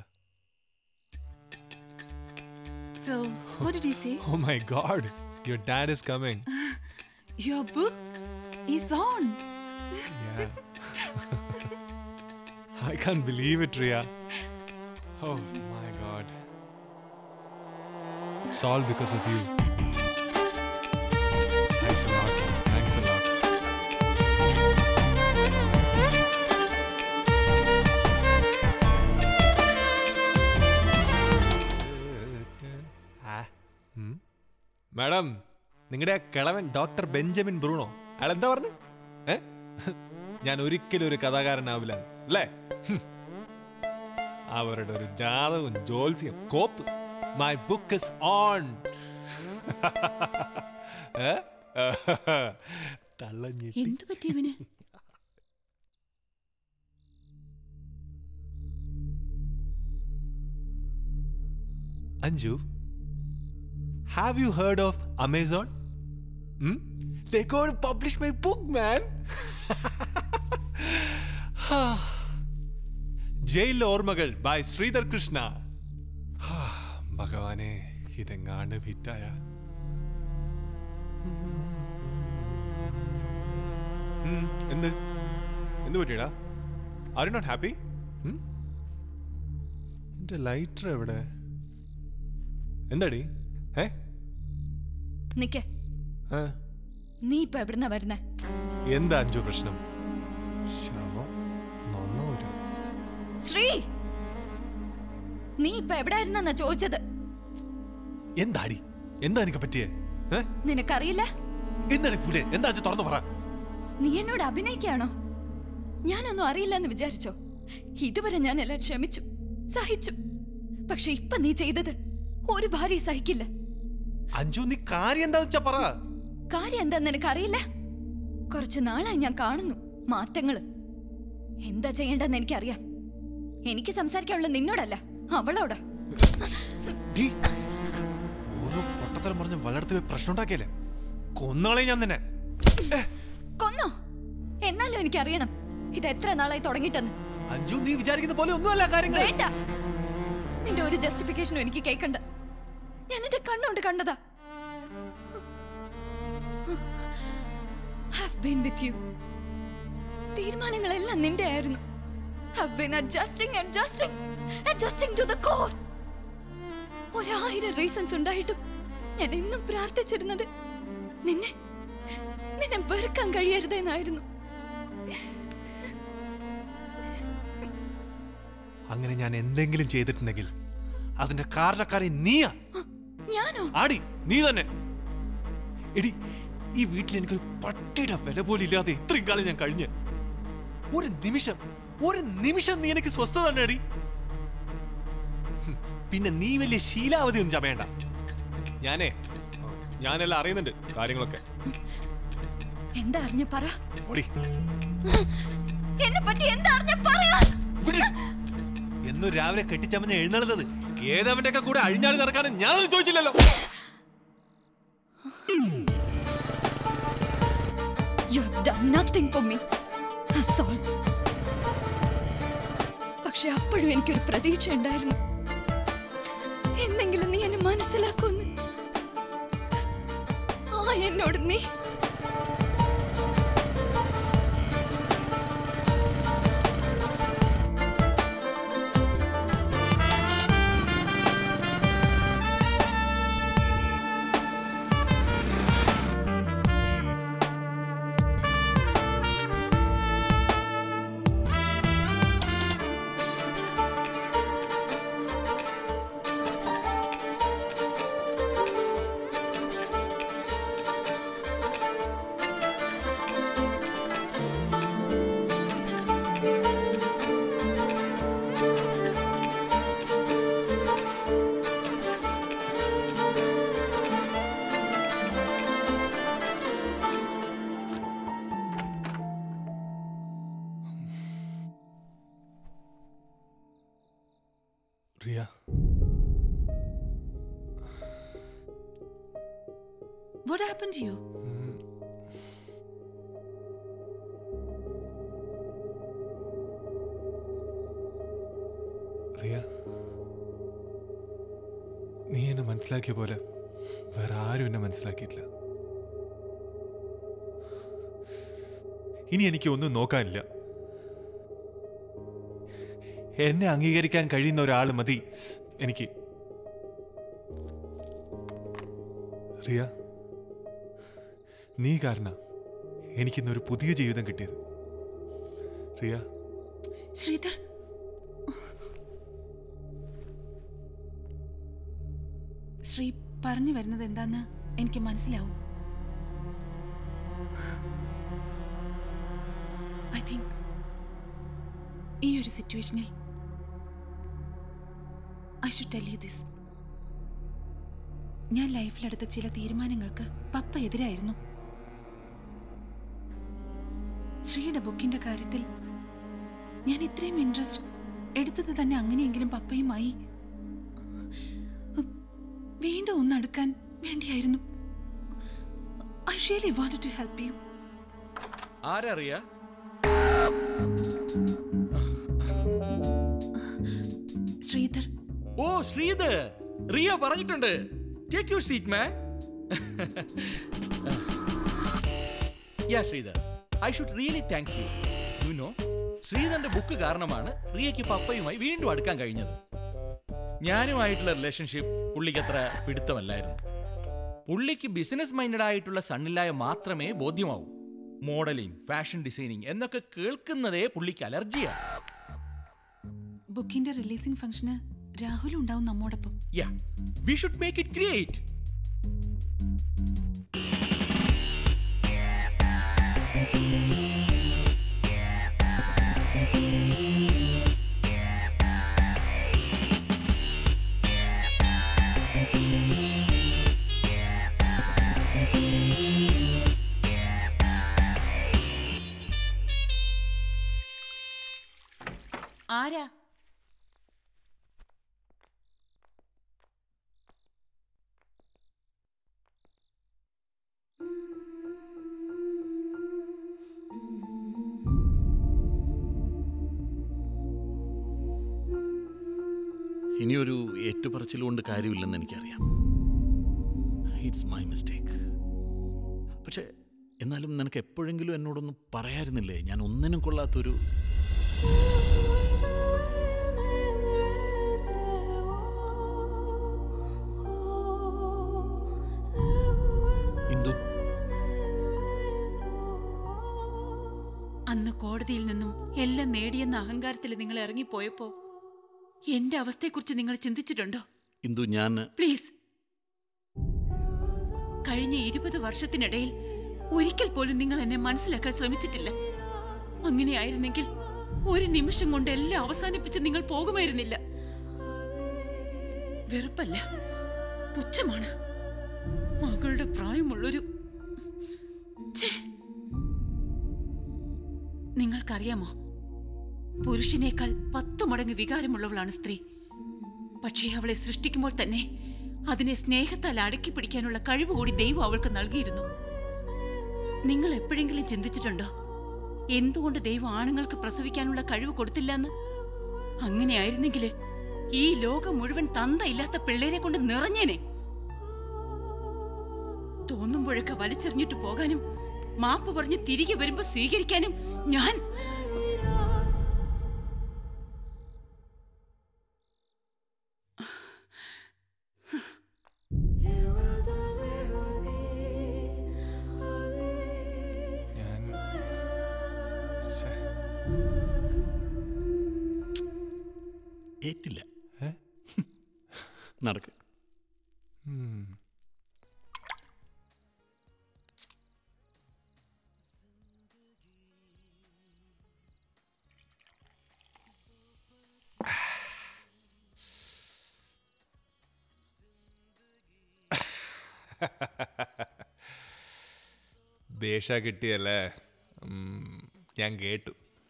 So, what did he say? Oh my god, your dad is coming. Your book is on. Yeah. I can't believe it, Ria. Oh my god. It's all because of you. Thanks a lot. Thanks a lot. Madam നിങ്ങളുടെ ആ കിളവൻ doctor Benjamin Bruno അയാൾ എന്താ പറഞ്ഞു ഏ ഞാൻ ഒരിക്കലും ഒരു കഥാകാരനാവില്ല അല്ലേ ഹും. അവരുടെ ഒരു ജാതകവും ജോത്സ്യം കോപ്പ് മൈ ബുക്ക് ഇസ് ഓൺ തള്ളഞ്ഞിട്ട് എന്തു പറ്റി ഇവന് Anju, have you heard of Amazon? Hmm? They're going to publish my book, man. Jail ഓർമ്മകൾ ബൈ ശ്രീധർ കൃഷ്ണ ഭഗവാനെ ഇതെങ്ങാണ്ട് ഹിറ്റായ എന്ത് എന്ത് പറ്റിയടാ ആർ യു നോട്ട് ഹാപ്പി എന്റെ ലൈറ്റർ എവിടെ എന്താടി ഏ നിക്ക് ആ, നീ ഇപ്പൊ എവിടുന്നാ വരുന്നേ എന്താ അഞ്ചു പ്രശ്നം ശവം നന്നൂര് ശ്രീ നീ ഇപ്പൊ എവിടായിരുന്നെന്നാ ചോദിച്ചത് എന്താടി എന്താ എനിക്ക് പറ്റിയേ ഏ? നിനക്കറിയില്ല എന്താടി പൂലെ എന്താ അച്ഛൻ തുറന്നു പറ നീ എന്നോട് അഭിനയിക്കാണോ ഞാനൊന്നും അറിയില്ലെന്ന് വിചാരിച്ചോ ഇതുവരെ ഞാൻ എല്ലാം ക്ഷമിച്ചു സഹിച്ചു പക്ഷെ ഇപ്പൊ നീ ചെയ്തത് ഒരു ഭാര്യ സഹിക്കില്ല അഞ്ചു നീ കാര്യം എന്താന്ന് വെച്ചാ പറ കാര്യം എന്താന്ന് നിനക്കറിയില്ല കുറച്ച് നാളായി ഞാൻ കാണുന്നു മാറ്റങ്ങള് എന്താ ചെയ്യേണ്ടെന്ന് എനിക്കറിയാം എനിക്ക് സംസാരിക്കാനുള്ള നിന്നോടല്ല അവളോട് ഡീ, ഓരോ പൊട്ടത്തരം പറഞ്ഞ് വളർത്തി പ്രശ്നം ഉണ്ടാക്കിയല്ലേ കൊന്നാളെ ഞാൻ തന്നെ കൊന്നോ എന്നാലും എനിക്കറിയണം ഇത് എത്ര നാളായി തുടങ്ങിട്ടെന്ന് അഞ്ചു നീ വിചാരിക്കുന്ന പോലെ ഒന്നുമല്ല കാര്യങ്ങൾ വേണ്ട നിന്റെ ഒരു ജസ്റ്റിഫിക്കേഷനും എനിക്ക് കേൾക്കണ്ട ഞാൻ എന്റെ കണ്ണുകൊണ്ട് കണ്ടതാ Have been with you. തീരുമാനങ്ങളെല്ലാം നിന്റെ ആയിരുന്നു Have been adjusting, adjusting, adjusting to the core. ഒരായിരം റീസൺസ് ഉണ്ടായിട്ടും ഞാൻ എന്നും പ്രാർത്ഥിച്ചിരുന്നത് നിന്നെ നിന്നെ വെറുക്കാൻ കഴിയരുതെന്നായിരുന്നു അങ്ങനെ ഞാൻ എന്തെങ്കിലും ചെയ്തിട്ടുണ്ടെങ്കിൽ അതിന്റെ കാരണക്കാരി നീയാ ഞാനോ ആടി നീ തന്നെ എടി ഈ വീട്ടിൽ എനിക്കൊരു പട്ടിയുടെ വില പോലും ഇല്ലാതെ ഇത്രയും കാലം ഞാൻ കഴിഞ്ഞ് ഒരു നിമിഷം ഒരു നിമിഷം നീ എനിക്ക് സ്വസ്ഥത തന്നെ അടി ഹും, പിന്നെ നീ വലിയ ശീലാവധി ഒന്നും ചമയണ്ട ഞാനേ ഞാനെല്ലാം അറിയുന്നുണ്ട് കാര്യങ്ങളൊക്കെ എന്താ അറിഞ്ഞ പറ ഓടി എന്നെ പറ്റി എന്താ അറിഞ്ഞ പറയാ എന്നും രാവിലെ കെട്ടിച്ചമഞ്ഞ് എഴുന്നള്ളുന്നത് ഏതവന്റെ ഒക്കെ കൂടെ അഴിഞ്ഞാടി നടക്കാനും ഞാനൊന്നും ചോദിച്ചില്ലല്ലോ You have done nothing for me. That's all. പക്ഷെ അപ്പോഴും എനിക്കൊരു പ്രതീക്ഷ ഉണ്ടായിരുന്നു എന്തെങ്കിലും നീ എന്നെ മനസ്സിലാക്കുമെന്ന് ആ എന്നോട് നീ Riya What happened to you? Riya നീ എന്നെ മനസ്സിലാക്കിയ പോലെ വേറെ ആരും എന്നെ മനസ്സിലാക്കിയിട്ടില്ല ഇനി എനിക്ക് ഒന്നും നോക്കാനില്ല എന്നെ അംഗീകരിക്കാൻ കഴിയുന്ന ഒരാൾ മതി എനിക്ക് റിയ നീ കാരണ എനിക്കിന്നൊരു പുതിയ ജീവിതം കിട്ടിയത് റിയ ശ്രീധർ ശ്രീ പറഞ്ഞു വരുന്നത് എന്താന്ന് എനിക്ക് മനസ്സിലാവും ഐ തിങ്ക് ഈ ഒരു സിറ്റുവേഷനിൽ I should tell you this ഞാൻ ലൈഫിലെടുത്ത ചില തീരുമാനങ്ങൾക്ക് പപ്പ എതിരായിരുന്നു ശ്രീയുടെ ബുക്കിന്റെ കാര്യത്തിൽ ഞാൻ ഇത്രയും ഇൻട്രസ്റ്റ് എടുത്തത് തന്നെ അങ്ങനെയെങ്കിലും പപ്പയുമായി വീണ്ടും ഒന്ന് അടുക്കാൻ വേണ്ടിയായിരുന്നു I really wanted to help you ആരറിയ ശ്രീധർ ഓ ശ്രീധർ റിയ പറഞ്ഞിട്ടുണ്ട് take your seat man yeah Sridhar I should really thank you you know ശ്രീധറിന്റെ ബുക്ക് കാരണമാണ് റിയയ്ക്ക് പപ്പയുമായി വീണ്ടും അടുക്കാൻ കഴിഞ്ഞത് ഞാനുമായിട്ടുള്ള റിലേഷൻഷിപ്പ് പുള്ളിക്ക് അത്ര പിടുത്തമല്ലായിരുന്നു പുള്ളിക്ക് ബിസിനസ് മൈൻഡഡ് ആയിട്ടുള്ള സണ്ണിലായ മാത്രമേ ബോധ്യമാവൂ മോഡലിംഗ് ഫാഷൻ ഡിസൈനിങ് എന്നൊക്കെ കേൾക്കുന്നതേ പുള്ളിക്ക് അലർജിയാണ് ബുക്കിന്റെ റിലീസിംഗ് ഫംഗ്ഷന് രാഹുൽ ഉണ്ടാവും നമ്മോടൊപ്പം yeah we should make it great ആരാ ഇനിയൊരു ഏറ്റുപറച്ചിലുകൊണ്ട് കാര്യമില്ലെന്ന് എനിക്കറിയാം ഇറ്റ്സ് മൈ മിസ്റ്റേക്ക് പക്ഷേ എന്നാലും നിനക്ക് എപ്പോഴെങ്കിലും എന്നോടൊന്ന് പറയായിരുന്നില്ലേ ഞാൻ ഒന്നിനും കൊള്ളാത്തൊരു ഇന്ദു അന്ന് കോടതിയിൽ നിന്നും എല്ലാം നേടിയെന്ന അഹങ്കാരത്തിൽ നിങ്ങൾ ഇറങ്ങിപ്പോയപ്പോ എന്റെ അവസ്ഥയെക്കുറിച്ച് നിങ്ങൾ ചിന്തിച്ചിട്ടുണ്ടോ ഇന്ദു ഞാൻ പ്ലീസ് കഴിഞ്ഞ ഇരുപത് വർഷത്തിനിടയിൽ ഒരിക്കൽ പോലും നിങ്ങൾ എന്നെ മനസ്സിലാക്കാൻ ശ്രമിച്ചിട്ടില്ല അങ്ങനെയായിരുന്നെങ്കിൽ ഒരു നിമിഷം കൊണ്ട് എല്ലാം അവസാനിപ്പിച്ച് നിങ്ങൾ പോകുമായിരുന്നില്ല വെറുപ്പല്ല പുച്ഛമാണ് മകളുടെ പ്രായമുള്ളൊരു ഛേ. നിങ്ങൾക്കറിയാമോ പുരുഷനേക്കാൾ പത്തു മടങ്ങ് വികാരമുള്ളവളാണ് സ്ത്രീ പക്ഷേ അവളെ സൃഷ്ടിക്കുമ്പോൾ തന്നെ അതിനെ സ്നേഹത്താൽ അടക്കി പിടിക്കാനുള്ള കഴിവ് കൂടി ദൈവം അവൾക്ക് നൽകിയിരുന്നു നിങ്ങൾ എപ്പോഴെങ്കിലും ചിന്തിച്ചിട്ടുണ്ടോ എന്തുകൊണ്ട് ദൈവം ആണുങ്ങൾക്ക് പ്രസവിക്കാനുള്ള കഴിവ് കൊടുത്തില്ല എന്ന് അങ്ങനെയായിരുന്നെങ്കിൽ ഈ ലോകം മുഴുവൻ തന്ത ഇല്ലാത്ത പിള്ളേരെ കൊണ്ട് നിറഞ്ഞേനെ തോന്നുമ്പോഴൊക്കെ വലിച്ചെറിഞ്ഞിട്ട് പോകാനും മാപ്പ് പറഞ്ഞ് തിരികെ വരുമ്പോ സ്വീകരിക്കാനും ഞാൻ ഞാൻ ശ്ശേ. ഏറ്റില്ല നടക്ക് ഉം. ബേഷ കിട്ടിയല്ലേ ഉം, ഞാൻ കേട്ടു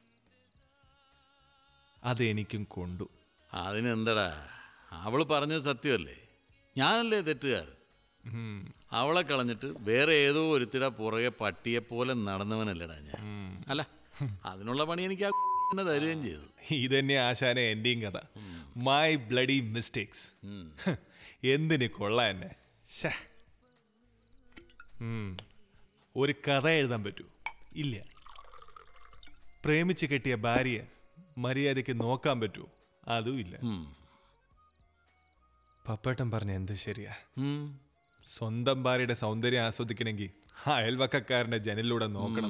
അത് എനിക്കും കൊണ്ടു അതിനെന്തടാ അവള് പറഞ്ഞത് സത്യമല്ലേ ഞാനല്ലേ തെറ്റുകാർ അവളെ കളഞ്ഞിട്ട് വേറെ ഏതോ ഒരുത്തിട പുറകെ പട്ടിയെ പോലെ നടന്നവനല്ലടാ ഞാൻ അല്ല അതിനുള്ള പണി എനിക്ക് ആ തന്നെ തരുകയും ചെയ്തു ഇതന്നെ ആശാനെ എന്റെയും കഥ മൈ ബ്ലഡി മിസ്റ്റേക്സ് എന്തിന് കൊള്ള എന്നെ ശ്ശേ. ഉം. ഒരു കഥ എഴുതാൻ പറ്റൂ ഇല്ല പ്രേമിച്ച് കെട്ടിയ ഭാര്യയെ മര്യാദയ്ക്ക് നോക്കാൻ പറ്റുമോ അതും ഇല്ല പപ്പേട്ടൻ പറഞ്ഞ എന്ത് ശരിയാ സ്വന്തം ഭാര്യയുടെ സൗന്ദര്യം ആസ്വദിക്കണമെങ്കിൽ അയൽവക്കക്കാരന്റെ ജനലിലൂടെ നോക്കണം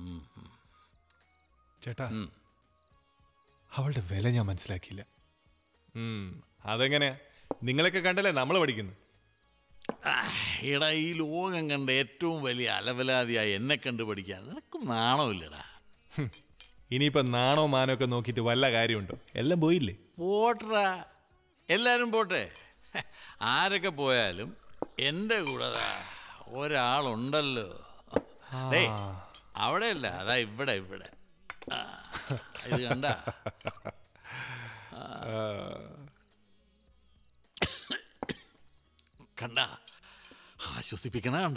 ചേട്ടാ അവളുടെ വില ഞാൻ മനസ്സിലാക്കിയില്ല അതെങ്ങനെയാ നിങ്ങളൊക്കെ കണ്ടല്ലേ നമ്മൾ പഠിക്കുന്നു എടാ ഈ ലോകം കണ്ട ഏറ്റവും വലിയ അലവലാതിയായി എന്നെ കണ്ടു പഠിക്കാൻ നിനക്ക് നാണമില്ലടാ ഇനിയിപ്പോ നാണോ മാനോ ഒക്കെ നോക്കിയിട്ട് വല്ല കാര്യമുണ്ടോ എല്ലാം പോയില്ലേ പോട്ടറാ എല്ലാരും പോട്ടെ ആരൊക്കെ പോയാലും എൻ്റെ കൂടെ ദാ ഒരാളുണ്ടല്ലോ ഡേയ്, അവിടെയല്ല അതാ ഇവിടെ ഇവിടെ ആ, ഇത് കണ്ട കണ്ട ആശ്വസിപ്പിക്കണ കണ്ട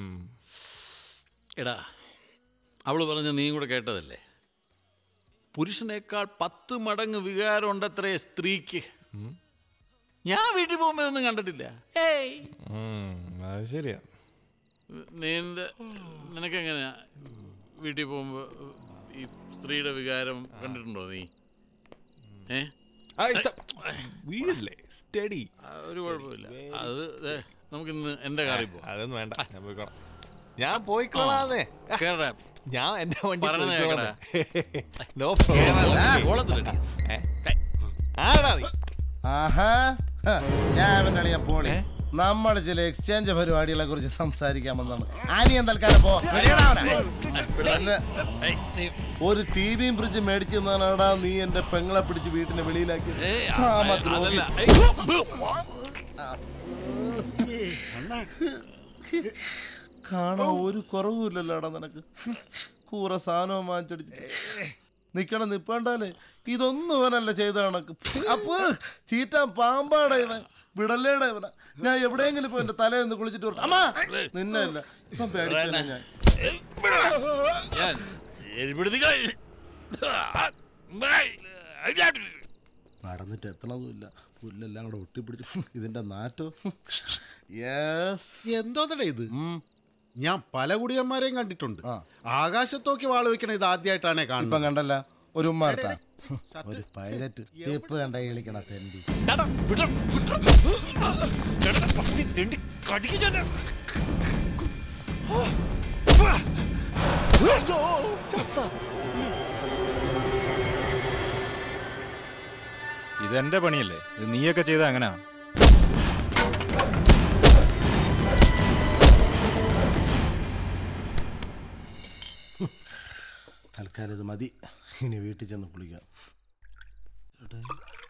എടാ അവള് പറഞ്ഞ നീയും കൂടെ കേട്ടതല്ലേ പുരുഷനേക്കാൾ പത്ത് മടങ്ങ് വികാരം ഉണ്ടത്രേ സ്ത്രീക്ക് ഞാൻ വീട്ടിൽ പോകുമ്പോ ഇതൊന്നും കണ്ടിട്ടില്ല ഏയ് അത് ശരിയാ നിന്റെ നിനക്കെങ്ങനെയാ വീട്ടിൽ പോകുമ്പോ ഈ സ്ത്രീയുടെ വികാരം കണ്ടിട്ടുണ്ടോ നീ ഏ വീഴല്ലേ സ്റ്റഡി ഒരു കുഴപ്പമില്ല അത് ദേ, നമുക്കിന്ന് എന്റെ കാറിൽ പോവാം അതൊന്നും വേണ്ട ഞാൻ പോയിക്കോളാം ഞാൻ പോയിക്കോളാന്നേ കേറടാ. ഞാൻ എന്റെ വണ്ടി പറഞ്ഞത് പോയിക്കോളാം. No കേറല്ല, problem. കോളത്തിലടി. ആടാ നീ ആഹാ ഹ, ഞാൻ അവൻ്റെ അളിയാൻ പോളി നമ്മൾ ചില എക്സ്ചേഞ്ച് പരിപാടികളെ കുറിച്ച് സംസാരിക്കാമെന്നാണ് ആനിയൻ തൽക്കാലം പോ വിളിയെടാ അവനെ. അല്ല, ഒരു ടിവിയും ഫ്രിഡ്ജ് മേടിച്ചു തന്നാടാ നീ എന്റെ പെങ്ങളെ പിടിച്ച് വീട്ടിന്റെ വെളിയിലാക്കി ഏയ്, സാമദ്രോഹി. അതല്ല. ഏയ്, കാണാൻ ഒരു കുറവുമില്ലല്ലോടാ നിനക്ക് കൂറ സാധനവും വാങ്ങിച്ചടിച്ചിട്ട് നിക്കണം നിപ്പണ്ടാലേ ഇതൊന്നും ഇവനല്ല ചെയ്ത കണക്ക് അപ്പ് ചീറ്റാൻ പാമ്പാടാ ഇവൻ വിടല്ലേടാ ഇവന ഞാൻ എവിടെയെങ്കിലും ഇപ്പൊ എന്റെ തലേന്ന് കുളിച്ചിട്ട് വരട്ടെ. അമ്മാ നിന്നെ അല്ല ഇപ്പം പേടിച്ചാ ഞാൻ ഞാൻ എരിപിടുത്തിക്ക. നടന്നിട്ട് എത്തണതുമില്ല പുല്ലെല്ലാം കൂടെ ഒട്ടിപ്പിടിച്ചു ഇതിന്റെ നാറ്റോ യെസ് എന്തോന്നടേ ഇത് ഞാൻ പല കുടിയന്മാരെയും കണ്ടിട്ടുണ്ട് ആകാശത്തോക്കി വാള് വെക്കണ ഇത് ആദ്യമായിട്ടാണേ ഇപ്പം കാണുന്നത് കണ്ടല്ല ഒരു ഉമ്മാർട്ടാ ഒരു പൈലറ്റ് ടേപ്പ് കണ്ട കളിക്കണ തെണ്ടി ഇതെന്റെ പണിയല്ലേ ഇത് നീയൊക്കെ ചെയ്ത അങ്ങനാ തൽക്കാലം ഇത് മതി ഇനി വീട്ടിൽ ചെന്ന് കുളിക്കാം എടാ.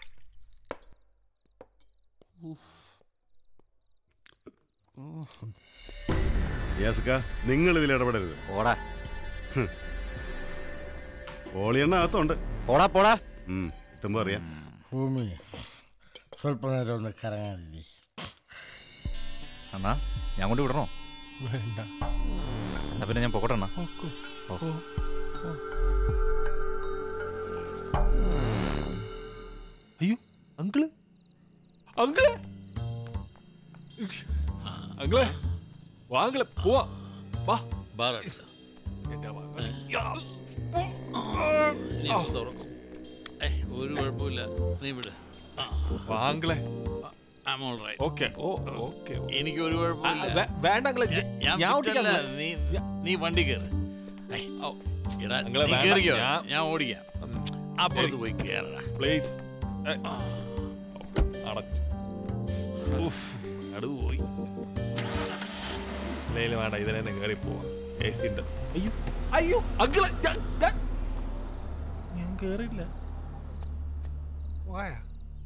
ഉഫ്. ഉം. യാസ്ക നിങ്ങൾ ഇതിൽ ഇടപെടരുത് ഓടാ ഓളിയെണ്ണ അകത്തുണ്ട് പോടാ പോടാ കിട്ടുമ്പോ അറിയാം ഭൂമി സ്വല്പ നേരം ഒന്ന് കറങ്ങാതിരി അണ്ണാ ഞാൻ കൊണ്ട് വിടണോ വേണ്ട എന്നാ പിന്നെ ഞാൻ പോകട്ടെ അണ്ണാ ഓ. അയ്യോ അങ്കിള് അങ്കിള് അങ്കിളെ വാങ്ങളെ പോവാ വാ ബാർ അടിച്ചോ? ഇനി ഇപ്പൊ തുറക്കും. ഏയ്, ഒരു കുഴപ്പമില്ല നീ വിട് വാങ്ങളെ I'm all right. Okay oh okay എനിക്ക് ഒരു കുഴപ്പമില്ല ആ, വേ- വേണ്ട അങ്കിളെ, ഞാൻ- ഞാൻ ഞാൻ fit ഓടിക്കാം അല്ല. അങ്കിളെ. നീ നീ വണ്ടി കയറ് ഏയ്, ഓ, എടാ, അങ്കിളെ, നീ വേണ്ട. കേറിക്കോ ഞാൻ- ഞാൻ ഓടിക്കാം അപ്പുറത്ത് പോയി കേറടാ പ്ലീസ് അടച്ച് ഉഫ് അടു പോയി ഇല്ല വേണ്ട ഇതിനെ തന്നെ കയറി പോവാ എ സി ഉണ്ട് അയ്യോ അയ്യോ അങ്കിളെ ഞാൻ- ഞാൻ- ഞാൻ കേറില്ല വായ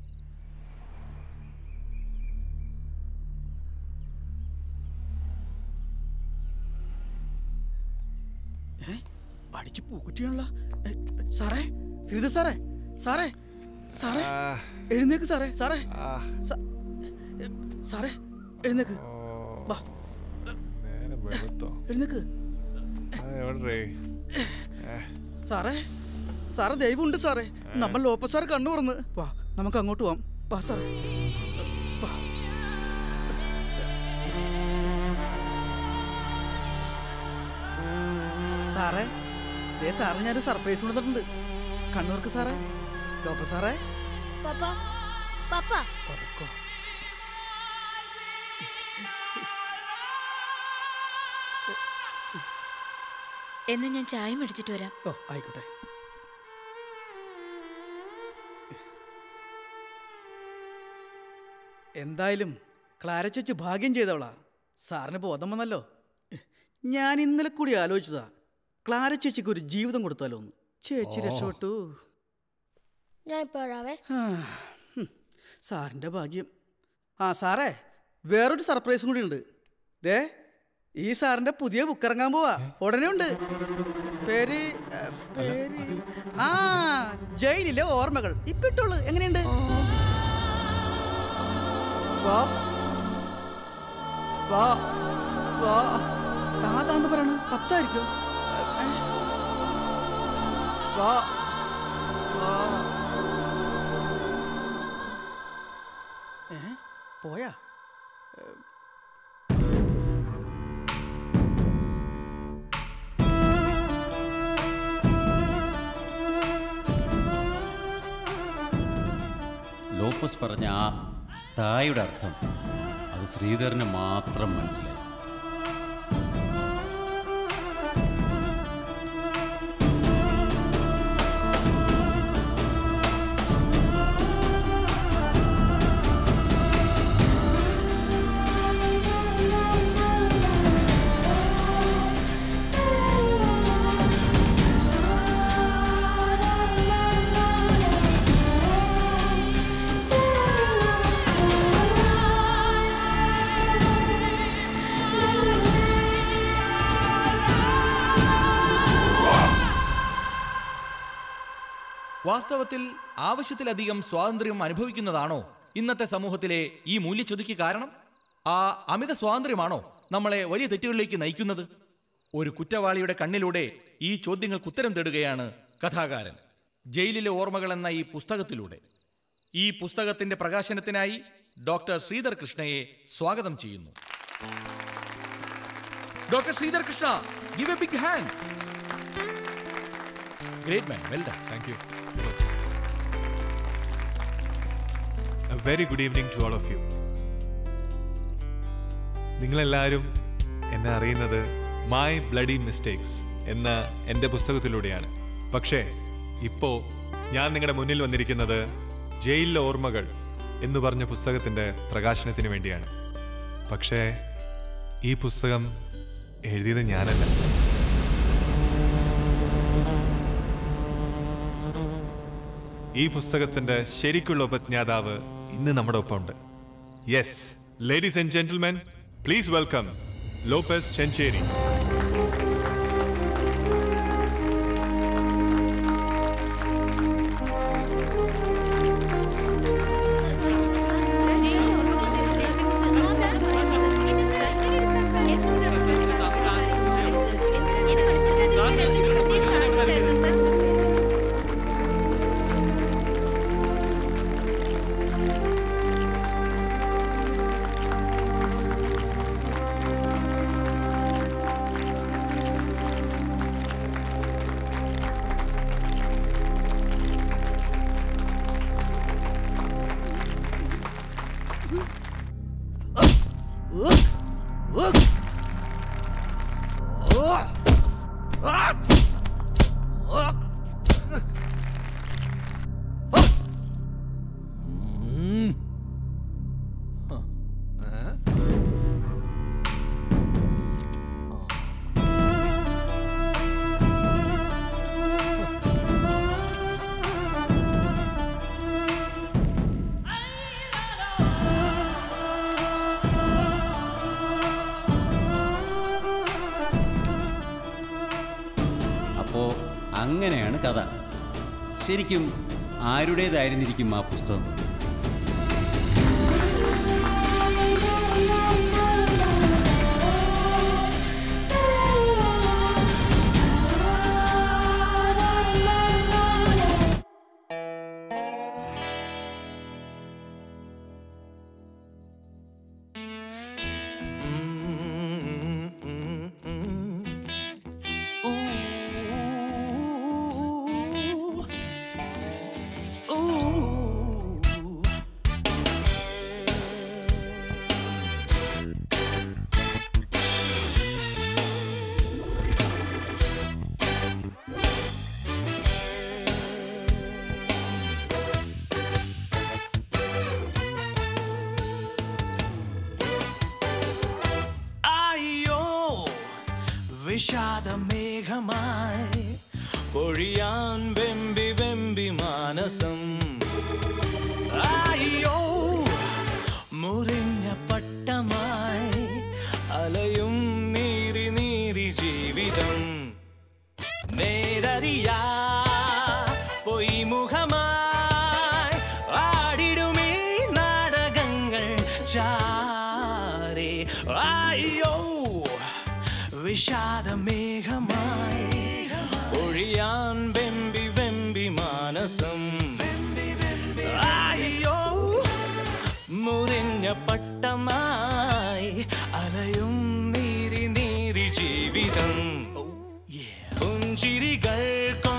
അടിച്ച് പൂക്കുറ്റിയാണല്ലോ ഏ, സാറേ ശ്രീധർ സാറേ സാറേ സാറേ ആ. എഴുന്നേക്ക് സാറേ സാറേ ആ. സാ- ഏ, സാറേ എഴുന്നേക്ക് വാ നേരെ വെളുത്തോ എഴുന്നേക്ക് ആ, എവിടെടേ? ഏ, സാറേ സാറേ ദൈവമുണ്ട് സാറേ നമ്മൾ ലോപ്പ സാർ കണ്ണു തുറന്ന് വാ നമുക്ക് അങ്ങോട്ട് പോവാം വാ സാറേ വാ. സാറേ ദേ സാറിന് ഞാനൊരു സർപ്രൈസ് കൊടുത്തിട്ടുണ്ട് കണ്ണൂർക്ക് സാറേ ലോപ്പ സാറേ പപ്പ പപ്പ ഉറക്കോ എന്നാ ഞാൻ ചായ മേടിച്ചിട്ട് വരാം ഓ ആയിക്കോട്ടെ എന്തായാലും ക്ലാര ചേച്ചി ഭാഗ്യം ചെയ്തവളാ സാറിന് ബോധം വന്നല്ലോ ഞാൻ ഇന്നലെ കൂടി ആലോചിച്ചതാ ക്ലാര ചേച്ചിക്ക് ഒരു ജീവിതം കൊടുത്താലോ എന്ന് ചേച്ചി ഓ. രക്ഷപ്പെട്ടു ഞാൻ ഇപ്പൊ വരാവേ ആ, ഹും, സാറിൻ്റെ ഭാഗ്യം ആ സാറേ വേറൊരു സർപ്രൈസും കൂടി ഉണ്ട് ദേ ഈ സാറിന്റെ പുതിയ ബുക്ക് ഇറങ്ങാൻ പോവാ ഉടനെ ഉണ്ട് പേര് ഏ, പേര് ആ ജയിലിലെ ഓർമ്മകൾ ഇപ്പിട്ടുള്ളു എങ്ങനെയുണ്ട് വാ വാ വാ താ താന്ന് പറയണ പപ്സായിരിക്കോ ഏ, ഏ. വാ വാ ഏ പോയാ ലോപ്പസ് പറഞ്ഞ ആ തായുടെ അർത്ഥം അത് ശ്രീധരന് മാത്രം മനസ്സിലായി വാസ്തവത്തിൽ ആവശ്യത്തിലധികം സ്വാതന്ത്ര്യം അനുഭവിക്കുന്നതാണോ ഇന്നത്തെ സമൂഹത്തിലെ ഈ മൂല്യച്യുതിക്ക് കാരണം ആ അമിത സ്വാതന്ത്ര്യമാണോ നമ്മളെ വലിയ തെറ്റുകളിലേക്ക് നയിക്കുന്നത് ഒരു കുറ്റവാളിയുടെ കണ്ണിലൂടെ ഈ ചോദ്യങ്ങൾക്ക് ഉത്തരം തേടുകയാണ് കഥാകാരൻ ജയിലിലെ ഓർമ്മകൾ എന്ന ഈ പുസ്തകത്തിലൂടെ ഈ പുസ്തകത്തിന്റെ പ്രകാശനത്തിനായി ഡോക്ടർ ശ്രീധർ കൃഷ്ണയെ സ്വാഗതം ചെയ്യുന്നു doctor Sridhar Krishna give a big hand great man well done thank you a very good evening to all of you നിങ്ങളെല്ലാവരും എന്നെ അറിയുന്നത് മൈ ബ്ലഡി മിസ്റ്റേക്സ് എന്ന എൻ്റെ പുസ്തകത്തിലൂടെയാണ് പക്ഷേ ഇപ്പോ ഞാൻ നിങ്ങളുടെ മുന്നിൽ വന്നിരിക്കുന്നത് ജയിലിലെ ഓർമ്മകൾ എന്ന് പറഞ്ഞ പുസ്തകത്തിൻ്റെ പ്രകാശനത്തിന് വേണ്ടിയാണ് പക്ഷേ ഈ പുസ്തകം എഴുതിയത് ഞാനല്ല ഈ പുസ്തകത്തിന്റെ ശരിക്കുള്ള ഉപജ്ഞാതാവ് ഇന്ന് നമ്മുടെ ഒപ്പമുണ്ട് yes ladies and gentlemen please welcome Lopez Chencheri അപ്പോൾ അങ്ങനെയാണ് കഥ ശരിക്കും ആരുടേതായിരുന്നിരിക്കും ആ പുസ്തകം വിഷാദമേഘമായി പൊഴിയാൻ വെമ്പി വെമ്പി മാനസം അയ്യോ മുറിഞ്ഞ പട്ടമായി അലയും നീറി നീറി ജീവിതം നേരറിയാ പൊയ്മുഖമായി ആടിടുമീ നാടകങ്ങൾ ചാരേ അയ്യോ വിഷാദമേഘമായി ഒഴിയാൻ വെമ്പി വെമ്പി മാനസം അയ്യോ മുറിഞ്ഞ പട്ടമായി അലയും നീരി നീരി ജീവിതം പുഞ്ചിരികൾ